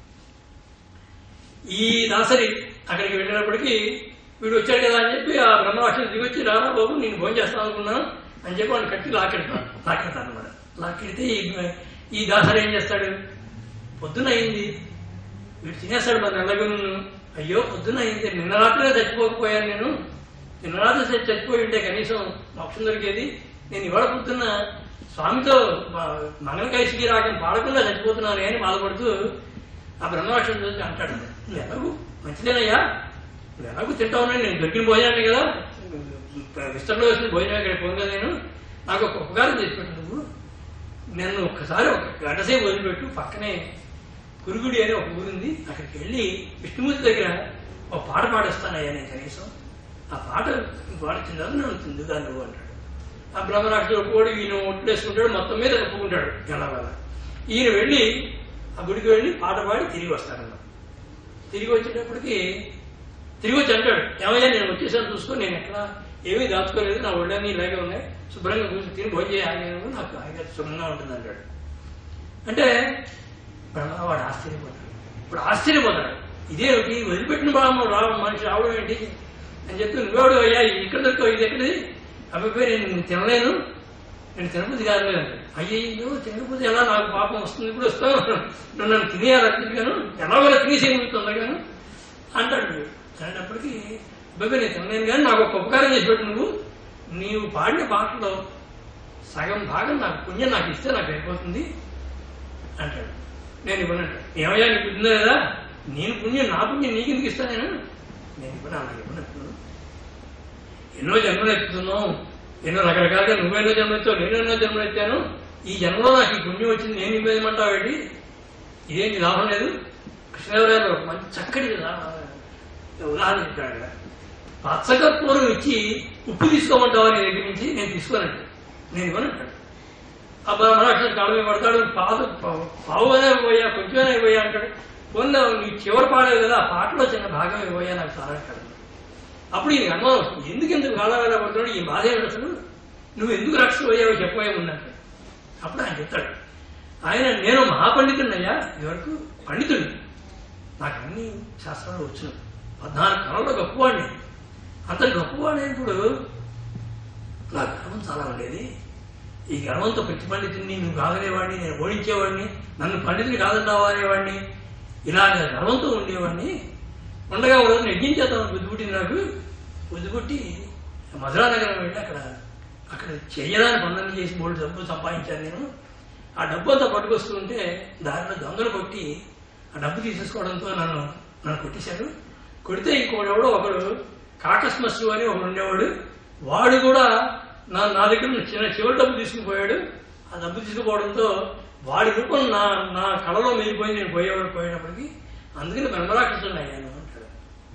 ఈ దాసరి అక్కడికి వెళ్ళినప్పటికీ వీడు వచ్చాడు కదా అని చెప్పి ఆ బ్రహ్మరాక్షసు దిగొచ్చి రారా బాబు నేను భోజనం చేస్తాను అనుకున్నాను అని చెప్పి వాడిని కట్టి లాకెడతాను లాకెడతాను అనమాట లాకెడితే ఈ- ఈ దాసరి ఏం చేస్తాడు పొద్దున అయింది వీడు తినేస్తాడు మన నెలగును అయ్యో పొద్దున అయింది నిన్న రాత్రే చచ్చిపోకపోయాను నేను నిన్న రాత్రి చచ్చి- చచ్చిపోయి ఉంటే కనీసం మోక్షం దొరికేది నేను ఇవాళ పొద్దున్న స్వామితో మంగళకైసికి రాగం పాడకుండా చచ్చిపోతున్నాను అని బాధపడుతూ ఆ బ్రహ్మరాక్షం చూసి అంటాడు నువ్వు ఎలాగూ మంచిదేనయ్యా నువ్వు ఎలాగూ తింటావునని నేను దొరికిన భోజనాన్ని కదా విస్తరణలో వేసిన భోజనం ఇక్కడ పోను కదా నేను నాకు ఒక ఉపకారం చేసి పెట్టు నువ్వు నన్ను ఒక్కసారి ఒక గంట సేపు వదిలిపెట్టు పక్కనే కురుగుడి అని ఒక ఊరుంది అక్కడికి వెళ్ళి విష్ణుమూర్తి దగ్గర ఒక పాట పాడేస్తానయ్యా నేను కనీసం ఆ పాట పాడుతున్న తర్వాత నన్ను తిందుగా నువ్వు అంటాడు ఆ బ్రహ్మరాక్షుడు కోడి ఈయన ఒట్లేసుకుంటాడు మొత్తం మీద ఒప్పుకుంటాడు ఎలాగల ఈయన వెళ్ళి ఆ గుడికి వెళ్ళి పాట పాడి తిరిగి వస్తాడన్న తిరిగి వచ్చేటప్పటికి తిరిగి వచ్చి అంటాడు ఏమయ్యా నేను వచ్చేసాను చూసుకో నేను ఎక్కడ ఏమీ దాచుకోలేదు నా ఒళ్ళన్నీ ఇలాగే ఉన్నాయి శుభ్రంగా కూర్చొని తిని భోజనం చేయాలి నాకు హాయిగా శుభ్రంగా ఉంటుంది అంటాడు అంటే బ్రహ్మ వాడు ఆశ్చర్యపోతాడు ఇప్పుడు ఆశ్చర్యపోతాడు ఇదేమిటి వదిలిపెట్టిన బామ్మ రా మనిషి రావడం ఏంటి అని చెప్పి నువ్వేవాడు అయ్యా ఇక్కడ దొరికావు ఇది ఎక్కడిది అబ్బాయి నేను తినలేను నేను తినబుద్ధి కాదులేదు అంటాడు అయ్యో తినకపోతే ఎలా నాకు పాపం వస్తుంది ఇప్పుడు వస్తాను నువ్వు నన్ను తినేయాలి అర్జునుగాను ఎలాగోలా తినేసేయగలుగు తొందరగాను అంటాడు వీడు. అనేటప్పటికీ అబ్బాయి నేను తినలేను కానీ నాకు ఒక ఉపకారం చేసి పెట్టు నువ్వు నీవు పాడిన పాటలో సగం భాగం నాకు పుణ్యం నాకు ఇస్తే నాకు అయిపోతుంది అంటాడు నేను ఇవ్వనంటాడు ఏమయ్యా నీకు ఉందా కదా నేను పుణ్యం నా పుణ్యం నీకు ఎందుకు ఇస్తా నేను నేను ఇవ్వను నాకు ఇవ్వనప్పుడు ఎన్నో జన్మలు ఎత్తుతున్నావు ఎన్నో రకరకాలుగా నువ్వెన్నో జన్మలు ఎత్తావు నేను ఎన్నో జన్మలు ఎత్తాను ఈ జన్మలో నాకు ఈ పుణ్యం వచ్చింది నేను ఇవ్వమంటావు ఏంటి ఇదేంటి లాభం లేదు కృష్ణదేవరాయలు ఒక మంచి చక్కటి ఉదా- ఉదాహరణ చెప్పాడు ఇక్కడ. పచ్చకర్పూరం ఇచ్చి ఉప్పు తీసుకోమంటావా నీ దగ్గర నుంచి నేను తీసుకోనంటాడు నేను ఇవ్వనంటాడు ఆ బ్రహ్మరాక్షసు కాళ్ళ మీద పడతాడు పాదు పా- పావుగానే పోయా కొంచెమే పోయా అంటాడు పొన్న నీ చివరి పాడేది కదా ఆ పాటలో చిన్న భాగమే పోయా నాకు చాలా అంటాడు అప్పుడు ఈయన అనుమానం వస్తుంది ఎందుకు ఎందుకు వేళ వేళ పడుతున్నాడు ఈ బాధ ఏమిటి అసలు నువ్వు ఎందుకు రక్ష పోయావో చెప్పబోయేముందంటే అప్పుడు ఆయన చెప్తాడు ఆయన నేను మహాపండితుడినయ్యా ఇదివరకు పండితుడిని నాకు అన్ని శాస్త్రాలు వచ్చు పద్నాలుగు కళలో గొప్పవాడిని అంత గొప్పవాడైనప్పుడు నా గర్వం చాలా ఉండేది ఈ గర్వంతో ప్రతి పండితుడిని నువ్వు కాదనేవాడిని నేను ఓడించేవాడిని నన్ను పండితుని కాదన్నావా అనేవాడిని ఇలాగ గర్వంతో ఉండేవాడిని ఉండగా ఒక రోజు యజ్ఞించేద్దాం బుద్ధిపుట్టింది నాకు బుద్ధిపుట్టి మధురానగరం వెళ్ళి అక్కడ అక్కడ చేయడానికి పనులన్నీ చేసి మూడు డబ్బులు సంపాదించాను నేను ఆ డబ్బు అంతా పట్టుకొస్తుంటే దారిలో దొంగలు కొట్టి ఆ డబ్బు తీసేసుకోవడంతో నన్ను నన్ను కొట్టేశాడు కొడితే ఇంకోడెవడో ఒకడు కాకస్మస్సు అని ఒకడు ఉండేవాడు వాడు కూడా నా నా దగ్గర ఉన్న చిన్న చివరి డబ్బు తీసుకుని పోయాడు ఆ డబ్బు తీసుకుపోవడంతో వాడి రూపం నా నా కళలో మిగిలిపోయి నేను పోయేవాడు పోయినప్పటికీ అందుకని బ్రహ్మరాక్షసుని అయ్యాను అంటాడు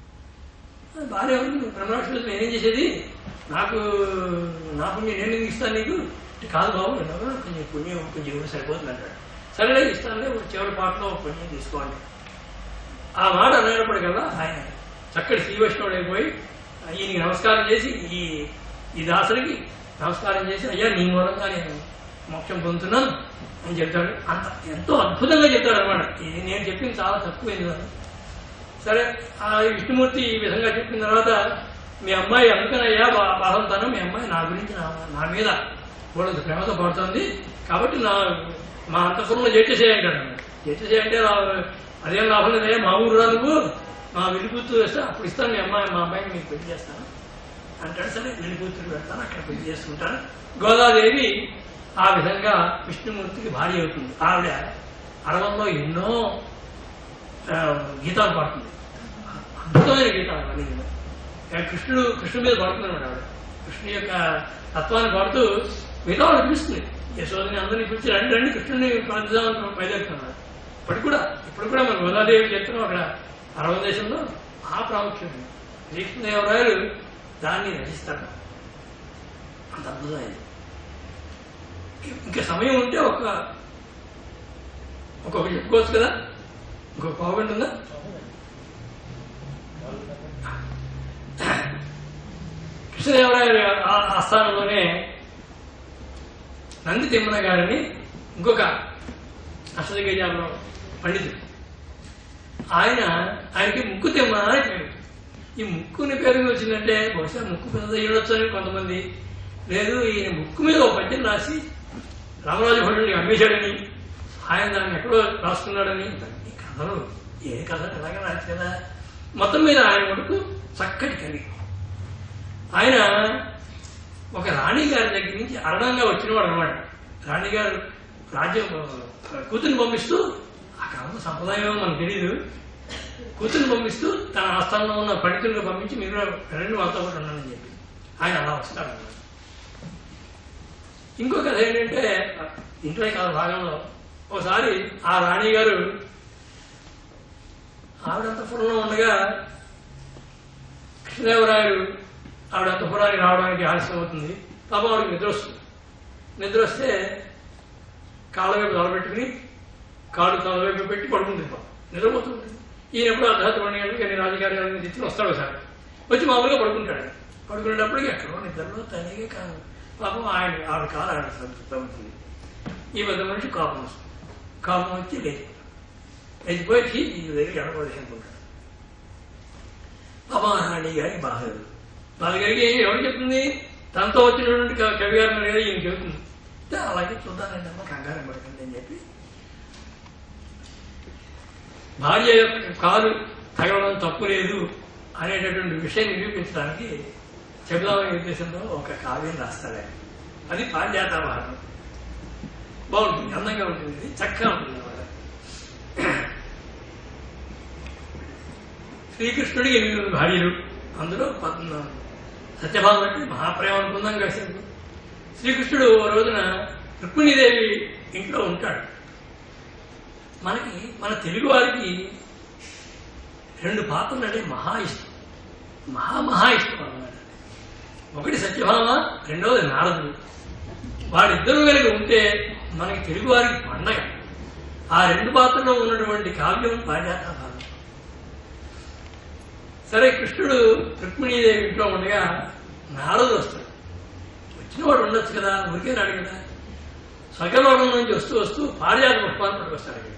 భార్య బ్రహ్మరాక్షసులు నేనేం చేసేది నాకు నా పుణ్యం నేను ఎందుకు ఇస్తాను నీకు అంటే కాదు బాబు ఎలాగో కొంచెం పుణ్యం కొంచెం ఇవ్వడం సరిపోతుంది అంటాడు సరేలే ఇస్తానులే ఒక చివరి పాటలో ఒక పుణ్యం తీసుకోండి ఆ మాట అనేటప్పటికల్లా ఆయన చక్కటి శ్రీ వైష్ణవుడు అయిపోయి ఈయనకి నమస్కారం చేసి ఈ ఈ దాసుడికి నమస్కారం చేసి అయ్యా నీ మూలంగా నేను మోక్షం పొందుతున్నాను అని చెప్తాడు అంత ఎంతో అద్భుతంగా చెప్తాడు అనమాట ఇది నేను చెప్పింది చాలా తక్కువైంది కాదు సరే ఆ విష్ణుమూర్తి ఈ విధంగా చెప్పిన తర్వాత మీ అమ్మాయి అందుకనయ్యా బా- బాధంతాను మీ అమ్మాయి నా గురించి నా నా మీద వాళ్ళకి ప్రేమతో పడుతుంది కాబట్టి నా మా అంతఃపురంలో చేసేసేయంటాడు చేసేసేయంటే అదేం లాభం లేదే మా ఊరు రా నువ్వు మా విడి కూతురు వేస్తే అప్పుడు ఇస్తాను మీ అమ్మాయి మా అమ్మాయిని మీకు పెళ్లి చేస్తాను అంటాడు సరే విడి కూతురు పెడతాను అక్కడ పెళ్లి చేసుకుంటాను గోదాదేవి ఆ విధంగా విష్ణుమూర్తికి భార్య అవుతుంది ఆవిడ అడవంలో ఎన్నో ఆ, గీతాలు పాడుతుంది అద్భుతమైన గీతాలు అన్ని కూడా. ఆ కృష్ణుడు కృష్ణుడి మీద పాడుతున్నాడు ఆవిడ కృష్ణుడి యొక్క తత్వాన్ని పాడుతూ మిగతా వాళ్ళు పిలుస్తుంది యశోదని అందరినీ పిలిచి రండి రండి కృష్ణుడిని కలుద్దామని బయలుదేరుతున్నాడు ఇప్పటికి కూడా ఇప్పుడు కూడా మన గోదాదేవి చెప్తున్నాం అక్కడ అరవ దేశంలో ఆ ప్రాముఖ్యం ఉంది. శ్రీకృష్ణదేవరాయలు దాన్ని రచిస్తాడు అంత అద్భుతమైంది ఇంకా సమయం ఉంటే ఒక ఒక్కొక్కటి చెప్పుకోవచ్చు కదా ఇంకొక పావుగంట ఉందా కృష్ణదేవరాయల ఆ- ఆస్థానంలోనే నంది తిమ్మన గారిని ఇంకొక అష్టదిగ్గజాల్లో పండితుడు ఆయన ఆయనకి ముక్కు తిమ్మన అని పేరు ఈ ముక్కుని పేరు వచ్చిందంటే బహుశా ముక్కు పెద్ద అయ్యొచ్చు అని కొంతమంది లేదు ఈయన ముక్కు మీద ఒక పద్యం రాసి రామరాజు భటుడిని అమ్మేశాడని ఆయన దాన్ని ఎక్కడో రాసుకున్నాడని ఈ కథలు ఏ కథ ఎలాగ రాదు కదా మొత్తం మీద ఆయన మటుకు చక్కటి కవి ఆయన ఒక రాణి గారి దగ్గర నుంచి అరణంగా వచ్చినవాడు అనమాట రాణి గారు రాజ్యం కూతుర్ని పంపిస్తూ ఆ కాలంలో సంప్రదాయం ఏమో మనకు తెలియదు కూతుర్ని పంపిస్తూ తన ఆస్థానంలో ఉన్న పండితులను పంపించి మీరు కూడా రెండు వాళ్ళతో పాటు ఉన్నానని చెప్పి ఆయన అలా వస్తాడు అన్నమాట. ఇంకో కథ ఏంటంటే ఇంట్లో కథ భాగంలో ఒకసారి ఆ రాణి గారు ఆవిడ అంతఃపురంలో ఉండగా కృష్ణదేవరాయలు ఆవిడ అంతఃపురానికి రావడానికి ఆలస్యం అవుతుంది పాపం ఆవిడకి నిద్ర వస్తుంది నిద్ర వస్తే కాళ్ళ వైపు తలపెట్టుకుని కాళ్ళు తల వైపు పెట్టి పడుకుంటుంది పాపం నిద్రపోతూ ఉంటుంది ఈయన ఎప్పుడు అర్ధరాత్రి రెండు గంటలకి అన్ని రాజకార్యాలను తెచ్చి వస్తాడు సార్ వచ్చి మామూలుగా పడుకుంటాడు పడుకునేటప్పటికి ఎక్కడో నిద్రలో తనిగా కాదు పాపం ఆయన ఆవిడ కాలు ఆవిడ తగ్గుతుంది ఈ పెద్ద మనిషి కోపం వస్తుంది కోపం వచ్చి లేచి లేచిపోయి ఈ దగ్గర ఎడబడి అనుకుంటాడు పాపం ఆ రాణి గారికి బాధలు వాళ్ళ గారికి ఎవరు చెప్తుంది తనతో వచ్చినటువంటి క- కవి గారు ఉన్నారు కదా ఈయన చెబుతుంది "తే, అలాగే చూద్దానండి అమ్మ కంగారం పడుతుంది అని చెప్పి భార్య యొక్క కాలు తగలడం తప్పు లేదు అనేటటువంటి విషయం నిరూపించడానికి చెబుదామనే ఉద్దేశంలో ఒక కావ్యం రాస్తాడు ఆయన. అది పాండ్యాత భారతం బాగుంటుంది అందంగా ఉంటుంది ఇది చక్కగా ఉంటుంది అన్నమాట శ్రీకృష్ణుడికి ఎనిమిది మంది భార్యలు అందులో పద్మ సత్యభామ అంటే మహాప్రేమ అనుకుందాం కాసేపు శ్రీకృష్ణుడు ఓ రోజున రుక్మిణీదేవి ఇంట్లో ఉంటాడు మనకి మన తెలుగు వారికి రెండు పాత్రలు అంటే మహా ఇష్టం మహా మహా ఇష్టం అన్నమాట ఒకటి సత్యభామ రెండవది నారదుడు వాడిద్దరూ కనుక ఉంటే మనకి తెలుగు వారికి పండగ ఆ రెండు పాత్రలో ఉన్నటువంటి కావ్యం పారిజాత భాగం సరే కృష్ణుడు రుక్మిణీదేవి ఇంట్లో ఉండగా నారదుడు వస్తాడు వచ్చిన వాడు ఉండొచ్చు కదా ఊరికే రాడు కదా స్వర్గలోకం నుంచి వస్తూ వస్తూ పారిజాత పుష్పాన్ని పట్టుకొస్తాడు ఇక్కడ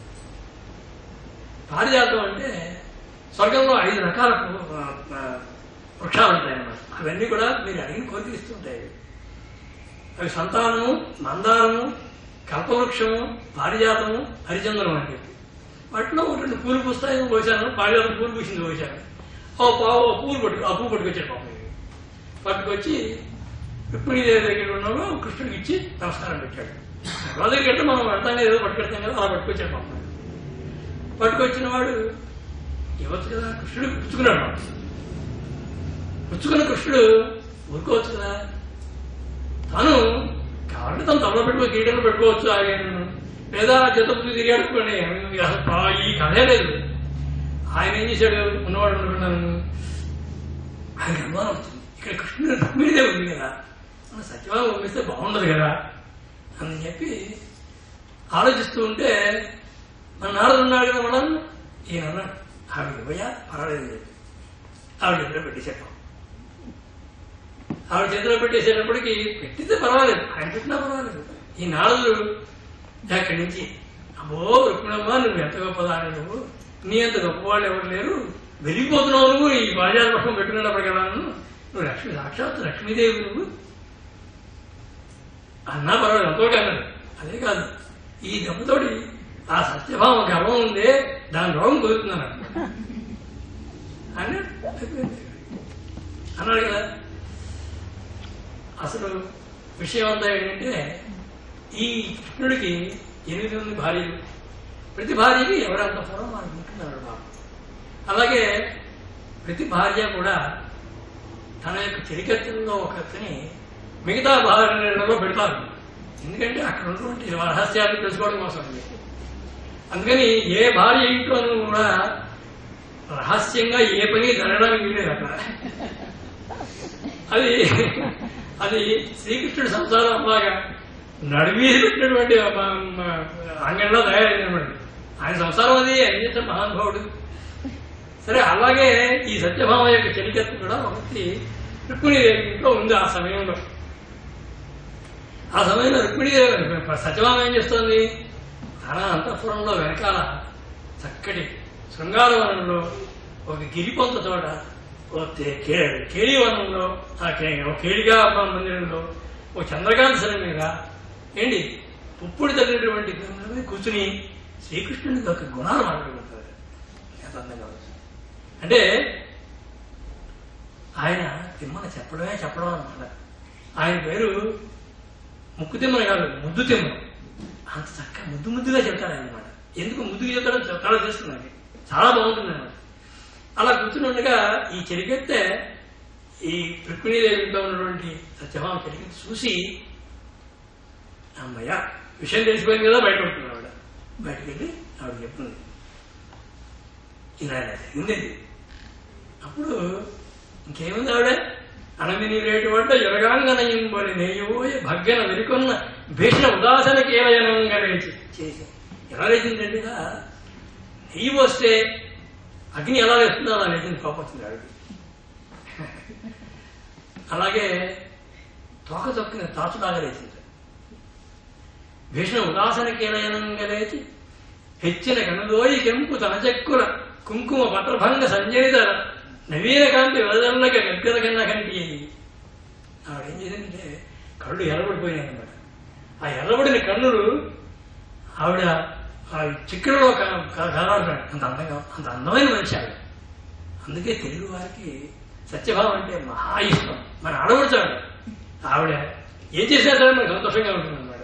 పారిజాతం అంటే స్వర్గంలో ఐదు రకాల పు- ఆ, ఆ, వృక్షాలు ఉంటాయన్నమాట అవన్నీ కూడా మీరు అడిగిన కోరిక ఇస్తుంటాయి అవి సంతానము మందారము కల్పవృక్షము పారిజాతము హరిచంద్రం అని చెప్పి వాటిలో ఒక రెండు పూలు పూస్తాయి పోసాను పారిజాతం పూలు పూసింది పోసాను ఓ పావు ఓ పూలు పట్టుకు ఆ పువ్వు పట్టుకొచ్చాడు పాపం పట్టుకొచ్చి రుక్మిణీదేవి దగ్గర ఉన్నప్పుడు కృష్ణుడికి ఇచ్చి నమస్కారం పెట్టాడు వాళ్ళ దగ్గరికి అంటే మనం వెళ్తాం ఏదో పట్టుకెడతాం కదా అలా పట్టుకొచ్చాడు పాపం పట్టుకొచ్చిన వాడు ఇవ్వచ్చు కదా కృష్ణుడు పుచ్చుకున్నాడు వాడు. పుచ్చుకున్న కృష్ణుడు ఊరుకోవచ్చు కదా తాను కావాలంటే తను తమలో పెట్టుకో కిరీటంలో పెట్టుకోవచ్చు ఆయన లేదా చేత ముందు తిరిగాడుకోండి అసలు పా- ఈ కథే లేదు ఆయన ఏం చేశాడు ఉన్నవాడు అనుకున్నాను ఆయన అనుమానం వచ్చింది ఇక్కడ కృష్ణుడు రుక్మిణిదే ఉంది కదా మన సత్యభావం పంపిస్తే బాగుండదు కదా అని చెప్పి ఆలోచిస్తూ ఉంటే మన నారదు ఉన్నాడు కదా మనం ఈయన అన్నాడు ఆవిడ ఇవ్వయా పర్వాలేదు అని చెప్పి ఆవిడ చేతిలో పెట్టేసాడు ఆవిడ చేతిలో పెట్టేసేటప్పటికి పెట్టితే పర్వాలేదు ఆయన పెట్టినా పర్వాలేదు ఈ నారదుడు అక్కడి నుంచి అబ్బో రుక్మిణమ్మ నువ్వు ఎంత గొప్పదాని నువ్వు నీ అంత గొప్పవాళ్ళు ఎవరు లేరు వెలిగిపోతున్నావు నువ్వు ఈ బాజార్ పక్షం పెట్టుకున్నప్పుడు కదా నువ్వు లక్ష్మి సాక్షాత్ లక్ష్మీదేవి నువ్వు అన్నా పర్వాలేదు ఎంతో అన్నాడు అదే కాదు ఈ దెబ్బతోటి ఆ సత్యభావం గర్వం ఉందే దాని రోగం కుదురుతున్నాను అని అయిపోయింది. అన్నాడు కదా అసలు విషయం అంతా ఏంటంటే ఈ కృష్ణుడికి ఎనిమిది మంది భార్యలు ప్రతి భార్యకి ఎవరంత పూర్వం మనకు ఉంటున్నారు బాబు అలాగే ప్రతి భార్య కూడా తన యొక్క చరికత్రంలో ఒకరిని మిగతా భార్యలలో పెడతారు ఎందుకంటే అక్కడ ఉన్నటువంటి రహస్యాన్ని తెలుసుకోవడం కోసం అని చెప్పి. అందుకని ఏ భార్య ఇంట్లోనూ కూడా రహస్యంగా ఏ పని జరగడానికి వీలేదు అక్కడ అది అది శ్రీకృష్ణుడి సంసారం అలాగా నడిమీది పెట్టినటువంటి మ- మ- అంగంలో తయారైనటువంటి ఆయన సంసారం అది ఆయన చేసిన మహానుభావుడు సరే అలాగే ఈ సత్యభామ యొక్క చరిత్ర కూడా ఒకటి రుక్మిణీదేవి ఇంట్లో ఉంది ఆ సమయంలో ఆ సమయంలో రుక్మిణీదేవి సత్యభామ ఏం చేస్తోంది తన అంతఃపురంలో వెనకాల చక్కటి శృంగారవనంలో ఒక గిరిపొంత చోట ఓ తే- కే- కేళీవనంలో ఆ కే- ఓ కేళిగా మందిరంలో ఓ చంద్రకాంత శరం మీద ఏంటి పుప్పుడు తగినటువంటి గంగ మీద కూర్చుని శ్రీకృష్ణునికి ఒక గుణాలు మాట్లాడుకుంటారు ఎంత అందంగా ఉంది. అంటే ఆయన తిమ్మని చెప్పడమే చెప్పడం అనమాట ఆయన పేరు ముక్కు తిమ్మన కాదు ముద్దు తిమ్మ అంత చక్కగా ముద్దు ముద్దుగా చెప్తాడు ఆయన అనమాట ఎందుకు ముద్దుగా చెప్తాడో చెప్తాడో తెలుస్తుంది నాకు చాలా బాగుంటుంది అనమాట అలా కూర్చుని ఉండగా ఈ చెరికెత్తే ఈ రుక్మిణీదేవి ఇంట్లో ఉన్నటువంటి సత్యభామ చెరికెత్తి చూసి అమ్మయ్య విషయం తెలిసిపోయింది కదా బయట పడుతుంది ఆవిడ బయటకు వెళ్ళి ఆవిడ చెప్తుంది ఇలా ఇలా జరిగిందండి అప్పుడు ఇంకేముంది ఆవిడ అనమిని రేటు పడ్డ ఎరగాంగనయింబడి నెయ్యబోయి భగ్గన వెనుకొన్న భీషణ ఉదాసన కేవలనంగా లేచి చేసి ఎలా లేచిందండి ఇలా నెయ్యి పోస్తే అగ్ని ఎలా వేస్తుందో అలా లేచింది కోపం వచ్చింది ఆవిడకి అలాగే తోక తొక్కిన తాచులాగా లేచింది భీషణ ఉదాసన కేలయనంగా లేచి హెచ్చిన కనుదోయి కెంపు తన చెక్కుల కుంకుమ పట్రభంగ సంజనిత నవీన కాంతి వదలక గగ్గద కన్నా కంటి ఆవిడ ఏం చేసిందంటే కళ్ళు ఎర్రబడిపోయాయి అనమాట ఆ ఎర్రబడిన కన్నులు ఆవిడ ఆ చిక్కులలో కాలాడుతాడు అంత అందంగా అంత అందమైన మనిషి ఆవిడ అందుకే తెలుగు వారికి సత్యభావం అంటే మహా ఇష్టం మన ఆడబడుచాడు ఆవిడ ఏం చేసినా సరే మనకు సంతోషంగా ఉంటుంది అనమాట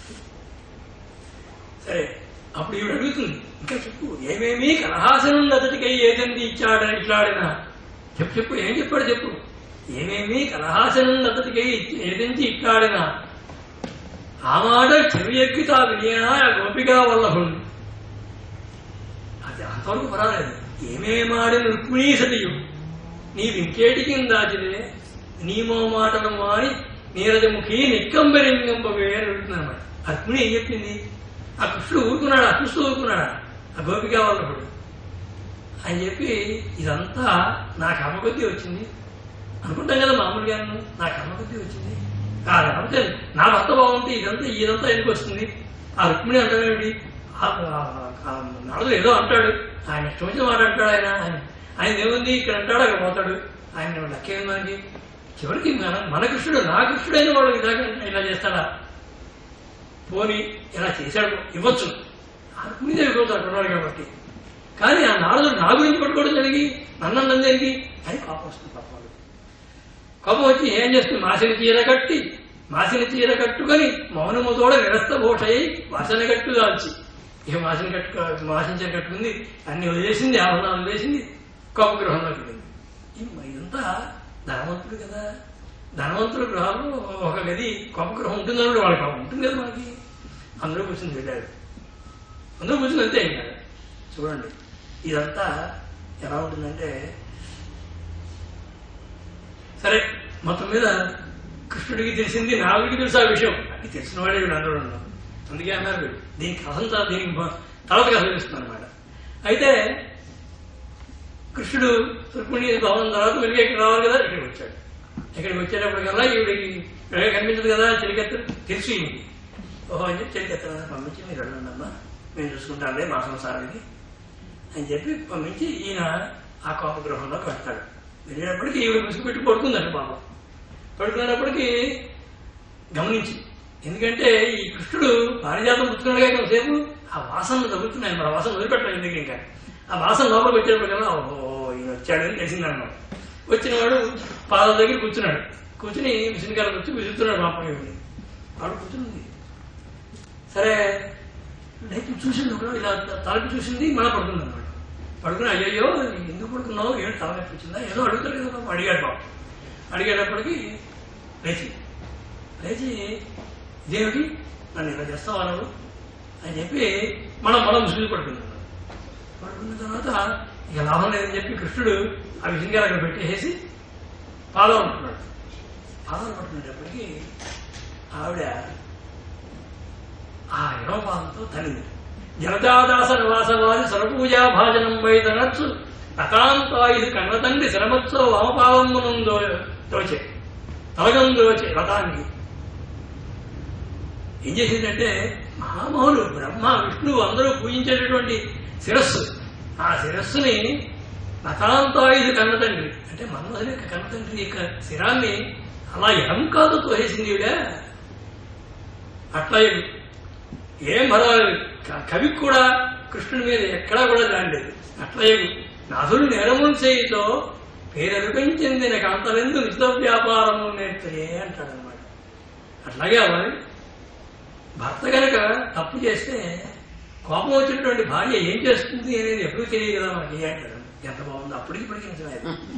సరే అప్పుడు ఈవిడ అడుగుతుంది ఇంకా చెప్పు ఏమేమి కలహాసనం అతడికై ఏదండి ఇచ్చాడ ఇట్లాడినా చెప్పు చెప్పు ఏం చెప్పాడు చెప్పు ఏమేమి కలహాసనం అతడికై ఏదంచి ఇట్లాడినా ఆ మాట చెవి ఎక్కితా వినియనా గోపిగా వల్లభుడు అది అంతవరకు పర్వాలేదు ఏమేమాడిన రుక్మిణీ సతియు నీవింకేటికి దాచిదే నీమో మాటలు మాని నీరజముఖి నిక్కంబరింగంబవే అని అడుగుతున్నాడు రుక్మిణి ఏం చెప్పింది ఆ కృష్ణుడు ఊరుకున్నాడా చూస్తూ ఊరుకున్నాడా ఆ గోపిక వాళ్ళప్పుడు అని చెప్పి ఇదంతా నా కర్మ కొద్దీ వచ్చింది అనుకుంటాం కదా మామూలుగా నా కర్మ కొద్దీ వచ్చింది ఆ లేకపోతే నా భర్త బాగుంటే ఇదంతా ఇదంతా ఎందుకు వస్తుంది ఆ రుక్మిణి అంటాడేమిటి నాడు ఏదో అంటాడు ఆయన ఇష్టం వచ్చిన మాట అంటాడు ఆయన ఆయన ఆయన ఏముంది ఇక్కడ అంటాడు అక్కడ పోతాడు ఆయన లక్కేం మనకి చివరికి మన మన కృష్ణుడు నా కృష్ణుడైన వాడు ఇలాగ ఇలా చేస్తాడా పోని ఇలా చేశాడు ఇవ్వచ్చు ఆ రుక్మిణి దగ్గరికి పోతాడు ఉన్నాడు కాబట్టి కానీ ఆ నారదుడు నా గురించి పట్టుకోవడం జరిగి నన్ను నందేంటి అని కోపం వస్తుంది పాపం కోపం వచ్చి ఏం చేస్తుంది మాసిన చీర కట్టి మాసిన చీర కట్టుకొని మౌనముతోడ నిరస్త భూషయి వాసన కట్టు దాల్చి ఏ మాసిన కట్టు మాసిన చీర కట్టుకుంది అన్ని వదిలేసింది ఆభరణాలు వదిలేసింది కోప గృహంలోకి వెళ్ళింది ఈ- ఇదంతా ధనవంతుడు కదా ధనవంతుడు గృహాలు ఒక గది కోప గృహం ఉంటుందని వాళ్ళకి ఉంటుంది కదా మనకి అందరూ కూర్చుని వెళ్ళాడు అందరూ కూర్చుని అంతే ఇంకా చూడండి ఇదంతా ఎలా ఉంటుందంటే సరే మొత్తం మీద కృష్ణుడికి తెలిసింది నాలుగుకి తెలుసు ఆ విషయం అది తెలిసిన వాడే వీడు అందరూ ఉన్నారు అందుకే అన్నారు వీడు దీనికి కథంతా దీనికి మ- తర్వాత కథ తెలుస్తుంది అనమాట అయితే కృష్ణుడు రుక్మిణి భవనం తర్వాత వెలిగి ఇక్కడ రావాలి కదా ఇక్కడికి వచ్చాడు ఇక్కడికి వచ్చేటప్పటికల్లా ఈవిడికి వెలగ కనిపించదు కదా చెలికెత్త తెలుసు ఈయనకి ఓహో అని చెప్పి చెలికెత్త పంపించి మీరు వెళ్ళండి అమ్మా మేము చూసుకుంటాంలే మా సంసారానికి అని చెప్పి పంపించి ఈయన ఆ కోప గృహంలోకి వెళ్తాడు వెళ్ళేటప్పటికి ఈవిడ ముసుగు పెట్టి పడుకుందండి పాపం పడుకునేటప్పటికి గమనించి ఎందుకంటే ఈ కృష్ణుడు పారిజాతం పుచ్చుకున్నాడుగా కొంతసేపు ఆ వాసనలు తగ్గుతున్నాయి మరి ఆ వాసన వదిలిపెట్టలేదు ఎందుకు ఇంకా ఆ వాసన లోపలికి వచ్చేటప్పటికల్లా ఓహో ఈయన వచ్చాడని తెలిసిందన్నమాట వచ్చిన వాడు పాదాల దగ్గర కూర్చున్నాడు కూర్చుని మిషన్కాలకు వచ్చి విసురుతున్నాడు పాపం ఈవిడిని వాడు కూర్చుంది సరే లేచి చూసింది ఒకడు ఇలా తలకి చూసింది మళ్ళీ పడుకుంది అన్నమాట పడుకుని అయ్యయ్యో ఎందుకు పడుకున్నావు ఏడు తల నొప్పి వచ్చిందా ఏదో అడుగుతాడు కదా పాపం. అడిగాడు బాబు అడిగేటప్పటికి లేచి లేచి ఇదేమిటి నన్ను ఇలా చేస్తావా నువ్వు అని చెప్పి మనం మనం ముసుగు పడుకున్నాం పడుకున్న తర్వాత ఇక లాభం లేదని చెప్పి కృష్ణుడు ఆ విషయంగా అక్కడ పెట్టేసి పాదం అంటున్నాడు పాదం పట్టుకునేటప్పటికి ఆవిడ ఆ యనోపాదంతో తనింది జలజాదాస నివాసవాది సరపూజా భాజనం వైదనచ్చు రథాంతాయుధ కన్న తండ్రి శ్రమత్సో వామపాదమునం దోచే తలగం దోచే రథానికి ఏం చేసిందంటే మహామహులు బ్రహ్మ విష్ణువు అందరూ పూజించేటటువంటి శిరస్సు ఆ శిరస్సుని రథాంతాయుధ కన్న తండ్రి అంటే మన్మధుని యొక్క కన్న తండ్రి యొక్క శిరాన్ని అలా ఎడంకాదు తోసేసింది ఈవిడ అట్లా ఏం పర్వాలేదు క- కవికి కూడా కృష్ణుడి మీద ఎక్కడా కూడా దాండలేదు అట్లే నాథుడు నేరములు చేయితో పేరెరుకం చెందిన కాంతలెందు నిజ వ్యాపారము నేర్పే అంటాడనమాట అట్లాగే అవ్వాలి భర్త కనుక తప్పు చేస్తే కోపం వచ్చినటువంటి భార్య ఏం చేస్తుంది అనేది ఎప్పుడు తెలియదు కదా మనకి అంటాడు ఎంత బాగుంది అప్పటికి ఇప్పటికి నిజమే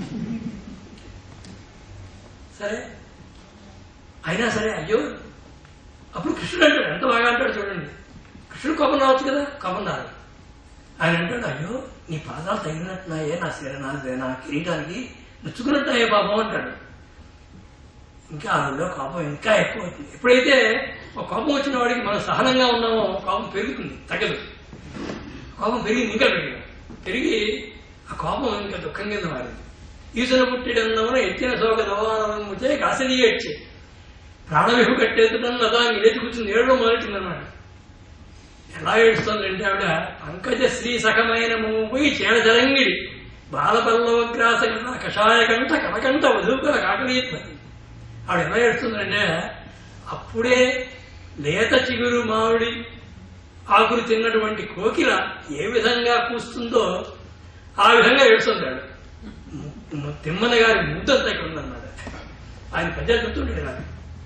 సరే అయినా సరే అయ్యో అప్పుడు కృష్ణుడు అంటాడు ఎంత బాగా అంటాడు చూడండి కృష్ణుడు కోపం రావచ్చు కదా కోపం రాదు ఆయన అంటాడు అయ్యో నీ పాదాలు తగిలినట్టున్నాయే నా శిర నా నా కిరీటానికి నొచ్చుకున్నట్టున్నాయే పాపం అంటాడు ఇంకా ఆవిడలో కోపం ఇంకా ఎక్కువ అవుతుంది ఎప్పుడైతే ఒక కోపం వచ్చిన వాడికి మనం సహనంగా ఉన్నామో కోపం పెరుగుతుంది తగ్గదు కోపం పెరిగింది ఇంకా పెరిగింది పెరిగి ఆ కోపం ఇంకా దుఃఖం కింద మారింది ఈశ్వర పుట్టిడందమున ఎత్తిన శోక దవానముచే కాసని ఏడ్చే ప్రాణవిహు కట్టేతుడం కదా లేచి కూర్చుని ఏడడం మొదలెట్టిందన్నమాట ఎలా ఏడుస్తుందంటే ఆవిడ పంకజ శ్రీ సఖమైన పోయి చేడజలంగిడి బాలపల్లవగ్రాస కషాయ కంట కనకంట వధువుగా కాకలీత్మతి ఆవిడ ఎలా ఏడుస్తుందంటే అప్పుడే లేత చిగురు మామిడి ఆకులు తిన్నటువంటి కోకిల ఏ విధంగా కూస్తుందో ఆ విధంగా ఏడుస్తుంటాడు తిమ్మన గారి ముద్దంతా ఇక్కడ ఉందన్నమాట ఆయన ప్రజలు చెప్తుంటాడు నాకు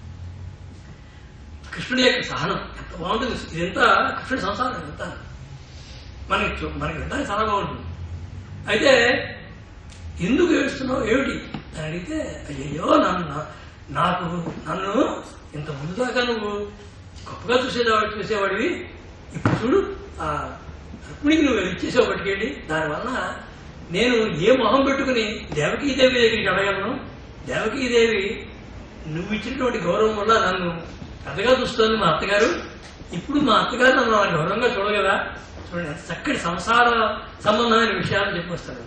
కృష్ణుడి యొక్క సహనం ఎంత బాగుంటుంది ఇదంతా కృష్ణుడి సంసారం ఎంత మనకి చూ- మనకి వినడానికి చాలా బాగుంటుంది అయితే ఎందుకు ఏడుస్తున్నావు ఏమిటి అని అడిగితే అయ్యయ్యో నన్ను నా- నాకు నన్ను ఇంత ముందు దాకా నువ్వు గొప్పగా చూసేవాడు చూసేవాడివి ఇప్పుడు చూడు ఆ రుక్మిణికి నువ్వు ఇచ్చేసావు పట్టుకెళ్ళి దానివల్ల నేను ఏ మొహం పెట్టుకుని దేవకీదేవి దగ్గరికి అడగలను దేవకీదేవి నువ్వు ఇచ్చినటువంటి గౌరవం వల్ల నన్ను పెద్దగా చూస్తుంది మా అత్తగారు ఇప్పుడు మా అత్తగారు నన్ను అలా గౌరవంగా చూడగలరా చూడండి ఎంత చక్కటి సంసార సంబంధమైన విషయాలు చెప్పొస్తాడు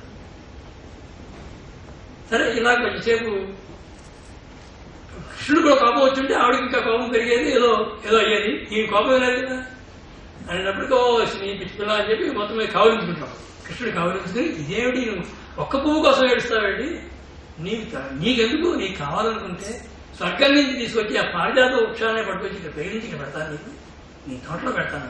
సరే ఇలా కొంచెంసేపు కృష్ణుడు కూడా కోపం వచ్చింటే ఆవిడకి ఇంకా కోపం పెరిగేది ఏదో ఏదో అయ్యేది ఈ కోపం లేదు కదా అనేటప్పటికీ ఓ నీ పిచ్చి పిల్ల అని చెప్పి మొత్తం మీద కావలించుకుంటాం కృష్ణుడు కావలించుకుని ఇదేమిటి నువ్వు ఒక్క పువ్వు కోసం ఏడుస్తావేంటి నీకు త- నీకెందుకు నీకు కావాలనుకుంటే స్వర్గం నుంచి తీసుకొచ్చి ఆ పారిజాత వృక్షాన్ని పట్టుకొచ్చి ఇక్కడ పెగిలించి ఇక్కడ పెడతాను నీకు నీ తోటలో పెడతాను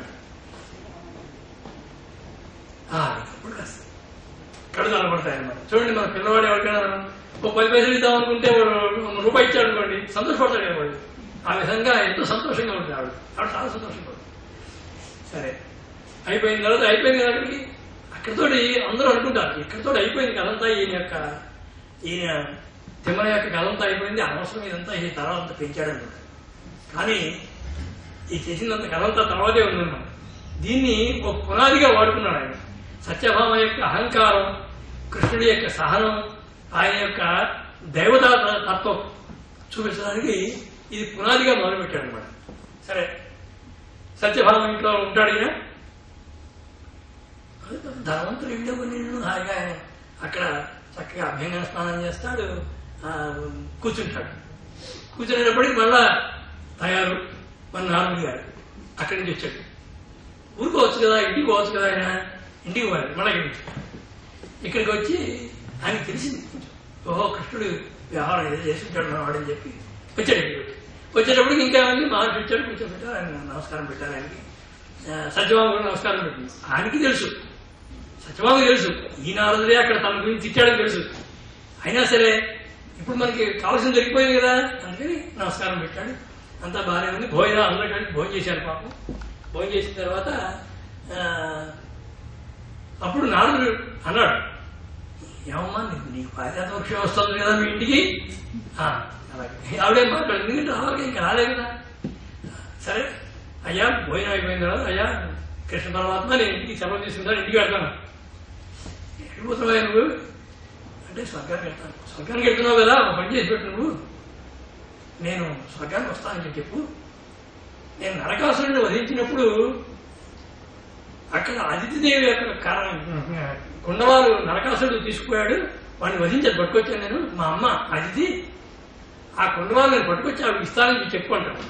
అప్పుడు కాస్త కళ్ళు కనబడతాయి అన్నమాట చూడండి మన పిల్లవాడు ఎవరికైనా ఓ పది పైసలు ఇద్దాం అనుకుంటే వాడు ఒక రూపాయి ఇచ్చాడు అనుకోండి సంతోషపడతాడు కదా వాడు ఆ విధంగా ఎంతో సంతోషంగా ఉంటుంది ఆవిడ ఆవిడ చాలా సంతోషపడుతుంది సరే అయిపోయిన తర్వాత అయిపోయింది కదా అక్కడికి అక్కడితోటి అందరూ అనుకుంటారు ఇక్కడితో అయిపోయింది కథంతా ఈయన యొక్క ఈయన తిమ్మల యొక్క కథంతా అయిపోయింది అనవసరం ఇదంతా ఈ తర్వాత పెంచాడు అనుకుంటారు కానీ ఈ చేసినంత కథంతా తర్వాతే ఉందన్నమాట దీన్ని ఒక పునాదిగా వాడుకున్నాడు ఆయన సత్యభామ యొక్క అహంకారం కృష్ణుడి యొక్క సహనం ఆయన యొక్క దైవతా తత్వం చూపించడానికి ఇది పునాదిగా మొదలుపెట్టాడు అనమాట సరే సత్యభామ ఇంట్లో ఉంటాడు ఈయన ధనవంతుడు ఇంట్లో కొన్ని హాయిగా ఆయన అక్కడ చక్కగా అభ్యంగన స్నానం చేస్తాడు ఆ, కూర్చుంటాడు కూర్చునేటప్పటికి మళ్ళా తయారు మన నార్మల్ గారు అక్కడి నుంచి వచ్చాడు ఊరుకోవచ్చు కదా ఇంటికి పోవచ్చు కదా ఆయన ఇంటికి పోయాడు మళ్ళీ ఇక్కడికి వచ్చాడు. ఇక్కడికి వచ్చి ఆయనకి తెలిసింది కొంచెం. ఓహో కృష్ణుడు వ్యవహారం ఏదో చేసుకుంటాడు మనవాడని చెప్పి వచ్చాడు ఇంటికి వచ్చి వచ్చేటప్పటికి ఇంకా ఏమైంది మహర్షి వచ్చాడు కూర్చోబెట్టారు ఆయన నమస్కారం పెట్టారు ఆయనకి ఆ, సత్యభామ కూడా నమస్కారం పెట్టింది ఆయనకి తెలుసు సత్యభామకి తెలుసు ఈ నారదుడే అక్కడ తన గురించి తిట్టాడని తెలుసు అయినా సరే ఇప్పుడు మనకి కావాల్సింది దొరికిపోయింది కదా అందుకని నమస్కారం పెట్టాడు అంతా బాగానే ఉంది భోజనం అందరూ కలిసి భోజనం చేశారు పాపం భోజనం చేసిన తర్వాత ఆ, అప్పుడు నారదుడు అన్నాడు ఏమమ్మా నీకు నీకు పారిజాత వృక్షం వస్తుంది కదా మీ ఇంటికి ఆ, అలాగే ఆవిడే మాట్లాడింది ఎందుకంటే అలాగే ఇంకా రాలే కదా సరే అయ్యా భోజనం అయిపోయిన తర్వాత అయ్యా కృష్ణ పరమాత్మ నేను ఇంటికి సెలవు తీసుకుంటాను ఇంటికి వెళ్తాను వెళ్ళిపోతున్నావా నువ్వు అంటే స్వర్గానికి వెళ్తాను స్వర్గానికి వెళ్తున్నావు కదా ఒక పని చేసి పెట్టు నువ్వు నేను స్వర్గానికి వస్తానని చెప్పి చెప్పు నేను నరకాసురుడిని వధించినప్పుడు అక్కడ అదితిదేవి యొక్క కారణం కుండవారు నరకాసురుడు తీసుకుపోయాడు వాడిని వధించని పట్టుకొచ్చాను నేను మా అమ్మ అదితి ఆ కుండవారు నేను పట్టుకొచ్చి ఆవిడ ఇస్తానని చెప్పు అంటాను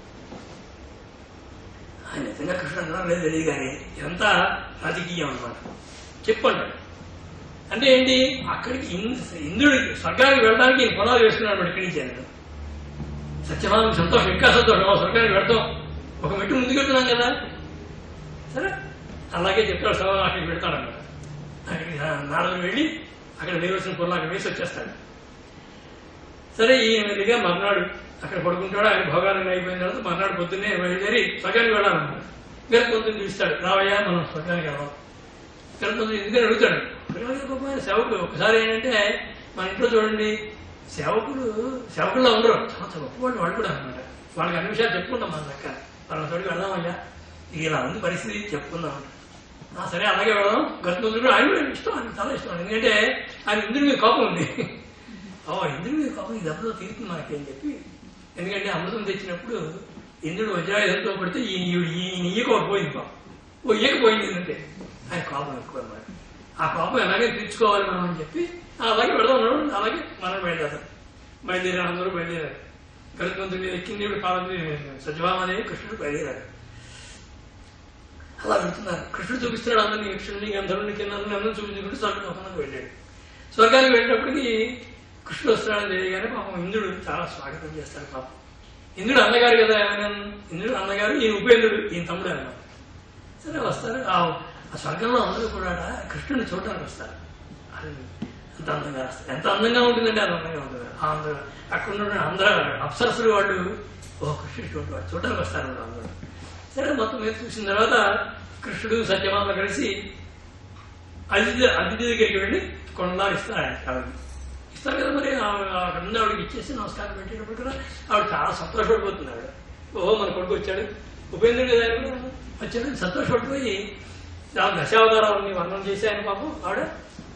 ఆయన నిజంగా కృష్ణుడు అన్నారో లేదో తెలియదు కానీ ఇదంతా రాజకీయం అనమాట చెప్పు అంటాడు అంటే ఏంటి అక్కడికి ఇంద్ర- ఇంద్రుడికి స్వర్గానికి వెళ్ళడానికి ఈయన పొలాలు వేసుకున్నాడు వాడు ఇక్కడి నుంచి ఆయన సత్యభావం సంతోషం ఇంకా సంతోషం ఆ స్వర్గానికి వెళ్తాం ఒక మెట్టు ముందుకెళ్తున్నాం కదా సరే అలాగే చెప్తాడు సభ అక్కడికి పెడతాడు అన్నమాట అక్కడికి నారదుడు వెళ్ళి అక్కడ వేయవలసిన పొలం అక్కడ వేసి వచ్చేస్తాడు సరే ఈయన వెళ్ళిగా మర్నాడు అక్కడ పడుకుంటాడు ఆయన భోగాన్ని అయిపోయిన తర్వాత మర్నాడు పొద్దున్నే బయలుదేరి స్వర్గానికి వెళ్ళాలన్నమాట గత పొద్దున్న పిలుస్తాడు రావయ్యా మనం స్వర్గానికి వెళ్దాం గత పొద్దున్న ఎందుకని అడుగుతాడు "పిల్లవాడికి పాపం ఆయన సేవకుడు ఒకసారి ఏంటంటే మన ఇంట్లో చూడండి సేవకులు సేవకుల్లో ఉండరు చాలా చాలా గొప్పవాళ్ళు వాళ్ళు కూడా అనమాట వాళ్ళకి అన్ని విషయాలు చెప్పుకుంటాం మన దగ్గర వాళ్ళ తోడికి వెళ్దామయ్యా ఇక ఇలా ఉంది పరిస్థితి చెప్పుకుందాం అంట. ఆ సరే అలాగే వెళదాం గర్భవంతుడు ఆయన కూడా ఇష్టం ఆయన చాలా ఇష్టం ఎందుకంటే ఆయన ఇంద్రుడి మీద కోపం ఉంది ఓ ఇంద్రుడి మీద కోపం ఈ దెబ్బతో తీరుతుంది మనకి అని చెప్పి ఎందుకంటే అమృతం తెచ్చినప్పుడు ఇంద్రుడు వజ్రాయుధంతో పడితే ఈ ఈ ఈయకోటి పోయింది పాపం ఓ ఈయక పోయింది ఎందుకంటే ఆయన కోపం ఎక్కువ అన్నమాట ఆ కోపం ఎలాగే తీర్చుకోవాలి మనం అని చెప్పి అలాగే వెళదాం అన్నాడు. అలాగే మనం బయలుదేరాం బయలుదేరారు అందరూ బయలుదేరారు గరుత్మంతుడి మీద ఎక్కింది ఇప్పుడు పాలన సత్యభామాదేవి కృష్ణుడు బయలుదేరారు అలా వెళ్తున్నారు కృష్ణుడు చూపిస్తున్నాడు అందరినీ యక్షుడిని గంధర్వుని కింద అందరినీ చూపించుకుంటూ స్వర్గలోకానికి వెళ్ళాడు స్వర్గానికి వెళ్ళినప్పటికీ కృష్ణుడు వస్తున్నాడని తెలియగానే పాపం ఇంద్రుడు చాలా స్వాగతం చేస్తాడు పాపం ఇంద్రుడు అన్నగారు కదా ఏమైనా ఇంద్రుడు అన్నగారు ఈయన ఉపేంద్రుడు ఈయన తమ్ముడు అన్నమాట సరే వస్తారు ఆ ఆ స్వర్గంలో అందరూ కూడా కృష్ణుడిని చూడడానికి వస్తారు అది అంత అందంగా వస్తారు ఎంత అందంగా ఉంటుందంటే అంత అందంగా ఉంటుంది ఆ అందరూ అక్కడ ఉన్న అందరూ అప్సరసులు వాళ్ళు ఓ కృష్ణుడు చూడవాడు చూడడానికి వస్తారు అన్నమాట అందరూ సరే మొత్తం మీద చూసిన తర్వాత కృష్ణుడు సత్యమామ కలిసి అతిథి అతిథి దగ్గరికి వెళ్ళి కొండలాగా ఇస్తారు ఆయన ఆవిడకి ఇస్తారు కదా మరి ఆవిడ అక్కడ ఉన్న ఆవిడకి ఇచ్చేసి నమస్కారం పెట్టేటప్పుడు కూడా ఆవిడ చాలా సంతోషపడిపోతుంది ఆవిడ ఓహో మన కొడుకు వచ్చాడు ఉపేంద్రుడు కదా ఆయన కూడా వచ్చాడు సంతోషపడిపోయి ఆ దశావతారాలని వర్ణం చేసి ఆయన పాపం ఆవిడ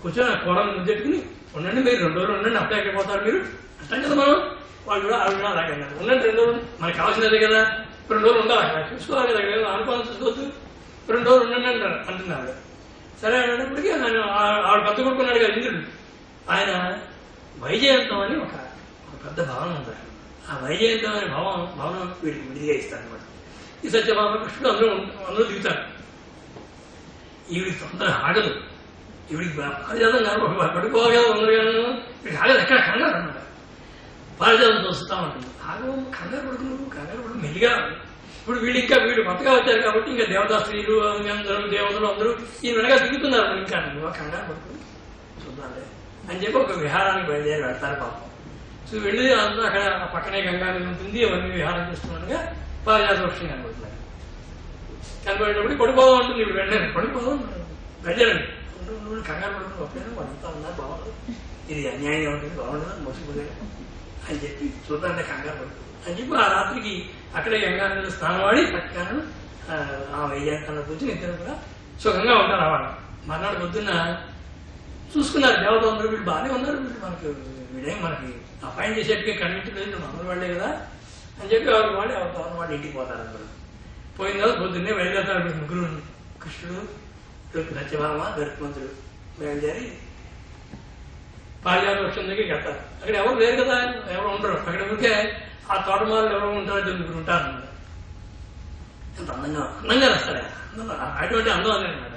కూర్చొని ఆ కూరని ముద్దెట్టుకుని ఉండండి మీరు రెండు రోజులు ఉండండి అప్పుడే ఎక్కడికి పోతారు మీరు అంటాం కదా మనం వాళ్ళు కూడా వాళ్ళు కూడా అలాగే అన్నారు ఉండండి రెండు రోజులు మనకు కావాల్సినదే కదా ఇప్పుడు రెండు రోజులు ఉండాలి అక్కడ చూసుకోవాలి కదా ఏదో అనుకోవాలి చూసుకోవద్దు రెండు రోజులు ఉండండి అంటారు అంటున్నారు సరే అనేటప్పటికీ ఆయన ఆ- ఆవిడ పెద్ద కొడుకున్నాడు కదా ఇంద్రుడు ఆయన వైజయంతం అని ఒక ఒక పెద్ద భవనం ఉంది అక్కడ. ఆ వైజయంతం అనే భవనం భవనం వీడికి విడిగా ఇస్తారు అనమాట ఈ సత్యభామ కృష్ణుడు అందరూ ఉం- అందరూ దిగుతారు ఈవిడికి తొందర ఆగదు ఈవిడికి పారిజాతం కనపడ పడిపోగా ఉంది కానీ వీడికి ఆగదు ఎక్కడ కంగారు అనమాట పారిజాతం చూస్తా ఉంటుంది ఆగో కంగారు పడుకు నువ్వు కంగారు పడుకు మెల్లిగా ఇప్పుడు వీళ్ళు ఇంకా వీళ్ళు కొత్తగా వచ్చారు కాబట్టి ఇంకా దేవతా స్త్రీలు అందరూ దేవతలు అందరూ ఈ వెనక దిగుతున్నారు ఇంకా నువ్వు కంగారు పడుకు చూద్దాంలే అని చెప్పి ఒక విహారానికి బయలుదేరి వెళ్తారు పాపం సో వెళ్ళి అందరూ అక్కడ ఆ పక్కనే గంగా నది ఉంటుంది అవన్నీ విహారం చేస్తుండగా పారిజాత వృక్షం కనబడుతున్నారు కనబడేటప్పుడు పడిపోదాం ఉంటుంది ఇప్పుడు వెళ్ళండి పడిపోదాం వెళ్ళండి నువ్వు కంగారు పడుకుని ఒప్పుడైనా వాళ్ళంతా ఉన్నారు బాగుండదు ఇది అన్యాయంగా ఉంటుంది బాగుండదు మోసపోలేదు అని చెప్పి చూద్దాం కంగారు పడుతుంది అని చెప్పి ఆ రాత్రికి అక్కడే గంగా నదిలో స్నానం ఆడి పక్కన ఆ వైజాంతంలో కూర్చొని ఇద్దరు కూడా సుఖంగా ఉంటారు ఆ వాళ్ళు మర్నాడు పొద్దున్న చూసుకున్నారు దేవత అందరూ వీళ్ళు బాగానే ఉన్నారు వీళ్ళు మనకి వీడేం మనకి అపాయింట్ చేసేట్టుగా కనిపించలేదు మామూలు వాళ్ళే కదా అని చెప్పి ఎవరు వాళ్ళు ఎవరి తోన వాళ్ళు ఇంటికి పోతారు అందరూ పోయిన తర్వాత పొద్దున్నే బయలుదేరుతారు వీళ్ళు ముగ్గురు కృష్ణుడు రుక్కు సత్యభామ గరుత్మంతుడు బయలుదేరి పారిజాత వృక్షం దగ్గరికి వెళ్తారు అక్కడ ఎవరు లేరు కదా ఎవరు ఉండరు అక్కడ ఊరికే ఆ తోటమాలు ఎవరు ఉంటారో ముగ్గురు ఉంటారు అన్నమాట. ఎంత అందంగా అందంగా రాస్తాడు ఆయన. అందంగా అటువంటి అందం అన్నమాట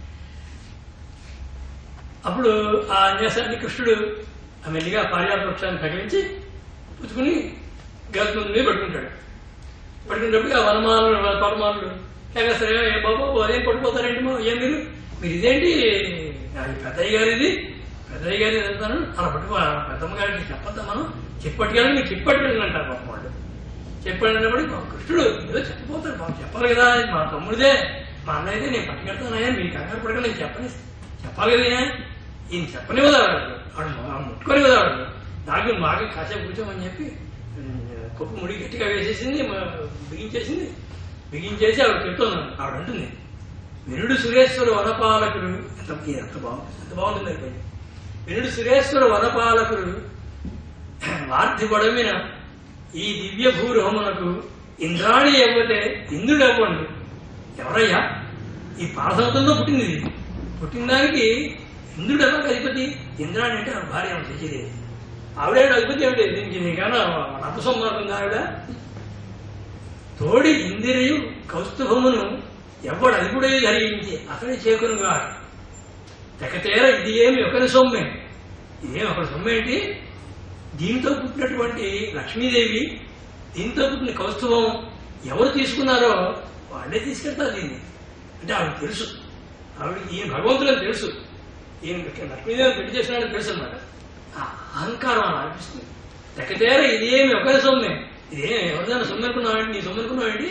అప్పుడు ఆ అన్యాసాన్ని కృష్ణుడు ఆ మెల్లిగా పారిజాత వృక్షాన్ని తగిలించి పుచ్చుకుని గల్పుంది మీద పట్టుకుంటాడు పట్టుకునేటప్పుడు ఆ వనమాలు పరమాలు సరే ఏ బాబు అదేం పట్టుకోతారేంటి మా ఏం మీరు మీరు ఇదేంటి అది పెద్దయ్య గారు ఇది పెద్దయ్య గారు ఇది అంటాను అలా పట్టుకో ఆ పెద్దమ్మ గారికి చెప్పొద్దా మనం చెప్పట్టుకెళ్ళి మీరు చెప్పట్టుకెళ్ళి అంటారు పాపం వాళ్ళు చెప్పాడన్నప్పుడు మా కృష్ణుడు ఏదో చెప్పిపోతాడు బాబు చెప్పాలి కదా ఇది మా తమ్ముడిదే మా అన్నయ్యదే నేను పట్టుకెళ్తానయ్యా మీరు కంగారు పడక నేను చెప్పని చెప్పాలి కదా ఈయన. ఈయన చెప్పనివ్వదా వాడు వాడు మా- ముట్టుకొని కదా వాడు నాకు మాకు కాసేపు కూర్చోమని చెప్పి ఉమ్, కొప్పు ముడి గట్టిగా వేసేసింది మా- బిగించేసింది బిగించేసి ఆవిడ చెప్తున్నాను ఆవిడ అంటుంది వినుడు సురేశ్వర వనపాలకుడు ఎంత ఎంత బాగుంది ఎంత బాగుంటుంది అయిపోయింది వినుడు సురేశ్వర వనపాలకుడు వార్ధి పొడమిన ఈ దివ్య భూరోహమునకు ఇంద్రాణి ఇవ్వతే ఇంద్రుడు ఇవ్వండు ఎవరయ్యా ఈ పారసముద్రంలో పుట్టింది ఇది పుట్టిన దానికి ఇంద్రుడు ఎలా అధిపతి ఇంద్రాణి అంటే ఆవిడ భార్య ఆమె శశిదేవి ఆవిడే అధిపతి ఏమిటి దీనికి నీకన్నా అపసంహారం ఆవిడ తోడి ఇందిరయు కౌస్తుభమును ఎవ్వడు అధిపుడే ధరించి అతని చేకునుగా తెకతేర ఇది ఏమి ఒకరి సొమ్మే ఇదేం ఒకరి సొమ్మేంటి దీంతో పుట్టినటువంటి లక్ష్మీదేవి దీంతో పుట్టిన కౌస్తుభం ఎవరు తీసుకున్నారో వాళ్ళే తీసుకెళ్తారు దీన్ని అంటే ఆవిడ తెలుసు ఆవిడకి ఈయన భగవంతుడని తెలుసు ఈయన లక్ష్మీదేవి పెళ్లి చేసినాడని తెలుసు అనమాట ఆ అహంకారం అలా అనిపిస్తుంది తెక్కతేర ఇదేమి ఒకరి సొమ్మే ఇదే ఎవరిదైనా సొమ్ము అనుకున్నావండి నీ సొమ్ము అనుకున్నావండి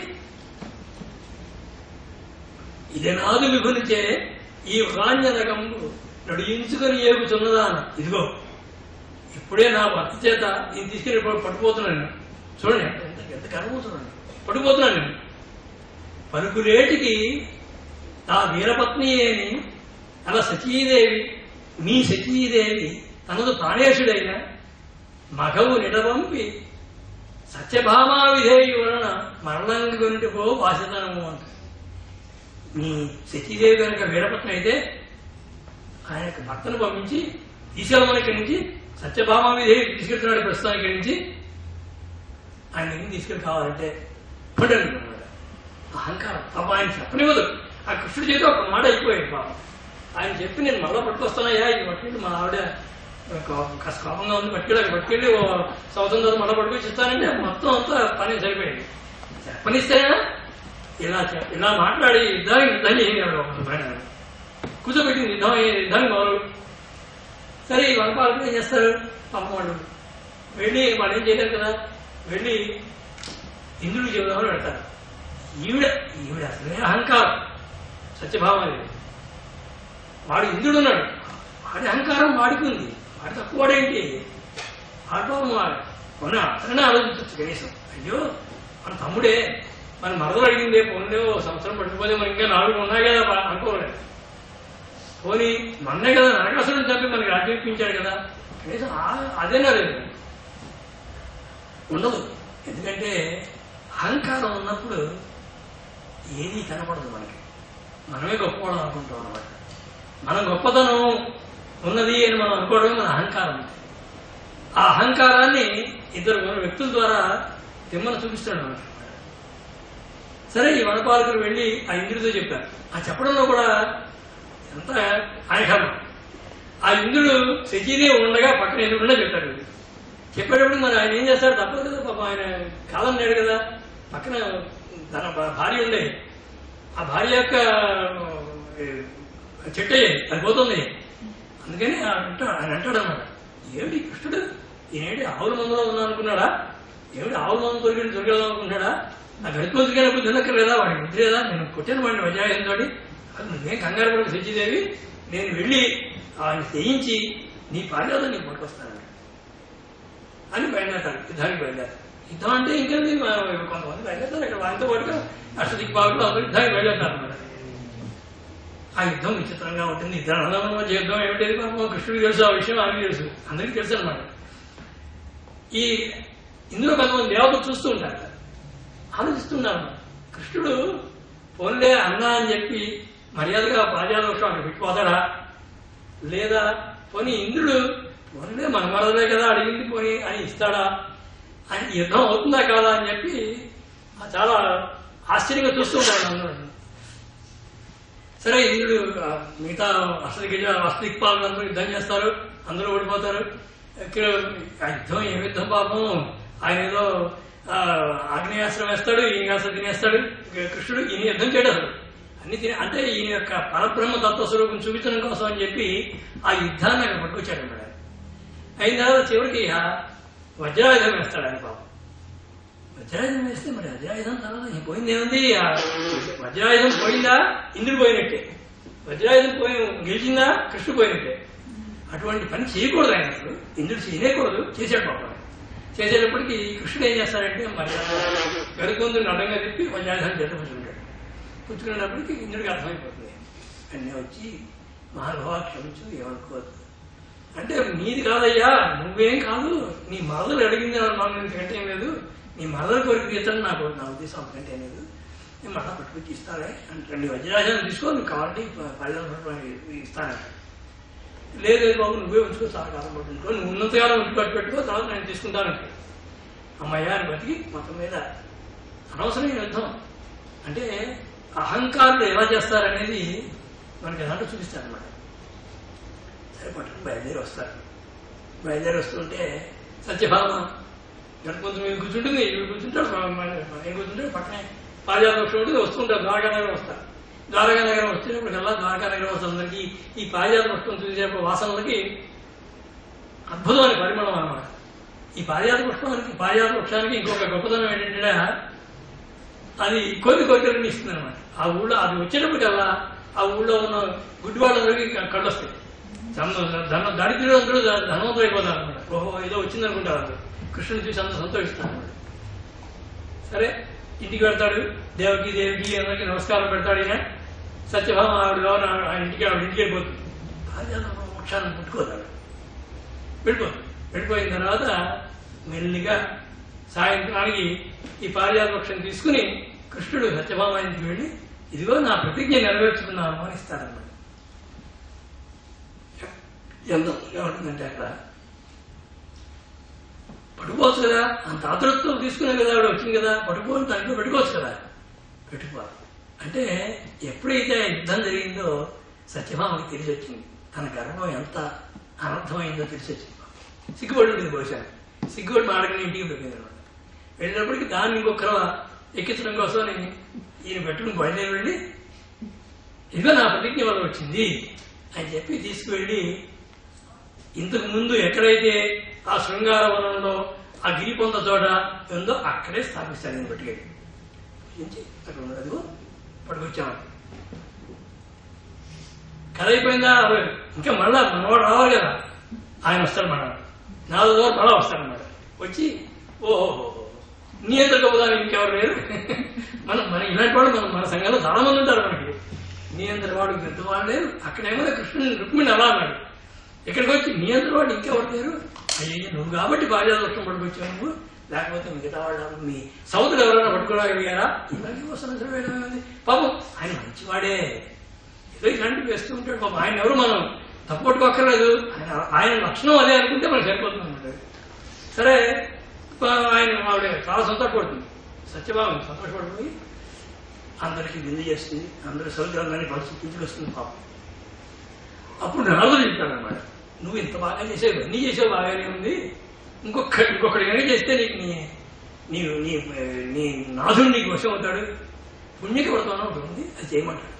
ఇదే నాదు విభునిచే ఈ కాంజనకంబు నడియించుకొని ఏగుచున్నదాన ఇదిగో ఇప్పుడే నా భర్త చేత నేను తీసుకెళ్ళి పట్టు- పట్టుకుపోతున్నాను చూడండి ఎంత ఎంత- ఎంత గర్వపోతున్నాను పట్టుకుపోతున్నాను నేను పలుకులేటికి నా వీరపత్ని ఏని అలా సచీదేవి మీ సచీదేవి తనదు ప్రాణేశుడైన మగవు నిడవంపి సత్యభామా విధేయు వలన మరణంగుంటి పో వాసితనము అంట మీ సతీదేవి కనుక వీరపత్ని అయితే ఆయన యొక్క భర్తను పంపించి తీసుకెళ్ళమని ఇక్కడి నుంచి సత్యభామా విధేయు తీసుకెళ్తున్నాడు ప్రస్తుతానికి ఇక్కడి నుంచి ఆయన దగ్గరికి తీసుకెళ్ళి కావాలంటే పండండి అన్నాడు. అహంకారం పాప ఆయన చెప్పనివ్వదు ఆ కృష్ణుడి చేత ఒక మాట అయిపోయాడు పాపం ఆయన చెప్పి నేను మళ్ళా పట్టుకొస్తానయ్యా ఇది పట్టుకెళ్ళి మా ఆవిడ కో- కాస్త కోపంగా ఉంది పట్టుకెళ్ళి అక్కడ పట్టుకెళ్ళి ఓ సంవత్సరం తర్వాత మళ్ళీ పట్టుకొచ్చి ఇస్తానంటే మొత్తం అంతా పని సరిపోయింది చెప్పనిస్తేనా ఇలా చెప్- ఇలా మాట్లాడి యుద్ధానికి యుద్ధం చేయండి ఒక పైన కూర్చోబెట్టింది యుద్ధం అయ్యే యుద్ధానికి మొదలు సరే ఈ వనపాలకు ఏం చేస్తారు పాపం వాళ్ళు వెళ్ళి వాళ్ళు ఏం చేయలేరు కదా వెళ్ళి ఇంద్రుడికి చెబుదామని పెడతారు ఈవిడ ఈవిడ అసలే అహంకారం సత్యభావం వాడు ఇంద్రుడు ఉన్నాడు వాడి అహంకారం వాడికి ఉంది వాడి తక్కువ వాడేంటి ఆడపాపం కొన అతనే ఆలోచించచ్చు కనీసం అయ్యో మన తమ్ముడే మన మరదలు అడిగిందే పోన్లే ఓ సంవత్సరం పట్టుకుపోతే మరి ఇంకా నాలుగు ఉన్నాయి కదా బా- అనుకోలేదు పోనీ మొన్నే కదా నరకాసురుని చంపి మనకి రాజ్యం ఇప్పించాడు కదా కనీసం ఆ- అదేనా లేదు ఉండదు ఎందుకంటే అహంకారం ఉన్నప్పుడు ఏది కనపడదు మనకి మనమే గొప్పవాళ్ళం అనుకుంటాం అనమాట మన గొప్పతనం ఉన్నది అని మనం అనుకోవడమే మన అహంకారం ఆ అహంకారాన్ని ఇద్దరు వ్యక్తుల ద్వారా తిమ్మన చూపిస్తాడు మనకి సరే ఈ వనపాలకులు వెళ్ళి ఆ ఇంద్రుడితో చెప్పారు ఆ చెప్పడంలో కూడా ఎంత ఆయన ఆ ఇంద్రుడు శచీదేవి ఉండగా పక్కన ఎదురుకుండా చెప్పాడు వీడు. చెప్పేటప్పుడు మరి ఆయన ఏం చేస్తాడు తప్పదు కదా పాపం ఆయన కాలం లేడు కదా పక్కన తన భా- భార్య ఉండే ఆ భార్య యొక్క ఏ, చెట్టు అయ్యేది అది పోతుంది అందుకని ఆయన అంటాడు ఆయన అంటాడు అన్నమాట ఏమిటి కృష్ణుడు ఈయనేంటి ఆవుల మందులో ఉన్నా అనుకున్నాడా ఏమిటి ఆవుల మందు దొరికి దొరికేదాం అనుకుంటాడా ఆ గడిపో దొరికినప్పుడు తినక్కర్లేదా వాడికి బుద్ధి లేదా నేను కొట్టాను వాడిని వజాయంతో నువ్వేం కంగారు పడకు సచ్చిదేవి నేను వెళ్ళి ఆయన చేయించి నీ పార్యాద నేను పట్టుకొస్తాను అని బయలుదేరతాడు యుద్ధానికి బయలుదేరతాడు యుద్ధం అంటే ఇంకేంది మా- కొంతమంది బయలుదేరతారు ఇక్కడ వారితో పాటుగా అష్టదిక్ బాగులు అందరూ యుద్ధానికి బయలుదేరతారు అన్నమాట ఆ యుద్ధం విచిత్రంగా ఉంటుంది ఇద్దరు అన్నదమ్ముల మధ్య యుద్ధం ఏమిటది పాపం కృష్ణుడికి తెలుసు ఆ విషయం ఆయనకి తెలుసు అందరికీ తెలుసు అనమాట ఈ ఇందులో కొంతమంది దేవతలు చూస్తూ ఉంటారు ఆలోచిస్తున్నారు కృష్ణుడు పోన్లే అన్న అని చెప్పి మర్యాదగా పాజాదోషం అక్కడ పెట్టిపోతాడా లేదా పోనీ ఇంద్రుడు పోన్లే మన మరదలే కదా అడిగింది పోనీ అని ఇస్తాడా అని యుద్ధం అవుతుందా కాదా అని చెప్పి ఆ చాలా ఆశ్చర్యంగా చూస్తూ ఉంటాడు అందరూ సరే ఇంద్రుడు ఆ, మిగతా అష్టదిగ్గజ అష్టదిక్పాలందరూ యుద్ధం చేస్తారు అందరూ ఓడిపోతారు ఇక్కడ ఆ యుద్ధం ఏ యుద్ధం పాపం ఆయన ఏదో ఆ, ఆగ్నేయాస్త్రం వేస్తాడు ఈయన తినేస్తాడు ఇక కృష్ణుడు ఈయన యుద్ధం చేయడం అసలు అన్ని తినే అంటే ఈయన యొక్క పరబ్రహ్మ తత్వ స్వరూపం చూపించడం కోసం అని చెప్పి ఆ యుద్ధాన్ని అక్కడ పట్టుకొచ్చాడు అన్నమాట అయిన తర్వాత చివరికి ఆ వజ్రాయుధం వేస్తాడు ఆయన పాపం వజ్రాయుధం వేస్తే మరి వజ్రాయుధం తర్వాత ఇంక పోయింది ఏముంది ఆ వజ్రాయుధం పోయిందా ఇంద్రుడు పోయినట్టే వజ్రాయుధం పోయి గెలిచిందా కృష్ణుడు పోయినట్టే అటువంటి పని చేయకూడదు ఆయన అసలు ఇంద్రుడు చేయలేకూడదు చేశాడు పాపం ఆయన. చేసేటప్పటికి కృష్ణుడు ఏం చేస్తాడంటే మరి గరుకుందు నడంగా తిప్పి వజ్రాయుధాన్ని చేత పుచ్చుకుంటాడు పుచ్చుకునేటప్పటికి ఇంద్రుడికి అర్థమైపోతుంది అన్నీ వచ్చి మహానుభావ క్షమించు ఏమనుకోవద్దు అంటే నీది కాదయ్యా నువ్వేం కాదు నీ మరదలు అడిగింది నాకు ఇంతకంటే ఏం లేదు నీ మరదలు కోరిక తీర్చడం నాకు నా ఉద్దేశం అంతకంటే ఏం లేదు నేను మళ్ళా పట్టుకొచ్చి ఇస్తానే అంటే నీ వజ్రాజాన్ని తీసుకో నువ్వు కావాలంటే పల్లెలు ఇస్తాను లేదు లేదు బాబు నువ్వే ఉంచుకో చాలా కాలం పట్టుకో నువ్వు ఉన్నంతకాలం ఉంచి పట్టు పెట్టుకో తర్వాత నేను తీసుకుంటాను అమ్మయ్య అని బతికి మొత్తం మీద అనవసరమైన యుద్ధం అంటే అహంకారులు ఎలా చేస్తారనేది మనకి ఎలాంటి చూపిస్తారు అనమాట సరే పట్టుకుని బయలుదేరి వస్తారు బయలుదేరి వస్తుంటే సత్యభామ గణపతి మీద కూర్చుంటుంది ఇవి కూర్చుంటాడు మా- మా- నేను కూర్చుంటాడు పక్కనే పాజాదోషం ఉంటుంది వస్తుంటారు ద్వారకా నగరం వస్తారు ద్వారకా నగరం వచ్చేటప్పటికల్లా ద్వారకా నగరం వస్తుందరికి ఈ పాజాత పుష్పం చూసేటప్పుడు వాసనలకి అద్భుతమైన పరిమళం అన్నమాట ఈ పాజాత పుష్పానికి పాజాత వృక్షానికి ఇంకొక గొప్పతనం ఏంటంటే అది కొన్ని కోరికలను ఇస్తుంది అనమాట ఆ ఊళ్ళో అది వచ్చేటప్పటికల్లా ఆ ఊళ్ళో ఉన్న గుడ్డివాళ్ళందరికీ కళ్ళు వస్తాయి ధన ధన దరిద్రులు అందరూ ధ- ధనవంతులు అయిపోతారు అనమాట ఓహో ఏదో వచ్చింది అనుకుంటారు అందరూ కృష్ణుని చూసి అందరూ సంతోషిస్తారు అనమాట సరే ఇంటికి వెళ్తాడు దేవకి దేవికి అందరికి నమస్కారం పెడతాడు ఈయన సత్యభామ ఆవిడ లోన ఆయన ఇంటికి ఆవిడ ఇంటికి వెళ్ళిపోతుంది పారిజాత వృక్షాన్ని ముట్టుకోదాడు వెళ్ళిపోతుంది వెళ్ళిపోయిన తర్వాత మెల్లిగా సాయంత్రానికి ఈ పారిజాత వృక్షం తీసుకుని కృష్ణుడు సత్యభామ ఇంటికి వెళ్ళి ఇదిగో నా ప్రతిజ్ఞ నెరవేర్చుకున్నాను అని ఇస్తాడన్నమాట ఎంత అందంగా ఉంటుందంటే అక్కడ పట్టుకోవచ్చు కదా అంత ఆతృత్వం తీసుకునే కదా ఆవిడ వచ్చింది కదా పట్టుకోని దాంట్లో పెట్టుకోవచ్చు కదా పెట్టుకో అంటే ఎప్పుడైతే ఆ యుద్ధం జరిగిందో సత్యభామకి తెలిసి వచ్చింది తన గర్భం ఎంత అనర్థమైందో తెలిసి వచ్చింది సిగ్గుపడి ఉంటుంది బహుశా సిగ్గుపడి మాడకని ఇంటికి పెట్టింది అనమాట వెళ్ళినప్పటికీ దాన్ని ఇంకొకరు ఎక్కించడం కోసం నేను ఈయన పెట్టుకుని బయలుదేరి వెళ్ళి ఇదిగో నా ప్రతిజ్ఞ వల్ల వచ్చింది అని చెప్పి తీసుకువెళ్ళి ఇంతకు ముందు ఎక్కడైతే ఆ శృంగార వనంలో ఆ గిరి పొంద చోట ఉందో అక్కడే స్థాపిస్తాను నేను పట్టుకెళ్ళి నుంచి అక్కడ ఉన్నది పట్టుకొచ్చాము కథ అయిపోయిందా అరవై. ఇంకా మళ్ళా మనవాడు రావాలి కదా ఆయన వస్తాడు మన నాలుగు రోజులు మళ్ళా వస్తాడన్నమాట వచ్చి ఓహో నీ ఎంత గొప్పదాన్ని ఇంకెవరు లేరు మనం మన ఇలాంటి వాళ్ళు మన మన సంఘంలో చాలా మంది ఉంటారు మనకి నీ అందరి వాడు పెద్దవాడు లేరు అక్కడేమో కృష్ణుని రుక్మిణి అలా అన్నాడు ఇక్కడికి వచ్చి నీ అందరి వాడు ఇంకెవరు లేరు అయ్యో నువ్వు కాబట్టి బాధ్యదోషం పట్టుకొచ్చావు నువ్వు లేకపోతే మిగతా వాళ్ళు మీ సౌతులు ఎవరైనా పట్టుకోగలిగారా ఇలాగే వస్తున్న వేయడం పాపం ఆయన మంచివాడే ఏదో ఇలాంటివి వేస్తూ ఉంటాడు పాపం ఆయన ఎవరు మనం తప్పట్టుకోక్కర్లేదు ఆయన ఆయన లక్షణం అదే అనుకుంటే మనకు సరిపోతుంది అన్నమాట సరే పా- ఆయన ఆవిడ చాలా సంతోషపడుతుంది సత్యభావం సంతోషపడిపోయి అందరికీ విందు చేస్తుంది అందరూ సౌకర్యాలని పరిస్థితి తీసుకొస్తుంది పాపం అప్పుడు నారదుడు చెప్తాడు అనమాట నువ్వు ఇంత బాగా చేసావు ఇవన్నీ చేసావు బాగానే ఉంది ఇంకొక ఇంకొకటి కనుక చేస్తే నీకు నీ నీవు నీ నీ నాథుడు నీకు వశం అవుతాడు పుణ్యకి వ్రతం ఒకటి ఉంది అది చేయమంటాడు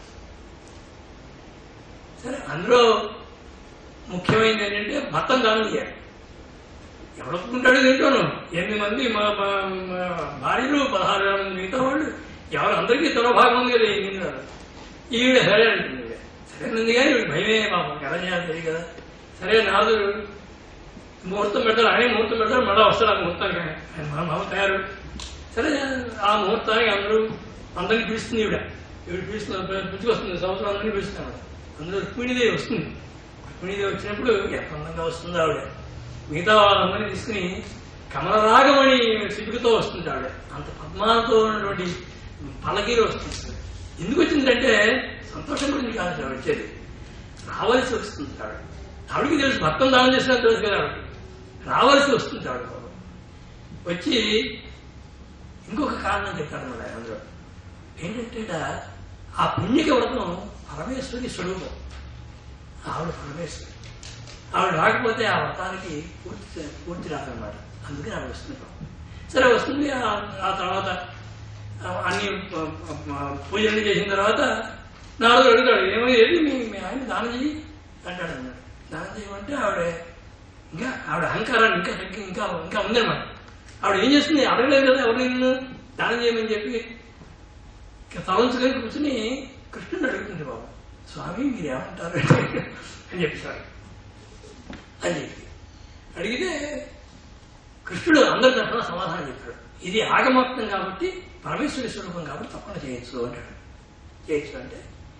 సరే అందులో ముఖ్యమైనది ఏంటంటే భర్తను దానం చేయాలి ఎవడు ఒప్పుకుంటాడు ఏంటోను ఎనిమిది మంది మా మా మా భార్యలు పదహారు వేల మంది మిగతా వాళ్ళు ఎవరు అందరికీ తొల భాగం ఉంది కదా ఎనిమిది వేలు. ఈవిడ సరే అంటుంది ఈవిడ. సరేనంది కానీ ఈవిడ భయమే పాపం ఎలా చేయాలి తెలియదు కదా సరే నాదుడు ముహూర్తం పెడతాడు ఆయన ముహూర్తం పెడతాడు మళ్ళీ వస్తాడు ఆ ముహూర్తానికి ఆయన ఆయన మా మామ తయారు సరే ఆ ముహూర్తానికి అందరూ అందరినీ పిలుస్తుంది ఈవిడ ఈవిడ పిలుస్తుంది పిలుచుకొస్తుంది సంవత్సరం అందరినీ పిలుస్తున్నాడు అందులో రుక్మిణిదేవి వస్తుంది రుక్మిణిదేవి వచ్చినప్పుడు ఎంత అందంగా వస్తుంది ఆవిడ మిగతా వాళ్ళందరినీ తీసుకుని కమలరాగమణి సిగ్గుతో వస్తుంది ఆవిడ అంత పద్మాలతో ఉన్నటువంటి పలకీలు వస్తుంది ఎందుకు వచ్చిందంటే సంతోషం గురించి కాదు ఆవిడ వచ్చేది రావాల్సి వస్తుంది ఆవిడ ఆవిడకి తెలుసు భర్తను దానం చేసినా తెలుసు కదా ఆవిడ రావాల్సి వస్తుంది ఆవిడ పాపం. వచ్చి ఇంకొక కారణం చెప్తాడు మన అందులో ఏంటంటే ఈడ ఆ పుణ్యకి వ్రతం పరమేశ్వరి స్వరూపం ఆవిడ పరమేశ్వరి ఆవిడ రాకపోతే ఆ వ్రతానికి పూర్తి పూర్తి రాదనమాట అందుకని ఆవిడ వస్తుంది పాపం. సరే వస్తుంది ఆ- ఆ తర్వాత ఆ అన్ని ప- ప- పూజలు చేసిన తర్వాత నాలుగు అడుగుతాడు ఏమో ఏది మీ మీ ఆయన దానం చెయ్యి అంటాడు అన్నాడు దానం చేయమంటే ఆవిడ ఇంకా ఆవిడ అహంకారాన్ని ఇంకా తగ్గి ఇంకా ఇంకా ఉందన్నమాట ఆవిడ ఏం చేస్తుంది అడగలేదు కదా ఎవరు నిన్ను దానం చేయమని చెప్పి ఇక తలంచుకొని కూర్చుని కృష్ణుని అడుగుతుంది బాబు స్వామి మీరు ఏమంటారు అని చెప్పారు అని చెప్పి అడిగితే కృష్ణుడు అందరి తరఫున సమాధానం చెప్పాడు ఇది ఆగమోక్తం కాబట్టి పరమేశ్వరి స్వరూపం కాబట్టి తప్పకుండా చేయొచ్చు అంటాడు చేయొచ్చు అంటే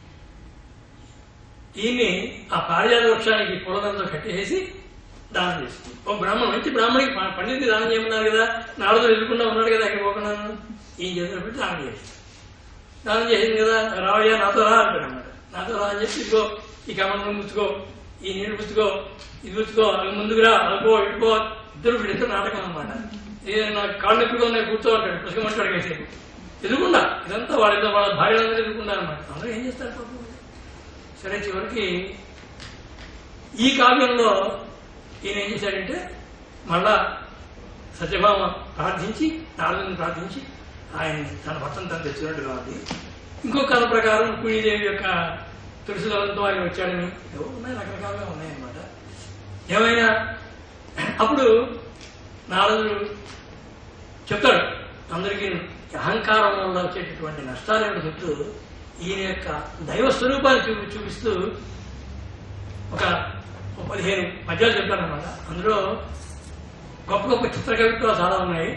ఈయన్ని ఆ పారిజాత వృక్షానికి పూలదంతో కట్టేసి దానం చేస్తుంది ఓ బ్రాహ్మణ్ మంచి బ్రాహ్మణికి ప- పండితుడి దానం చేయమన్నారు కదా నారదుడు ఎదుర్కొండా ఉన్నాడు కదా అక్కడ పోకున్నాను ఈయన చేతులు పెట్టి దానం చేస్తుంది దానం చేసింది కదా రావయ్యా నాతో రా అంటాడు అన్నమాట నాతో రా అని చెప్పి ఇదిగో ఈ కమలం పుచ్చుకో ఈ నీళ్లు పుచ్చుకో ఇది పుచ్చుకో అవి ముందుకు రా అల్పో ఇటుకో ఇద్దరు వీడిద్దరు నాటకం అనమాట ఏ నాకు కాళ్ళు నొప్పిగా ఉన్నాయి కూర్చో అంటాడు పుస్తకమంటాడు కాసేపు ఎదురుకుండా ఇదంతా వాళ్ళ వాళ్ళ భార్యలందరూ ఎదుర్కొన్నారు అనమాట అందరూ ఏం చేస్తారు పాపం సరే చివరికి ఈ కావ్యంలో ఈయన ఏం చేశాడంటే మళ్ళా సత్యభామ ప్రార్థించి నారదుని ప్రార్థించి ఆయన్ని తన భర్తను తను తెచ్చినట్టుగా ఉంది ఇంకో కథ ప్రకారం కుణిదేవి యొక్క తులసిదలంతో ఆయన వచ్చాడని ఏవో ఉన్నాయి రకరకాలుగా ఉన్నాయన్నమాట ఏమైనా అప్పుడు నారదుడు చెప్తాడు అందరికీ అహంకారం వల్ల వచ్చేటటువంటి నష్టాలు ఏమిటో చెప్తూ ఈయన యొక్క దైవ స్వరూపాన్ని చూపి చూపిస్తూ ఒక ఒక పదిహేను పద్యాలు చెప్తారనమాట అందులో గొప్ప గొప్ప చిత్రకవిత్వాలు చాలా ఉన్నాయి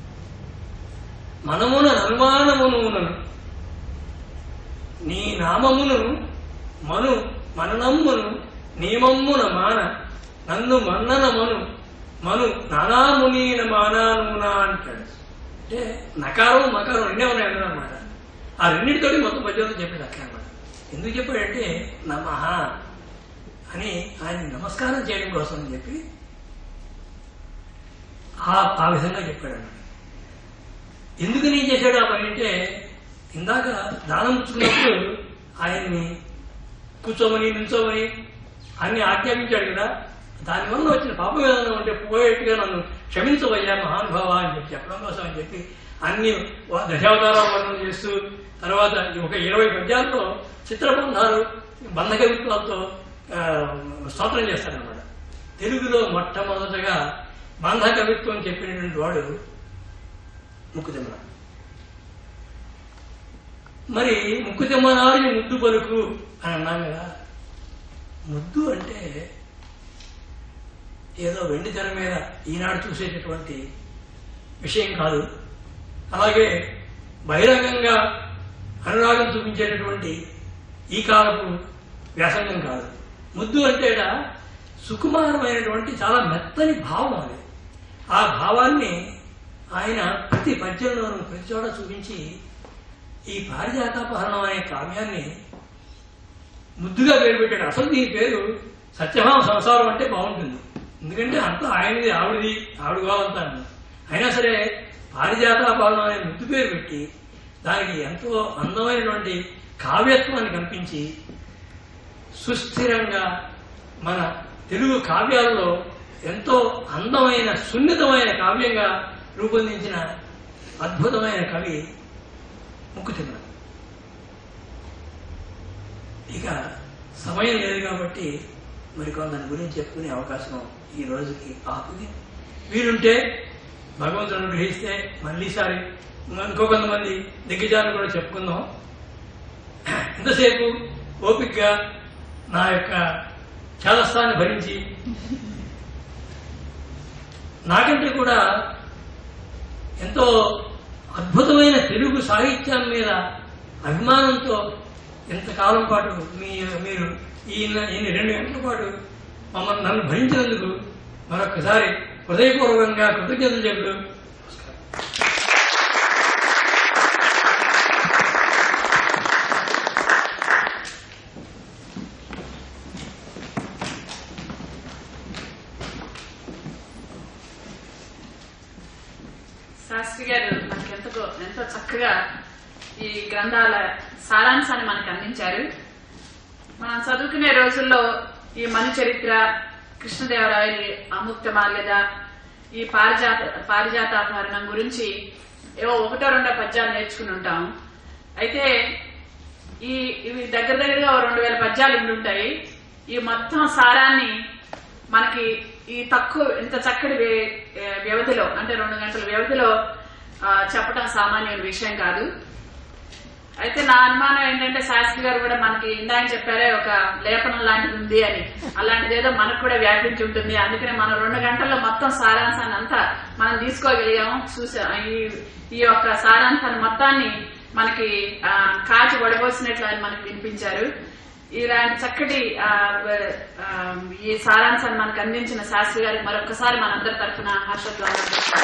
మనమున అనుమానమును ఉన్నను నీ నామమును మను మననమ్మును నియమమ్మున మాన నన్ను మన్నన మను మను నానామునీన మానానునా అంటాడు అంటే నకారం మకారం రెండే ఉన్నాయి అందులో అనమాట ఆ రెండింటితోటి మొత్తం పద్యంతో చెప్పాడు అక్కడ అనమాట ఎందుకు చెప్పాడంటే నమః అని ఆయన నమస్కారం చేయడం కోసం అని చెప్పి ఆ ఆ విధంగా చెప్పాడు అన్నమాట ఎందుకు నేను చేశాడు ఆ పని అంటే ఇందాక దానం పుచ్చుకున్నప్పుడు ఆయన్ని కూర్చోమని నిల్చోమని అన్ని ఆజ్ఞాపించాడు కదా దానివల్ల వచ్చిన పాపం ఏదైనా ఉంటే పోయేట్టుగా నన్ను క్షమించవయ్యా మహానుభావ అని చెప్పి చెప్పడం కోసం అని చెప్పి అన్ని వా- దశావతారాలు వర్ణన చేస్తూ తర్వాత ఈ ఒక ఇరవై పద్యాల్లో చిత్రబంధాలు బంధ కవిత్వాలతో ఆ, స్తోత్రం చేస్తాడనమాట తెలుగులో మొట్టమొదటగా బంధ కవిత్వం చెప్పినటువంటి వాడు ముక్కుతిమ్మన మరి ముక్కుతిమ్మనాడు ముద్దు పలుకు అని అన్నాం కదా ముద్దు అంటే ఏదో వెండి తెర మీద ఈనాడు చూసేటటువంటి విషయం కాదు అలాగే బహిరంగంగా అనురాగం చూపించేటటువంటి ఈ కాలపు వ్యాసంగం కాదు ముద్దు అంటే ఈడ సుకుమారమైనటువంటి చాలా మెత్తని భావం అది ఆ భావాన్ని ఆయన ప్రతి పద్యంలోనూ ప్రతి చోట చూపించి ఈ పారిజాతాపహరణం అనే కావ్యాన్ని ముద్దుగా పేరు పెట్టాడు అసలు దీని పేరు సత్యభామ సంసారం అంటే బాగుంటుంది ఎందుకంటే అంతా ఆయనది ఆవిడది ఆవిడ కావాలంతా అయినా సరే పారిజాతాపహరణం అనే ముద్దు పేరు పెట్టి దానికి ఎంతో అందమైనటువంటి కావ్యత్వాన్ని కల్పించి సుస్థిరంగా మన తెలుగు కావ్యాలలో ఎంతో అందమైన సున్నితమైన కావ్యంగా రూపొందించిన అద్భుతమైన కవి ముక్కుతిమ్మ ఇక సమయం లేదు కాబట్టి మరి కొందరి గురించి చెప్పుకునే అవకాశం ఈ రోజుకి ఆపుది వీరుంటే భగవంతుడు గ్రహిస్తే మళ్ళీసారి ఇంకో కొంతమంది దిగ్గజాలు కూడా చెప్పుకుందాం ఇంతసేపు ఓపికగా నా యొక్క చాదస్తాన్ని భరించి నాకంటే కూడా ఎంతో అద్భుతమైన తెలుగు సాహిత్యం మీద అభిమానంతో ఇంతకాలం పాటు మీ మీరు ఈయన ఈయన రెండు గంటల పాటు మమ్మల్ని నన్ను భరించినందుకు మరొకసారి హృదయపూర్వకంగా కృతజ్ఞతలు చెబుతూ నమస్కారం శాస్త్రి గారు మనకి ఎంతో ఎంతో చక్కగా ఈ గ్రంథాల సారాంశాన్ని మనకు అందించారు మనం చదువుకునే రోజుల్లో ఈ మను చరిత్ర కృష్ణదేవరాయలు అముక్త మాల్యద ఈ పారిజాత పారిజాతాపహరణం గురించి ఏవో ఒకటో రెండో పద్యాలు నేర్చుకుని ఉంటాం అయితే ఈ ఇవి దగ్గర దగ్గరగా ఓ రెండు వేల పద్యాలు ఉండి ఉంటాయి ఈ మొత్తం సారాన్ని మనకి ఈ తక్కువ ఇంత చక్కటి వ్య- ఏ, వ్యవధిలో అంటే రెండు గంటల వ్యవధిలో ఆ, చెప్పటం సామాన్యమైన విషయం కాదు అయితే నా అనుమానం ఏంటంటే శాస్త్రి గారు కూడా మనకి ఇందాక చెప్పారే ఒక లేపనం లాంటిది ఉంది అని అలాంటిది ఏదో మనకు కూడా వ్యాపించి ఉంటుంది అందుకనే మనం రెండు గంటల్లో మొత్తం సారాంశాన్ని అంతా మనం తీసుకోగలిగాము చూసా ఈ ఈ యొక్క సారాంశాన్ని మొత్తాన్ని మనకి ఆ, కాచి వడబోసినట్లు ఆయన మనకి వినిపించారు ఇలాంటి చక్కటి ఆ, వ- ఆ, ఈ సారాంశాన్ని మనకు అందించిన శాస్త్రి గారికి మరొకసారి మనందరి తరఫున హర్షద్వారం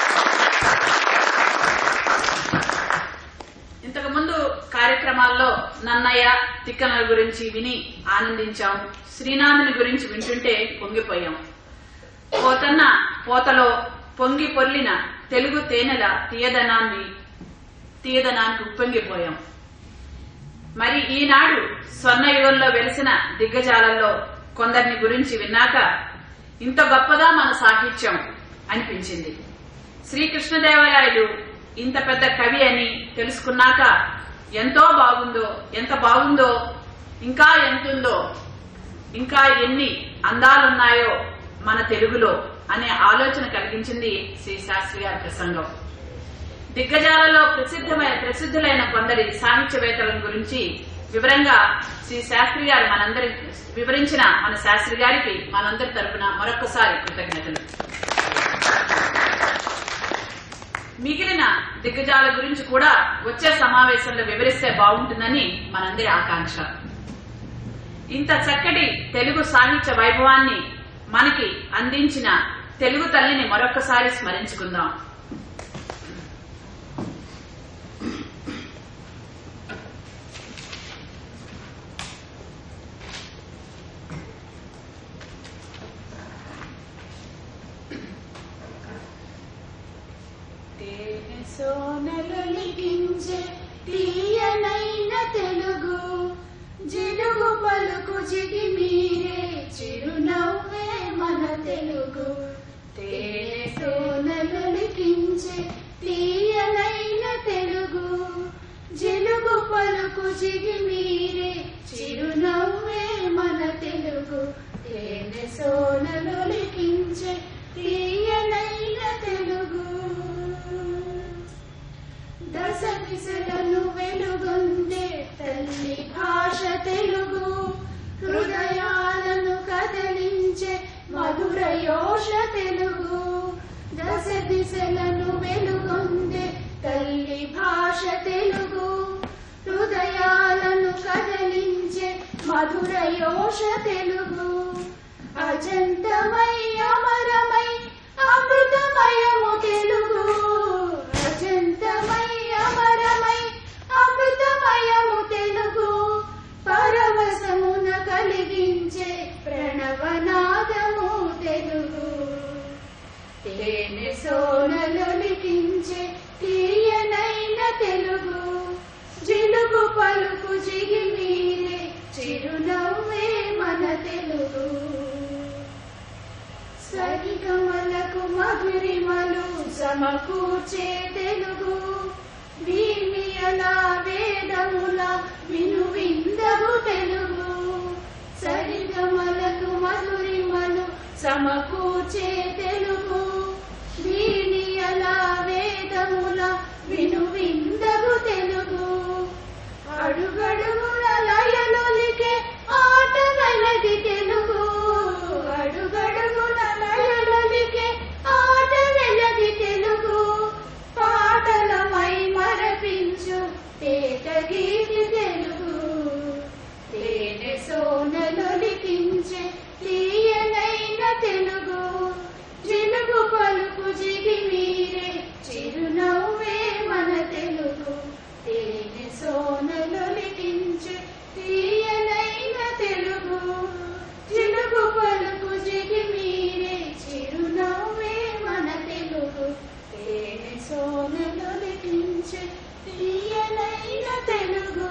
ఇంతకు ముందు కార్యక్రమాల్లో నన్నయ్య తిక్కనల గురించి విని ఆనందించాం శ్రీనాథుని గురించి వింటుంటే పొంగిపోయాం పోతన్న పోతలో పొంగి పొర్లిన తెలుగు తేనెల తీయదనాన్ని తీయదనానికి ఉప్పొంగిపోయాం మరి ఈనాడు స్వర్ణయుగంలో వెలిసిన దిగ్గజాలలో కొందరిని గురించి విన్నాక ఇంత గొప్పదా మన సాహిత్యం అనిపించింది శ్రీకృష్ణదేవరాయలు ఇంత పెద్ద కవి అని తెలుసుకున్నాక ఎంతో బాగుందో ఎంత బాగుందో ఇంకా ఎంతుందో ఇంకా ఎన్ని అందాలున్నాయో మన తెలుగులో అనే ఆలోచన కలిగించింది శ్రీ శాస్త్రి గారి ప్రసంగం దిగ్గజాలలో ప్రసిద్ధమైన ప్రసిద్ధులైన కొందరి సాహిత్యవేత్తల గురించి వివరంగా శ్రీ శాస్త్రి గారు మనందరి వివరించిన మన శాస్త్రి గారికి మనందరి తరపున మరొకసారి కృతజ్ఞతలు మిగిలిన దిగ్గజాల గురించి కూడా వచ్చే సమావేశంలో వివరిస్తే బాగుంటుందని మనందరి ఆకాంక్ష ఇంత చక్కటి తెలుగు సాహిత్య వైభవాన్ని మనకి అందించిన తెలుగు తల్లిని మరొకసారి స్మరించుకుందాం సోనలొలికించే తీయనైన తెలుగు జిలుగు పలుకు జిగి మీరే చిరునవ్వే మన తెలుగు తేనె సోనలొలికించే తీయనైన తెలుగు జిలుగు పలుకు జిగి మీరే చిరునవ్వే మన తెలుగు తేనె సోనలొలికించే తీయనైన తెలుగు దశ దిశలను వెలుగొందే తల్లి భాష తెలుగు హృదయాలను కదలించే మధుర యోష తెలుగు దశ దిశలను వెలుగొందే తల్లి భాష తెలుగు హృదయాలను కదలించే మధురయోష తెలుగు అజంతమై అమరమై అమృతమయము తెలుగు అజంతమై అమరమై అమృతమయము తెలుగు పరవశమున కలిగించే ప్రణవనాదము తెలుగు తేనె సోనలొలికించే తీయనైన తెలుగు జిలుగు పలుకు జిగిమీరే చిరునవ్వే మన తెలుగు సరిగమలకు మధురిమలు సమకూర్చే తెలుగు భీమియల వేదముల వినువిందగు తెలుగు సరిగమలకు మధురిమలు సమకూర్చే తెలుగు భీమియల వేదముల వినువిందగు తెలుగు అడుగడుగుల లయలొలికే ఆట వెలది తెలుగు అడుగడుగుల లయలొలికే ఆట వెలది తెలుగు పాటలమై మరపించు తేట గీతి తెలుగు తేనె సోనలొలికించే తీయనైన తెలుగు జిలుగు పలుకు జిగి మీరే చిరునవ్వే మన తెలుగు తేనె సోనలొలికించే తీయనైన తెలుగు జిలుగు పలుకు జిగి మీరే చిరునవ్వే మన తెలుగు తేనె సోనలొలికించే తీయనైన తెలుగు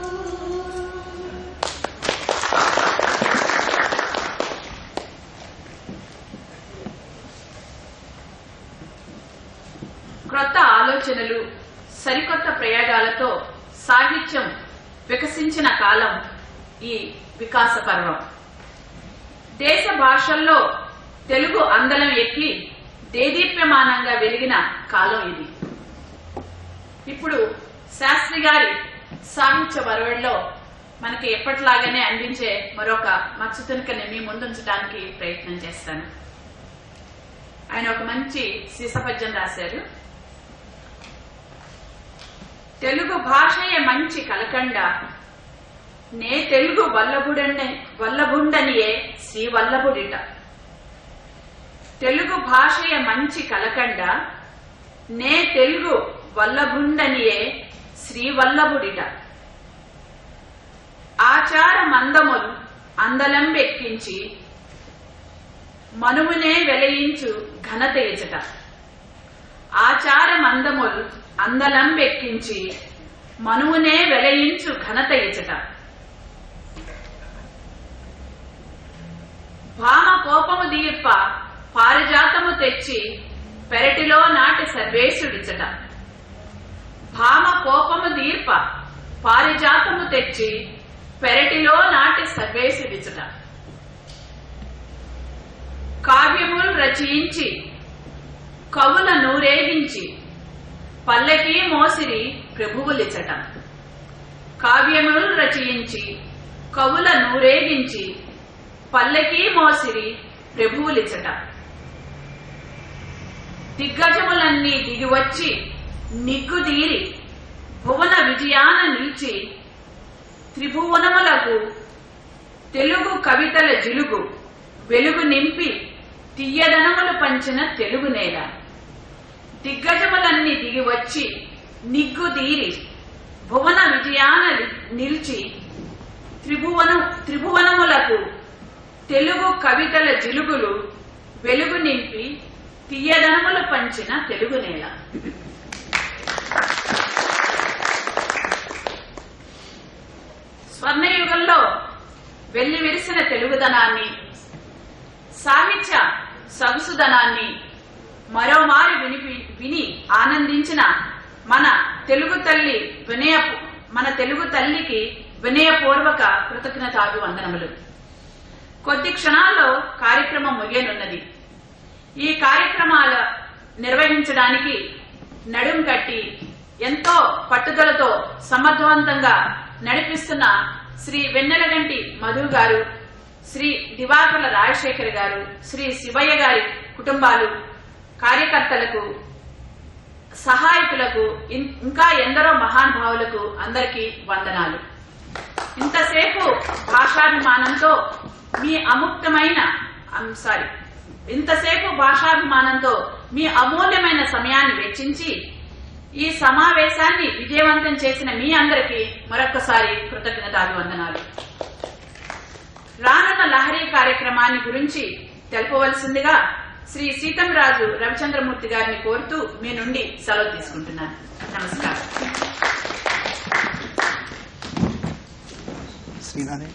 క్రొత్త ఆలోచనలు సరికొత్త ప్రయోగాలతో సాహిత్యం వికసించిన కాలం ఈ వికాస పర్వం దేశ భాషల్లో తెలుగు అందలం ఎక్కి దేదీప్యమానంగా వెలిగిన కాలం ఇది ఇప్పుడు శాస్త్రి గారి సాహిత్య వరవడిలో మనకి ఎప్పటిలాగానే అందించే మరొక మత్స్యతునికని మీ ముందుంచడానికి ప్రయత్నం చేస్తాను ఆయన ఒక మంచి సీసపద్యం రాశారు తెలుగు భాషయే మంచి కలకండ నే తెలుగు వల్లభుడనే వల్లభుండనియే శ్రీ వల్లభుడిట తెలుగు భాషయ మంచి కలకండ నే తెలుగు వల్లభుండనియే శ్రీ వల్లభుడిట ఆచార మందములు అందలంబెక్కించి మనువునే వెలయించు ఘనత ఇచట ఆచార మందములు అందలంబెక్కించి మనువునే వెలయించు ఘనత ఇచట భామ కోపము దీర్ప పారిజాతము తెచ్చి పెరటిలో నాటి సర్వేశుడిచట భామ కోపము దీర్ప పారిజాతము తెచ్చి పెరటిలో నాటి సర్వేశుడిచట కావ్యములు రచయించి కవుల నూరేగించి పల్లకి మోసిరి ప్రభువులిచట కావ్యములు రచయించి కవుల నూరేగించి పల్లకి మోసిరి ప్రభువులిచట దిగ్గజములన్నీ దిగివచ్చి నిగ్గుదీరి భువన విజయాన నిలిచి త్రిభువనములకు తెలుగు కవితల జిలుగు వెలుగు నింపి తీయదనములు పంచిన తెలుగు నేల దిగ్గజములన్నీ దిగి వచ్చి నిగ్గుదీరి భువన విజయాన నిలిచి త్రిభువన త్రిభువనములకు తెలుగు కవితల జిలుగులు వెలుగు నింపి తీయదనములు పంచిన తెలుగు నేల స్వర్ణయుగంలో వెల్లి విరిసిన తెలుగుదనాన్ని సాహిత్య సొగసుదనాన్ని మరోమారి వినిపి విని ఆనందించిన మన తెలుగు తల్లి వినయ మన తెలుగు తల్లికి వినయపూర్వక కృతజ్ఞతాభి వందనములు కొద్ది క్షణాల్లో కార్యక్రమం ముగియనున్నది ఈ కార్యక్రమాల నిర్వహించడానికి నడుం కట్టి ఎంతో పట్టుదలతో సమర్థవంతంగా నడిపిస్తున్న శ్రీ వెన్నెలగంటి మధు గారు శ్రీ దివాకర్ల రాజశేఖర్ గారు శ్రీ శివయ్య గారి కుటుంబాలు కార్యకర్తలకు సహాయకులకు ఇం- ఇంకా ఎందరో మహానుభావులకు అందరికీ వందనాలు ఇంతసేపు భాషాభిమానంతో మీ అముక్తమైన సారీ ఇంతసేపు భాషాభిమానంతో మీ అమూల్యమైన సమయాన్ని వెచ్చించి ఈ సమావేశాన్ని విజయవంతం చేసిన మీ అందరికీ మరొకసారి కృతజ్ఞతాభివందనాలు రానున్న లహరి కార్యక్రమాన్ని గురించి తెలుపవలసిందిగా శ్రీ సీతంరాజు రవిచంద్రమూర్తి గారిని కోరుతూ మీ నుండి సెలవు తీసుకుంటున్నాను నమస్కారం శ్రీనాథే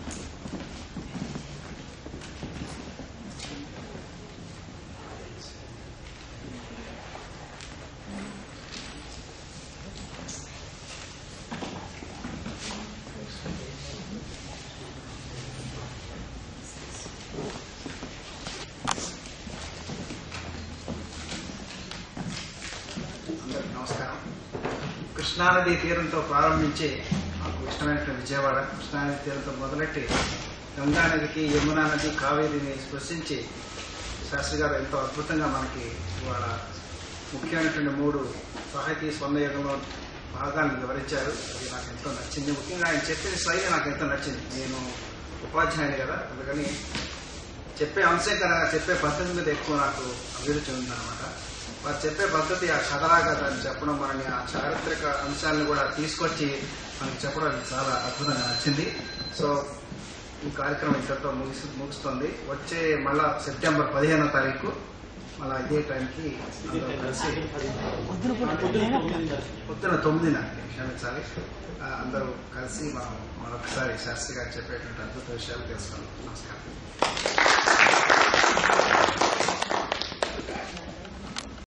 అందరికి నమస్కారం కృష్ణానది తీరంతో ప్రారంభించి మాకు ఇష్టమైనటువంటి విజయవాడ కృష్ణానది తీరంతో మొదలెట్టి గంగా నదికి యమునా నది కావేరిని స్పృశించి శాస్త్రి గారు ఎంతో అద్భుతంగా మనకి ఇవాళ ముఖ్యమైనటువంటి మూడు సాహితీ స్వర్ణయుగంలో భాగాలను వివరించారు అది నాకు ఎంతో నచ్చింది ముఖ్యంగా ఆయన చెప్పిన శైలి నాకు ఎంతో నచ్చింది నేను ఉపాధ్యాయుని కదా అందుకని చెప్పే అంశం కన్నా చెప్పే పద్ధతి మీద ఎక్కువ నాకు అభిరుచి ఉందన్నమాట వారు చెప్పే పద్ధతి ఆ కథలాగా దాన్ని చెప్పడం మనని ఆ చారిత్రక అంశాలను కూడా తీసుకొచ్చి మనకి చెప్పడం అది చాలా అద్భుతంగా నచ్చింది సో ఈ కార్యక్రమం ఇంతటితో ముగిసి ముగుస్తుంది వచ్చే మళ్ళా సెప్టెంబర్ పదిహేనో తారీఖు మళ్ళా ఇదే టైంకి అందరూ కలిసి పొద్దున తొమ్మిదిన క్షమించాలి ఆ, అందరూ కలిసి మనం మరొకసారి శాస్త్రి గారు చెప్పేటువంటి అద్భుత విషయాలు తెలుసుకుందాం నమస్కారం